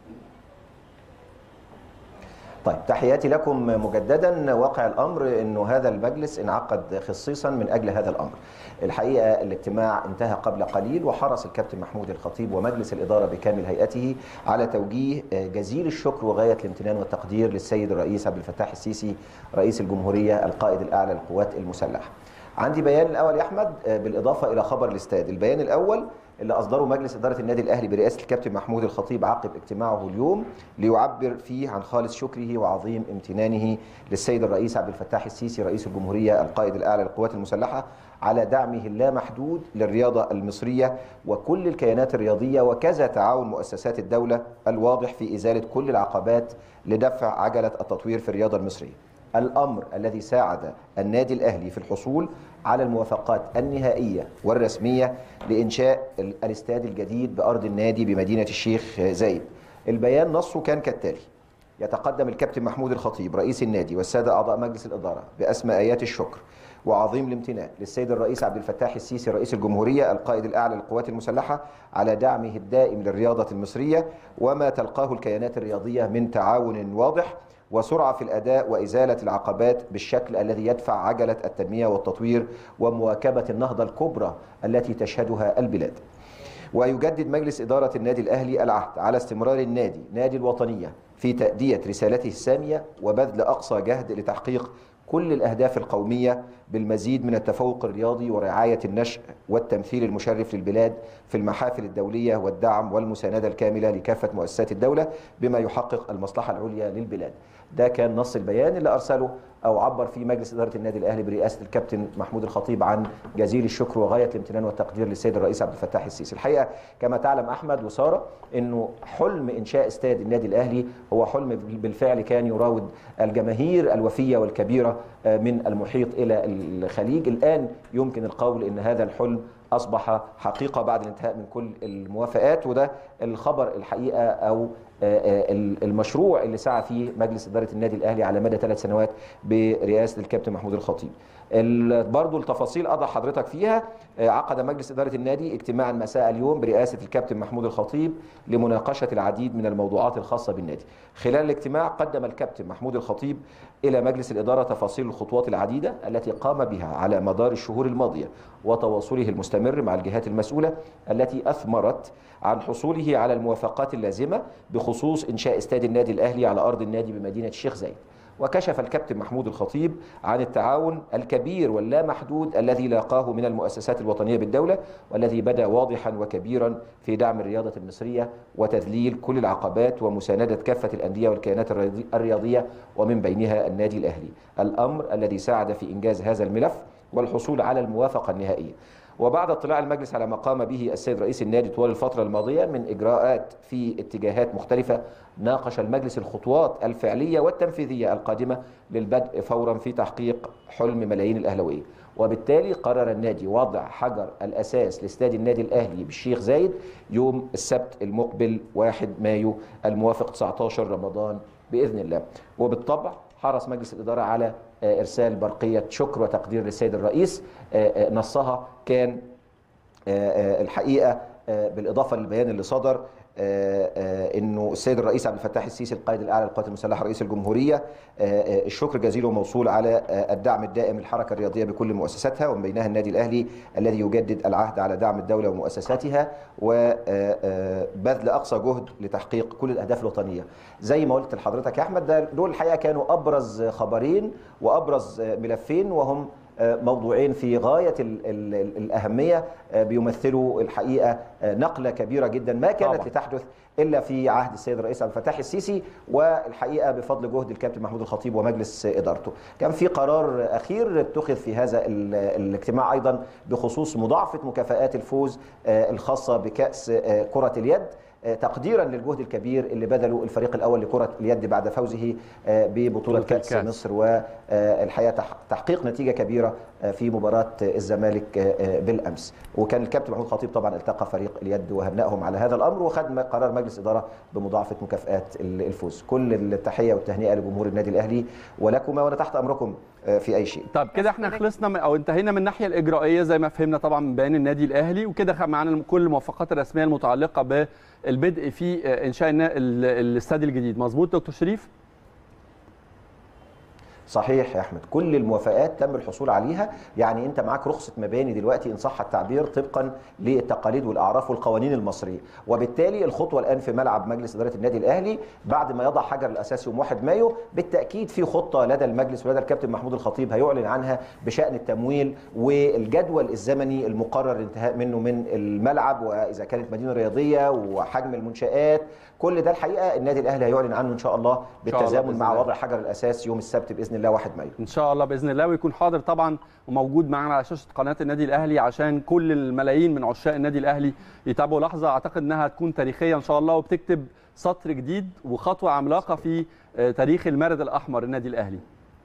طيب تحياتي لكم مجددا واقع الأمر أنه هذا المجلس انعقد خصيصا من أجل هذا الأمر الحقيقة الاجتماع انتهى قبل قليل وحرص الكابتن محمود الخطيب ومجلس الإدارة بكامل هيئته على توجيه جزيل الشكر وغاية الامتنان والتقدير للسيد الرئيس عبد الفتاح السيسي رئيس الجمهورية القائد الأعلى للقوات المسلحة عندي بيان الأول يا أحمد بالإضافة إلى خبر الاستاد البيان الأول اللي أصدره مجلس إدارة النادي الأهلي برئاسة الكابتن محمود الخطيب عقب اجتماعه اليوم ليعبر فيه عن خالص شكره وعظيم امتنانه للسيد الرئيس عبد الفتاح السيسي رئيس الجمهورية القائد الأعلى للقوات المسلحة على دعمه اللامحدود للرياضة المصرية وكل الكيانات الرياضية وكذا تعاون مؤسسات الدولة الواضح في إزالة كل العقبات لدفع عجلة التطوير في الرياضة المصرية الأمر الذي ساعد النادي الأهلي في الحصول على الموافقات النهائية والرسمية لإنشاء ال- الاستاد الجديد بأرض النادي بمدينة الشيخ زايد البيان نصه كان كالتالي يتقدم الكابتن محمود الخطيب رئيس النادي والسادة أعضاء مجلس الإدارة بأسمى آيات الشكر وعظيم الامتنان للسيد الرئيس عبد الفتاح السيسي رئيس الجمهورية القائد الأعلى للقوات المسلحة على دعمه الدائم للرياضة المصرية وما تلقاه الكيانات الرياضية من تعاون واضح وسرعة في الأداء وإزالة العقبات بالشكل الذي يدفع عجلة التنمية والتطوير ومواكبة النهضة الكبرى التي تشهدها البلاد ويجدد مجلس إدارة النادي الأهلي العهد على استمرار النادي نادي الوطنية في تأدية رسالته السامية وبذل أقصى جهد لتحقيق كل الأهداف القومية بالمزيد من التفوق الرياضي ورعاية النشء والتمثيل المشرف للبلاد في المحافل الدولية والدعم والمساندة الكاملة لكافة مؤسسات الدولة بما يحقق المصلحة العليا للبلاد ده كان نص البيان اللي أرسله أو عبر فيه مجلس إدارة النادي الأهلي برئاسة الكابتن محمود الخطيب عن جزيل الشكر وغاية الامتنان والتقدير للسيد الرئيس عبد الفتاح السيسي الحقيقة كما تعلم أحمد وسارة أنه حلم إنشاء استاد النادي الأهلي هو حلم بالفعل كان يراود الجماهير الوفية والكبيرة من المحيط إلى الخليج الآن يمكن القول أن هذا الحلم أصبح حقيقة بعد الانتهاء من كل الموافقات وده الخبر الحقيقة أو المشروع اللي سعى فيه مجلس إدارة النادي الأهلي على مدى ثلاث سنوات برئاسة الكابتن محمود الخطيب برضو التفاصيل أضع حضرتك فيها عقد مجلس إدارة النادي اجتماعا مساء اليوم برئاسة الكابتن محمود الخطيب لمناقشة العديد من الموضوعات الخاصة بالنادي خلال الاجتماع قدم الكابتن محمود الخطيب إلى مجلس الإدارة تفاصيل الخطوات العديدة التي قام بها على مدار الشهور الماضية وتواصله المستمر مع الجهات المسؤولة التي أثمرت عن حصوله على الموافقات اللازمة بخصوص إنشاء استاد النادي الأهلي على أرض النادي بمدينة الشيخ زايد وكشف الكابتن محمود الخطيب عن التعاون الكبير واللامحدود الذي لاقاه من المؤسسات الوطنية بالدولة والذي بدا واضحا وكبيرا في دعم الرياضة المصرية وتذليل كل العقبات ومساندة كافة الأندية والكيانات الرياضية ومن بينها النادي الأهلي الأمر الذي ساعد في إنجاز هذا الملف والحصول على الموافقة النهائية وبعد اطلاع المجلس على ما قام به السيد رئيس النادي طوال الفترة الماضية من إجراءات في اتجاهات مختلفة ناقش المجلس الخطوات الفعلية والتنفيذية القادمة للبدء فورا في تحقيق حلم ملايين الأهلوية وبالتالي قرر النادي وضع حجر الأساس لاستاد النادي الأهلي بالشيخ زايد يوم السبت المقبل 1 مايو الموافق 19 رمضان بإذن الله وبالطبع حرص مجلس الإدارة على آه، إرسال برقية شكر وتقدير للسيد الرئيس آه، آه، نصها كان آه، آه، الحقيقه آه، بالاضافه للبيان اللي صدر آه، آه، انه السيد الرئيس عبد الفتاح السيسي القائد الاعلى للقوات المسلحه رئيس الجمهوريه آه، آه، الشكر جزيل وموصول على آه، الدعم الدائم للحركه الرياضيه بكل مؤسساتها ومن بينها النادي الاهلي الذي يجدد العهد على دعم الدوله ومؤسساتها وبذل اقصى جهد لتحقيق كل الاهداف الوطنيه زي ما قلت لحضرتك يا احمد ده دول الحقيقه كانوا ابرز خبرين وابرز ملفين وهم موضوعين في غايه ال ال ال الاهميه بيمثلوا الحقيقه نقله كبيره جدا ما كانت طبعا. لتحدث الا في عهد السيد الرئيس عبد الفتاح السيسي والحقيقه بفضل جهد الكابتن محمود الخطيب ومجلس ادارته. كان في قرار اخير اتخذ في هذا ال- الاجتماع ايضا بخصوص مضاعفه مكافآت الفوز آه، الخاصه بكاس آه، كره اليد آه، تقديرا للجهد الكبير اللي بذله الفريق الاول لكره اليد بعد فوزه آه، ببطوله بطولة كاس الكاس. مصر والحقيقه تح- تحقيق نتيجه كبيره آه، في مباراه آه، الزمالك آه، آه، بالامس وكان الكابتن محمود خطيب طبعا التقى فريق اليد وهنأهم على هذا الامر وخد م- قرار مجلس اداره بمضاعفه مكافآت ال- الفوز كل التحيه والتهنئه لجمهور النادي الاهلي ولكما وانا تحت امركم آه، في اي شيء طب كده احنا خلصنا من او انتهينا من الناحيه الاجرائيه زي ما فهمنا طبعا من بيان النادي الاهلي وكده خ- معانا كل الموافقات الرسميه المتعلقه بالبدء في آه، انشاء النا- ال- الاستاد الجديد مظبوط دكتور شريف صحيح يا احمد كل الموافقات تم الحصول عليها يعني انت معاك رخصه مباني دلوقتي ان صح التعبير طبقا للتقاليد والاعراف والقوانين المصريه وبالتالي الخطوه الان في ملعب مجلس اداره النادي الاهلي بعد ما يضع حجر الاساس يوم 1 مايو بالتاكيد في خطه لدى المجلس ولدى الكابتن محمود الخطيب هيعلن عنها بشان التمويل والجدول الزمني المقرر الانتهاء منه من الملعب واذا كانت مدينه رياضيه وحجم المنشات كل ده الحقيقه النادي الاهلي هيعلن عنه ان شاء الله شاء الله بالتزامن بإذن مع الله. وضع حجر الاساس يوم السبت باذن الله 1 مايو ان شاء الله باذن الله ويكون حاضر طبعا وموجود معنا على شاشه قناه النادي الاهلي عشان كل الملايين من عشاق النادي الاهلي يتابعوا لحظه اعتقد انها هتكون تاريخيه ان شاء الله وبتكتب سطر جديد وخطوه عملاقه في آه، تاريخ المارد الاحمر النادي الاهلي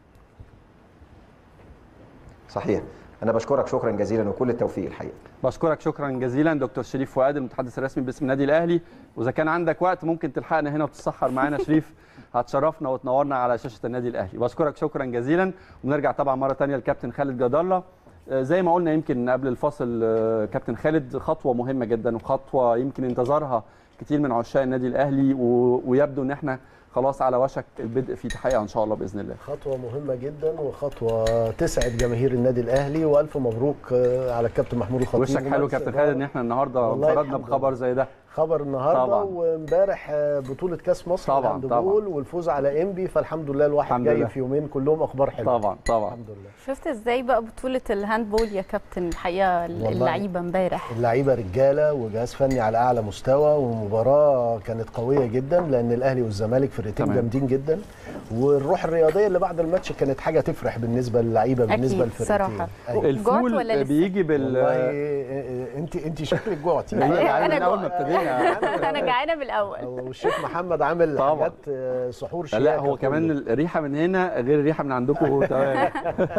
صحيح انا بشكرك شكرا جزيلا وكل التوفيق الحقيقه بشكرك شكرا جزيلا دكتور شريف فؤاد المتحدث الرسمي باسم النادي الاهلي واذا كان عندك وقت ممكن تلحقنا هنا وتتسحر معانا شريف هتشرفنا وتنورنا على شاشه النادي الاهلي بشكرك شكرا جزيلا ونرجع طبعا مره ثانيه للكابتن خالد جد الله آه، زي ما قلنا يمكن قبل الفاصل آه، كابتن خالد خطوه مهمه جدا وخطوه يمكن انتظرها كتير من عشاق النادي الاهلي و... ويبدو ان احنا خلاص على وشك البدء في تحقيقها ان شاء الله باذن الله خطوة مهمة جدا وخطوة تسعد جماهير النادي الأهلي وألف مبروك آه، على الكابتن محمود الخطيب وشك حلو ومجلس كابتن الإدارة. خالد ان احنا النهارده والله انفردنا الحمد بخبر زي ده خبر النهارده طبعاً. وامبارح آه، بطولة كأس مصر طبعاً، الهاندبول والفوز على إنبي فالحمد لله الواحد الحمد جاي لله. في يومين كلهم أخبار حلوة طبعا طبعا الحمد لله شفت ازاي بقى بطولة الهاندبول يا كابتن الحقيقة والله. اللعيبة امبارح اللعيبه رجاله وجهاز فني على اعلى مستوى ومباراه كانت قويه جدا لان الاهلي والزمالك فرقتين تمام. جامدين جدا والروح الرياضيه اللي بعد الماتش كانت حاجه تفرح بالنسبه للعيبه بالنسبه أكيد، للفرقتين صراحة. أيوة. جوعت الفول ولا لسه؟ بيجي بال والله انت انت شكلك جوعتي لا، أيوة، أنا يعني من اول جوع. ما ابتدينا انا جعانة من الأول والشيخ محمد عامل طبعاً. حاجات آه، سحور شياكه لا هو كله. كمان الريحه من هنا غير الريحه من عندكم تمام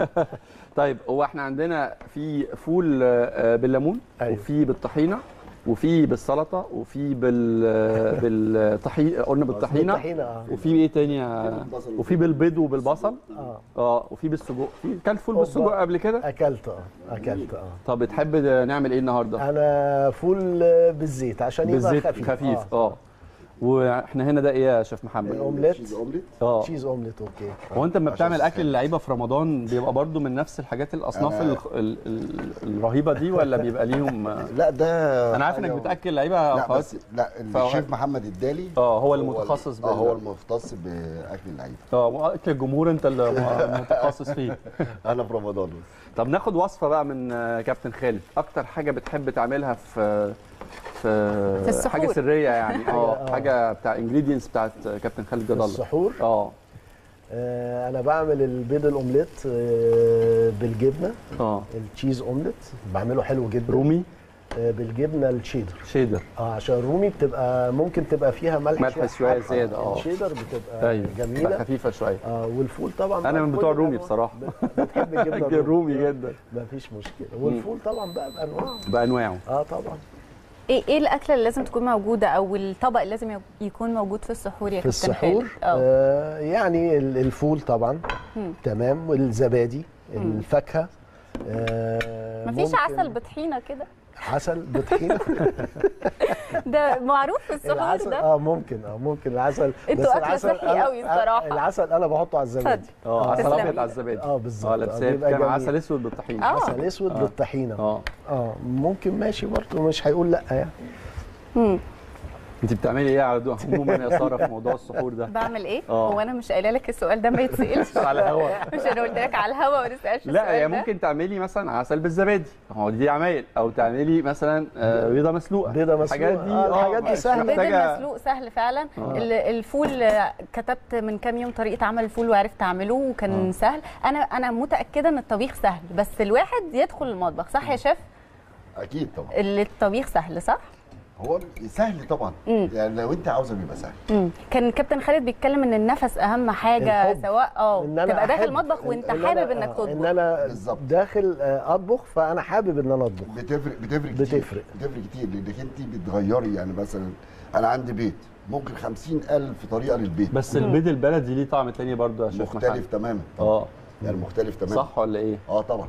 طيب هو احنا عندنا في فول آه، بالليمون أيوة. وفي بالطحينه وفي بالسلطه وفي بال بالطحينه قلنا بالطحينه الطحينه اه وفي ايه تاني يا- وفي بالبيض وبالبصل اه اه وفي بالسجق في كلت فول أوبا. بالسجق قبل كده اكلت اه اكلت اه طب تحب نعمل ايه النهارده انا فول آه، بالزيت عشان يبقى بالزيت خفيف خفيف اه واحنا هنا ده ايه يا شيف محمد الاومليت تشيز اومليت اه تشيز اومليت اوكي هو انت لما عشان بتعمل اكل السخان. اللعيبه في رمضان بيبقى برضو من نفس الحاجات الاصناف أنا- ال... ال... ال... الرهيبه دي ولا بيبقى ليهم لا ده انا عارف انك حاجة- بتاكل لعيبه لا أخوات. بس لا فهو- الشيف محمد الدالي اه هو ال- المتخصص اه بال- هو المختص باكل اللعيبه اه اكل الجمهور انت اللي م- متخصص فيه انا في رمضان بس طب ناخد وصفه بقى من آه، كابتن خالد اكتر حاجه بتحب تعملها في في, في السحور. حاجه سريه يعني اه آه. حاجه بتاع انجريدينتس بتاعت كابتن خالد جد الله السحور اه آه، انا بعمل البيض الاومليت آه، بالجبنه اه التشيز اومليت بعمله حلو جدا رومي آه، بالجبنه الشيدر شيدر اه عشان الرومي بتبقى ممكن تبقى فيها ملح ملح شوية حادقة. زيادة، اه. الشيدر بتبقى ايوه بتبقى جميله خفيفه شويه اه والفول طبعا انا بقى من بكل بتوع الرومي الأنواع. بصراحه بتحب الجبنه الرومي جدا مفيش مشكله والفول طبعا بقى بانواعه بانواعه اه طبعا ايه ايه الاكله اللي لازم تكون موجوده او الطبق اللي لازم يكون موجود في السحور يا في كابتن السحور خالد؟ اه آه يعني ال- الفول طبعا مم. تمام والزبادي الفاكهه آه مفيش ممكن عسل بطحينه كده عسل بطحينه ده معروف في السحور العسل ده اه ممكن اه ممكن العسل انتوا بس أكل العسل صحي أنا- قوي آه، الصراحة. العسل انا بحطه على الزبادي اه عسل تسلم. ابيض على الزبادي اه بالظبط اه آه، لابساه بيبقى كان جميل. عسل اسود بالطحينه آه. عسل اسود آه. بالطحينه اه اه ممكن ماشي برضه مش هيقول لا يعني مم. انت بتعملي ايه على عموما يا ساره في موضوع السحور ده بعمل ايه؟ اه. هو انا مش قايله لك السؤال ده ما يتسالش على الهوا مش انا قلت لك على الهوا ما نسالش لا السؤال يعني ده؟ ممكن تعملي مثلا عسل بالزبادي هو دي عمايل او تعملي مثلا آه، بيضه مسلوقه بيضة مسلوقة. الحاجات دي آه، الحاجات دي مش سهلة. البيض محتاجة- المسلوق سهل فعلا آه. ال- الفول آه، كتبت من كام يوم طريقه عمل الفول وعرفت اعمله وكان آه. سهل انا انا متاكده ان الطبيخ سهل بس الواحد يدخل المطبخ صح يا شيف اكيد طبعا اللي الطبيخ سهل صح هو سهل طبعا مم. يعني لو انت عاوزه بيبقى سهل مم. كان كابتن خالد بيتكلم ان النفس اهم حاجه الحب. سواء اه إن أنا تبقى داخل أحب- المطبخ وانت إن أنا- حابب انك آه، تطبخ ان انا بالظبط. داخل آه، اطبخ فانا حابب ان انا اطبخ بتفرق بتفرق كتير بتفرق. بتفرق كتير لانك انت بتغيري يعني مثلا انا عندي بيت ممكن خمسين ألف طريقة للبيت بس البيض البلدي ليه طعم تاني برضه يا شيخ مختلف محمد. تماما اه يعني مختلف تماما صح ولا ايه اه طبعا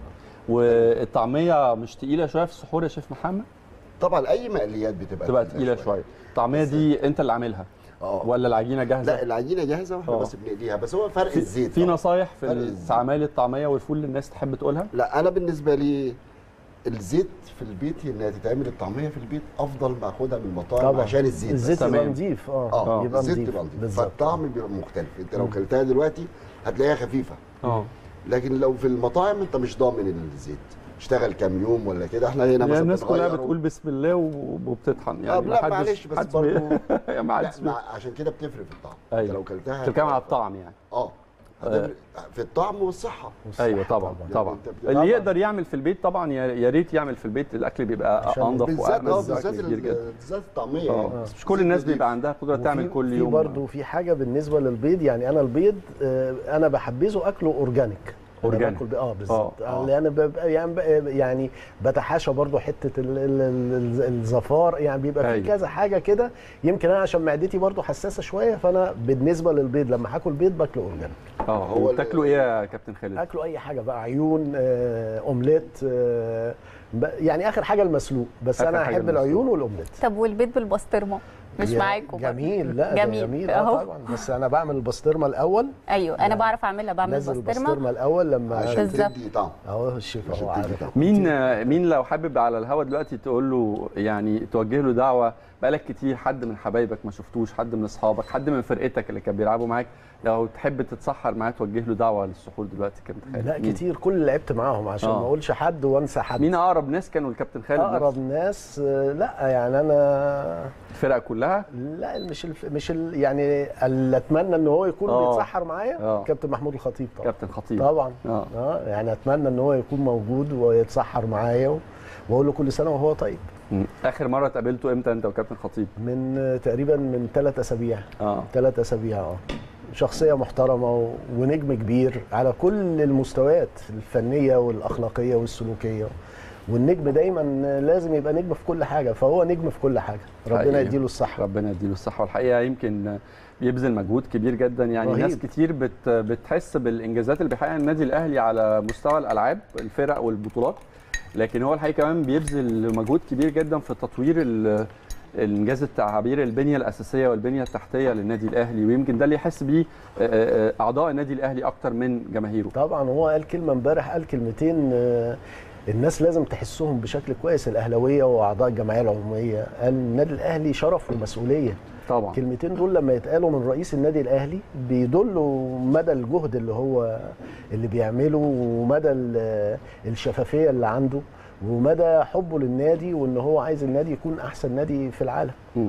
والطعميه مش تقيله شويه في السحور يا شيف محمد طبعا اي مقليات بتبقى تبقى تقيله شويه الطعميه دي انت اللي عاملها اه ولا العجينه جاهزه لا العجينه جاهزه واحنا آه. بس بنقليها بس هو فرق في, الزيت في طبعاً. نصايح في فرق ال- الزيت. في عمايل الطعميه والفول اللي الناس تحب تقولها لا انا بالنسبه لي الزيت في البيت انها تتعمل الطعميه في البيت افضل ما اخدها من المطاعم طبعا عشان الزيت الزيت بس. يبقى تمام. نظيف اه اه يبقى الزيت نظيف يبقى نظيف بالظبط فالطعم بيبقى مختلف انت لو كلتها دلوقتي هتلاقيها خفيفه اه لكن لو في المطاعم انت مش ضامن الزيت اشتغل كام يوم ولا كده احنا هنا يعني مثلا الناس كلها بنغيره. بتقول بسم الله وب- وبتطحن يعني آه، لا محدش- معلش بس محدش بي- برضه يعني ما لا حدش بي- مع- عشان كده بتفرق في الطعم أيوة. انت لو كلتها بتتكلم على الطعم يعني اه هتفرق في الطعم والصحه ايوه طبعا يعني طبعا أنت بتبقى- اللي يقدر يعمل في البيت طبعا يا يا ريت يعمل في البيت الاكل بيبقى عشان انضف بالذات اه وأمز بالذات بشكل كبير ال- جدا بالذات الطعميه اه يعني. بس مش كل الناس بيبقى عندها قدره تعمل وفي- كل في يوم برضه في حاجه بالنسبه للبيض يعني انا البيض آه، انا بحبذه اكله اورجانيك أنا أورجانيك. باكل ب- اه بالظبط آه، آه. لان ببقى يعني بقى- يعني بتحاشى برضه حته ال- ال- ال- الزفار يعني بيبقى في أيوة. كذا حاجه كده يمكن انا عشان معدتي برضه حساسه شويه فانا بالنسبه للبيض لما هاكل بيض باكله اورجانيك اه هو هو ال- بتاكلوا ايه يا كابتن خالد؟ اكله اي حاجه بقى عيون آه، اومليت آه، ب- يعني اخر حاجه المسلوق بس آخر انا حاجة احب المسلوق. العيون والاومليت طب والبيض بالبسطرمه مش يا- معاكم بقى. جميل لا جميل. جميل, جميل أهو. اه طبعا بس انا بعمل البسطرمه الاول ايوه انا بعرف اعملها بعمل نزل بسطرمه البسطرمه الاول لما عشان بالظبط. تدي طعم اهو الشيف عشان اهو تدي عارف طعم. مين مين لو حابب على الهوا دلوقتي تقول له يعني توجه له دعوه بقالك كتير حد من حبايبك ما شفتوش حد من اصحابك حد من فرقتك اللي كانوا بيلعبوا معاك لو تحب تتسحر معاه توجه له دعوه للسحور دلوقتي كابتن خالد لا مين؟ كتير كل اللي لعبت معاهم عشان آه. ما اقولش حد وانسى حد مين اقرب ناس كانوا الكابتن خالد اقرب نفسه؟ ناس آه، لا يعني انا الفرقه كلها لا مش الف... مش ال... يعني اللي اتمنى ان هو يكون آه. بيتسحر معايا آه. كابتن محمود الخطيب طبعا كابتن خطيب طبعا اه اه يعني اتمنى ان هو يكون موجود ويتسحر معايا و... واقول له كل سنه وهو طيب مم. اخر مره اتقابلتوا امتى انت وكابتن خطيب من آه، تقريبا من ثلاث اسابيع اه ثلاث اسابيع اه شخصيه محترمه و... ونجم كبير على كل المستويات الفنيه والاخلاقيه والسلوكيه والنجم دايما لازم يبقى نجم في كل حاجه فهو نجم في كل حاجه ربنا حقيقي. يديله الصحه ربنا يديله الصحه والحقيقه يمكن بيبذل مجهود كبير جدا يعني رهيب. ناس كتير بت بتحس بالانجازات اللي بيحققها النادي الاهلي على مستوى الالعاب الفرق والبطولات لكن هو الحقيقه كمان بيبذل مجهود كبير جدا في تطوير ال- الانجاز التعبير البنيه الاساسيه والبنيه التحتيه للنادي الاهلي ويمكن ده اللي يحس بيه آه، آه، اعضاء النادي الاهلي اكتر من جماهيره طبعا هو قال كلمه امبارح قال كلمتين آه، الناس لازم تحسهم بشكل كويس الاهلاويه واعضاء الجمعيه العموميه قال النادي الاهلي شرف ومسؤوليه طبعا الكلمتين دول لما يتقالوا من رئيس النادي الاهلي بيدلوا مدى الجهد اللي هو اللي بيعمله ومدى ال- الشفافيه اللي عنده ومدى حبه للنادي وان هو عايز النادي يكون احسن نادي في العالم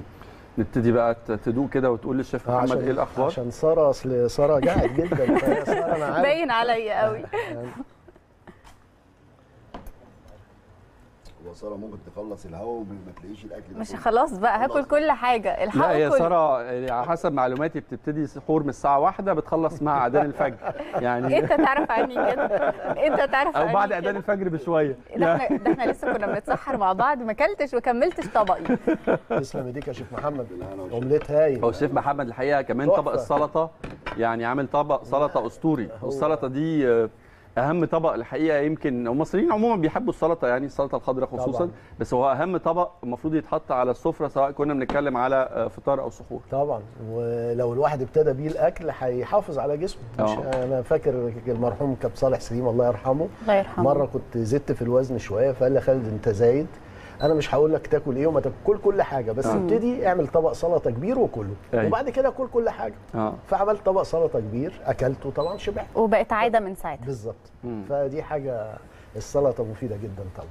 نبتدي بقى ت- تدوق كده وتقول للشيف آه، محمد عشان- ايه الاخبار عشان ساره اصل ساره جاعت جدا فهي ساره انا عارف باين عليا قوي هو ساره ممكن تخلص الهواء وما تلاقيش الاكل ده مش كله. خلاص بقى هاكل كل حاجه لا الحقوا هي كل ساره على حسب معلوماتي بتبتدي سحور من الساعه واحدة بتخلص مع اذان الفجر يعني انت تعرف عني كده انت تعرف او عني بعد كده. اذان الفجر بشويه ده احنا ده احنا لسه كنا بنتسحر مع بعض ما اكلتش وكملتش طبقي تسلم ايديك يا شيخ محمد بالهنا والشفا. اومليت هايل هو الشيف محمد الحقيقه كمان تحفة. طبق السلطه يعني عامل طبق سلطه اسطوري والسلطه دي آه، اهم طبق الحقيقه يمكن المصريين عموما بيحبوا السلطه يعني السلطه الخضراء خصوصا طبعاً. بس هو اهم طبق المفروض يتحط على السفره سواء كنا بنتكلم على آه، فطار او سحور طبعا ولو الواحد ابتدى بيه الاكل هيحافظ على جسمه مش آه. انا فاكر المرحوم كابتن صالح سليم الله يرحمه الله يرحمه مره كنت زدت في الوزن شويه فقال لي خالد انت زايد انا مش هقول لك تاكل ايه وما تاكل كل حاجه بس آه. ابتدي اعمل طبق سلطه كبير وكله أيوة. وبعد كده كل كل حاجه اه فعملت طبق سلطه كبير اكلته طبعا شبعت وبقت عاده من ساعتها بالظبط مم. فدي حاجه السلطه مفيده جدا طبعا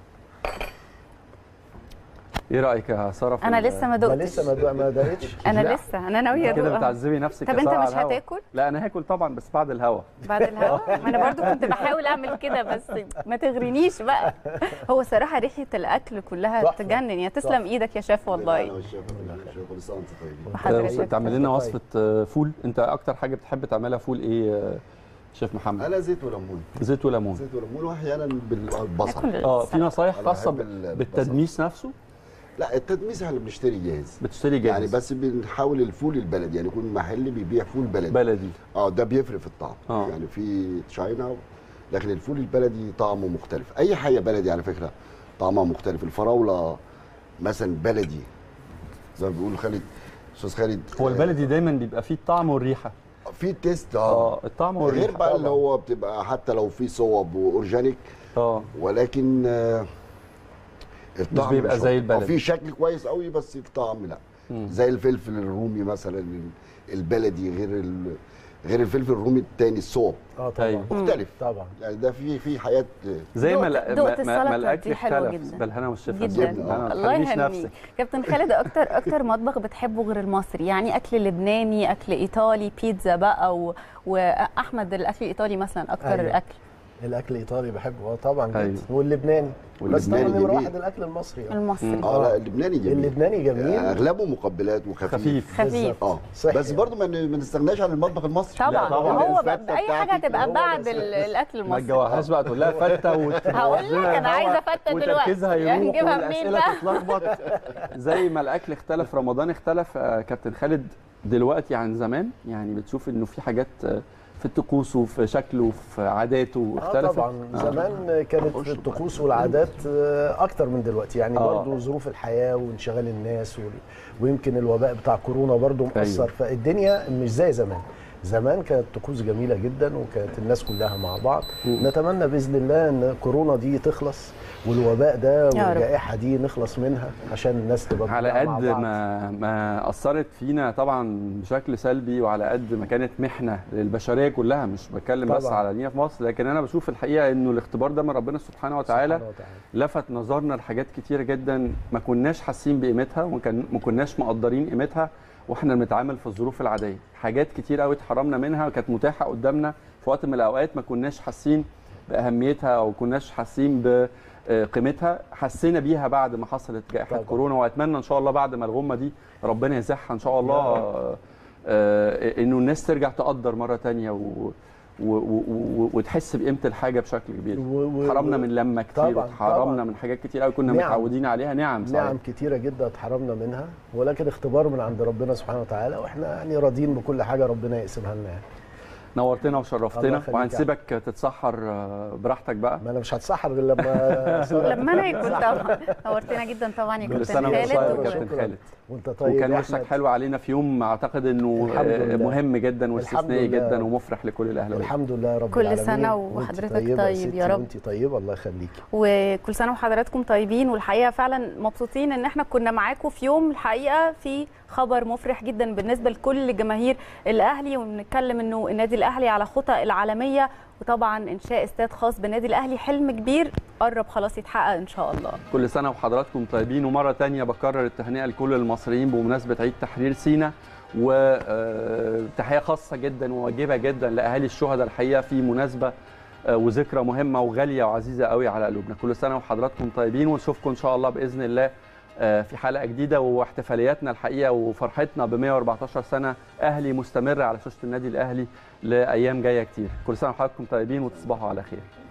ايه رايك يا ساره في انا ال- لسه ما ده دقتش لسه ما دو- ما دقتش انا لا. لسه انا ناويه كده ادوقها بتعذبي نفسك طب يا انت سارة مش على الهوا. هتاكل لا انا هاكل طبعا بس بعد الهوا بعد الهوا ما انا برضو كنت بحاول اعمل كده بس ما تغرينيش بقى هو صراحه ريحه الاكل كلها تحفة. تجنن يا تسلم تحفة. ايدك يا شيف بالهنا والله والشفا. بالشفا. كل سنه وانتم طيبين وحضرتك تعمل لنا طيب. وصفه آه، فول انت اكتر حاجه بتحب تعملها فول ايه آه، شيف محمد انا زيت وليمون زيت وليمون زيت وليمون واحيانا بالبصل ناكل اه في نصايح أنا خاصه بحب ال- بالتدميس نفسه لا التدميس احنا بنشتري جاهز بتشتري جاهز يعني بس بنحاول الفول البلدي يعني يكون محل بيبيع فول بلدي بلدي اه ده بيفرق في الطعم آه. يعني في تشاينا لكن الفول البلدي طعمه مختلف اي حاجه بلدي على فكره طعمها مختلف الفراوله مثلا بلدي زي ما بيقول خالد استاذ خالد هو آه، البلدي دايما بيبقى فيه الطعم والريحه في تيست اه اه الطعم غير والريحه بقى اللي هو بتبقى حتى لو في صوب واورجانيك اه ولكن آه، الطعم بيبقى زي هو. البلدي. آه، في شكل كويس قوي بس الطعم لا مم. زي الفلفل الرومي مثلا البلدي غير ال... غير الفلفل الرومي التاني الصوب اه طبعا أيوة. مختلف طبعا يعني ده في في حياه زي ما دقت- ال- دقت ما- ما- ما السلطة الاكل دي حلوة اختلف جدا. بالهنا والشفا جدا جدا. ما الله تحرميش يهنيك نفسك كابتن خالد اكتر اكتر مطبخ بتحبه غير المصري يعني اكل لبناني اكل ايطالي بيتزا بقى و... واحمد الاكل الايطالي مثلا اكتر أيوة. اكل الاكل الايطالي بحبه اه طبعا جدا أيوة. واللبناني بس واللبناني طبعا نمره جميل. واحد الاكل المصري آه. المصري اه لا اللبناني جميل اللبناني جميل اغلبه مقبلات وخفيف خفيف خفيف بالظبط. اه صحي بس برضو ما ن- ما نستغناش عن المطبخ المصري طبعا طبعاً. هو الفتة بقى اي حاجه بتاعتك هتبقى هو بعد ده. ال- الاكل ما المصري تجوعهاش بقى تقول لها فته وت... هقول لك انا عايزه فته دلوقتي وتركيزها يعني يروح نجيبها منين والاسئله بقى تتلخبط زي ما الاكل اختلف رمضان اختلف آه، كابتن خالد دلوقتي عن زمان يعني بتشوف انه في حاجات آه، في الطقوس وفي شكله وفي عاداته اه اختلفت طبعا زمان كانت الطقوس والعادات آه، اكتر من دلوقتي يعني آه. برضو ظروف الحياه وانشغال الناس وال- ويمكن الوباء بتاع كورونا برضو مأثر أيوة. فالدنيا مش زي زمان زمان كانت طقوس جميله جدا وكانت الناس كلها مع بعض نتمنى باذن الله ان كورونا دي تخلص والوباء ده رب. والجائحه دي نخلص منها عشان الناس تبقى على كلها مع قد بعض. ما ما اثرت فينا طبعا بشكل سلبي وعلى قد ما كانت محنه للبشريه كلها مش بتكلم بس طبعاً. على لينا في مصر لكن انا بشوف الحقيقه انه الاختبار ده من ربنا سبحانه وتعالى سبحانه وتعالى. لفت نظرنا لحاجات كتيره جدا ما كناش حاسين بقيمتها وما كان- ما كناش مقدرين قيمتها واحنا بنتعامل في الظروف العاديه حاجات كتير قوي اتحرمنا منها وكانت متاحه قدامنا في وقت من الاوقات ما كناش حاسين باهميتها او كناش حاسين بقيمتها حسينا بيها بعد ما حصلت جائحه طبعاً. كورونا واتمنى ان شاء الله بعد ما الغمه دي ربنا يزحها ان شاء الله آه، آه، انه الناس ترجع تقدر مره تانية و و و و وتحس بقيمه الحاجه بشكل كبير و- و- حرمنا من لمه كتير طبعاً، وحرمنا طبعاً. من حاجات كتير قوي كنا نعم. متعودين عليها نعم صحيح نعم كتيرة جدا اتحرمنا منها ولكن اختبار من عند ربنا سبحانه وتعالى واحنا يعني راضيين بكل حاجة ربنا يقسمها لنا يعني. نورتنا الله وشرفتنا يخليك يا وهنسيبك تتسحر آه، براحتك بقى ما انا مش هتسحر غير لما لما انا اكل طبعا نورتنا جدا طبعا يا كل كابتن سنه وانت خالد طيب و- يا كابتن شكراً. خالد وانت طيب وكان يا وشك أحمد. حلو علينا في يوم اعتقد انه الحمد آه، لله. مهم جدا واستثنائي الحمد لله. جدا ومفرح لكل الاهلاويه الحمد لله رب كل العالمين سنة وانت وحضرتك طيبة طيب ستي يا رب. وانت طيبة الله يخليكي وكل سنه وحضراتكم طيبين والحقيقه فعلا مبسوطين ان احنا كنا معاكم في يوم الحقيقه في خبر مفرح جدا بالنسبه لكل جماهير الاهلي وبنتكلم انه النادي الاهلي على خطى العالميه وطبعا انشاء استاد خاص بالنادي الاهلي حلم كبير قرب خلاص يتحقق ان شاء الله كل سنه وحضراتكم طيبين ومره تانية بكرر التهنئه لكل المصريين بمناسبه عيد تحرير سينا وتحيه خاصه جدا وواجبه جدا لاهالي الشهداء الحقيقه في مناسبه آه، وذكرى مهمه وغاليه وعزيزه قوي على قلوبنا كل سنه وحضراتكم طيبين ونشوفكم ان شاء الله باذن الله آه، في حلقه جديده واحتفالياتنا الحقيقه وفرحتنا ب 114 سنه اهلي مستمره على شاشه النادي الاهلي لايام جايه كتير كل سنه وحضراتكم طيبين وتصبحوا على خير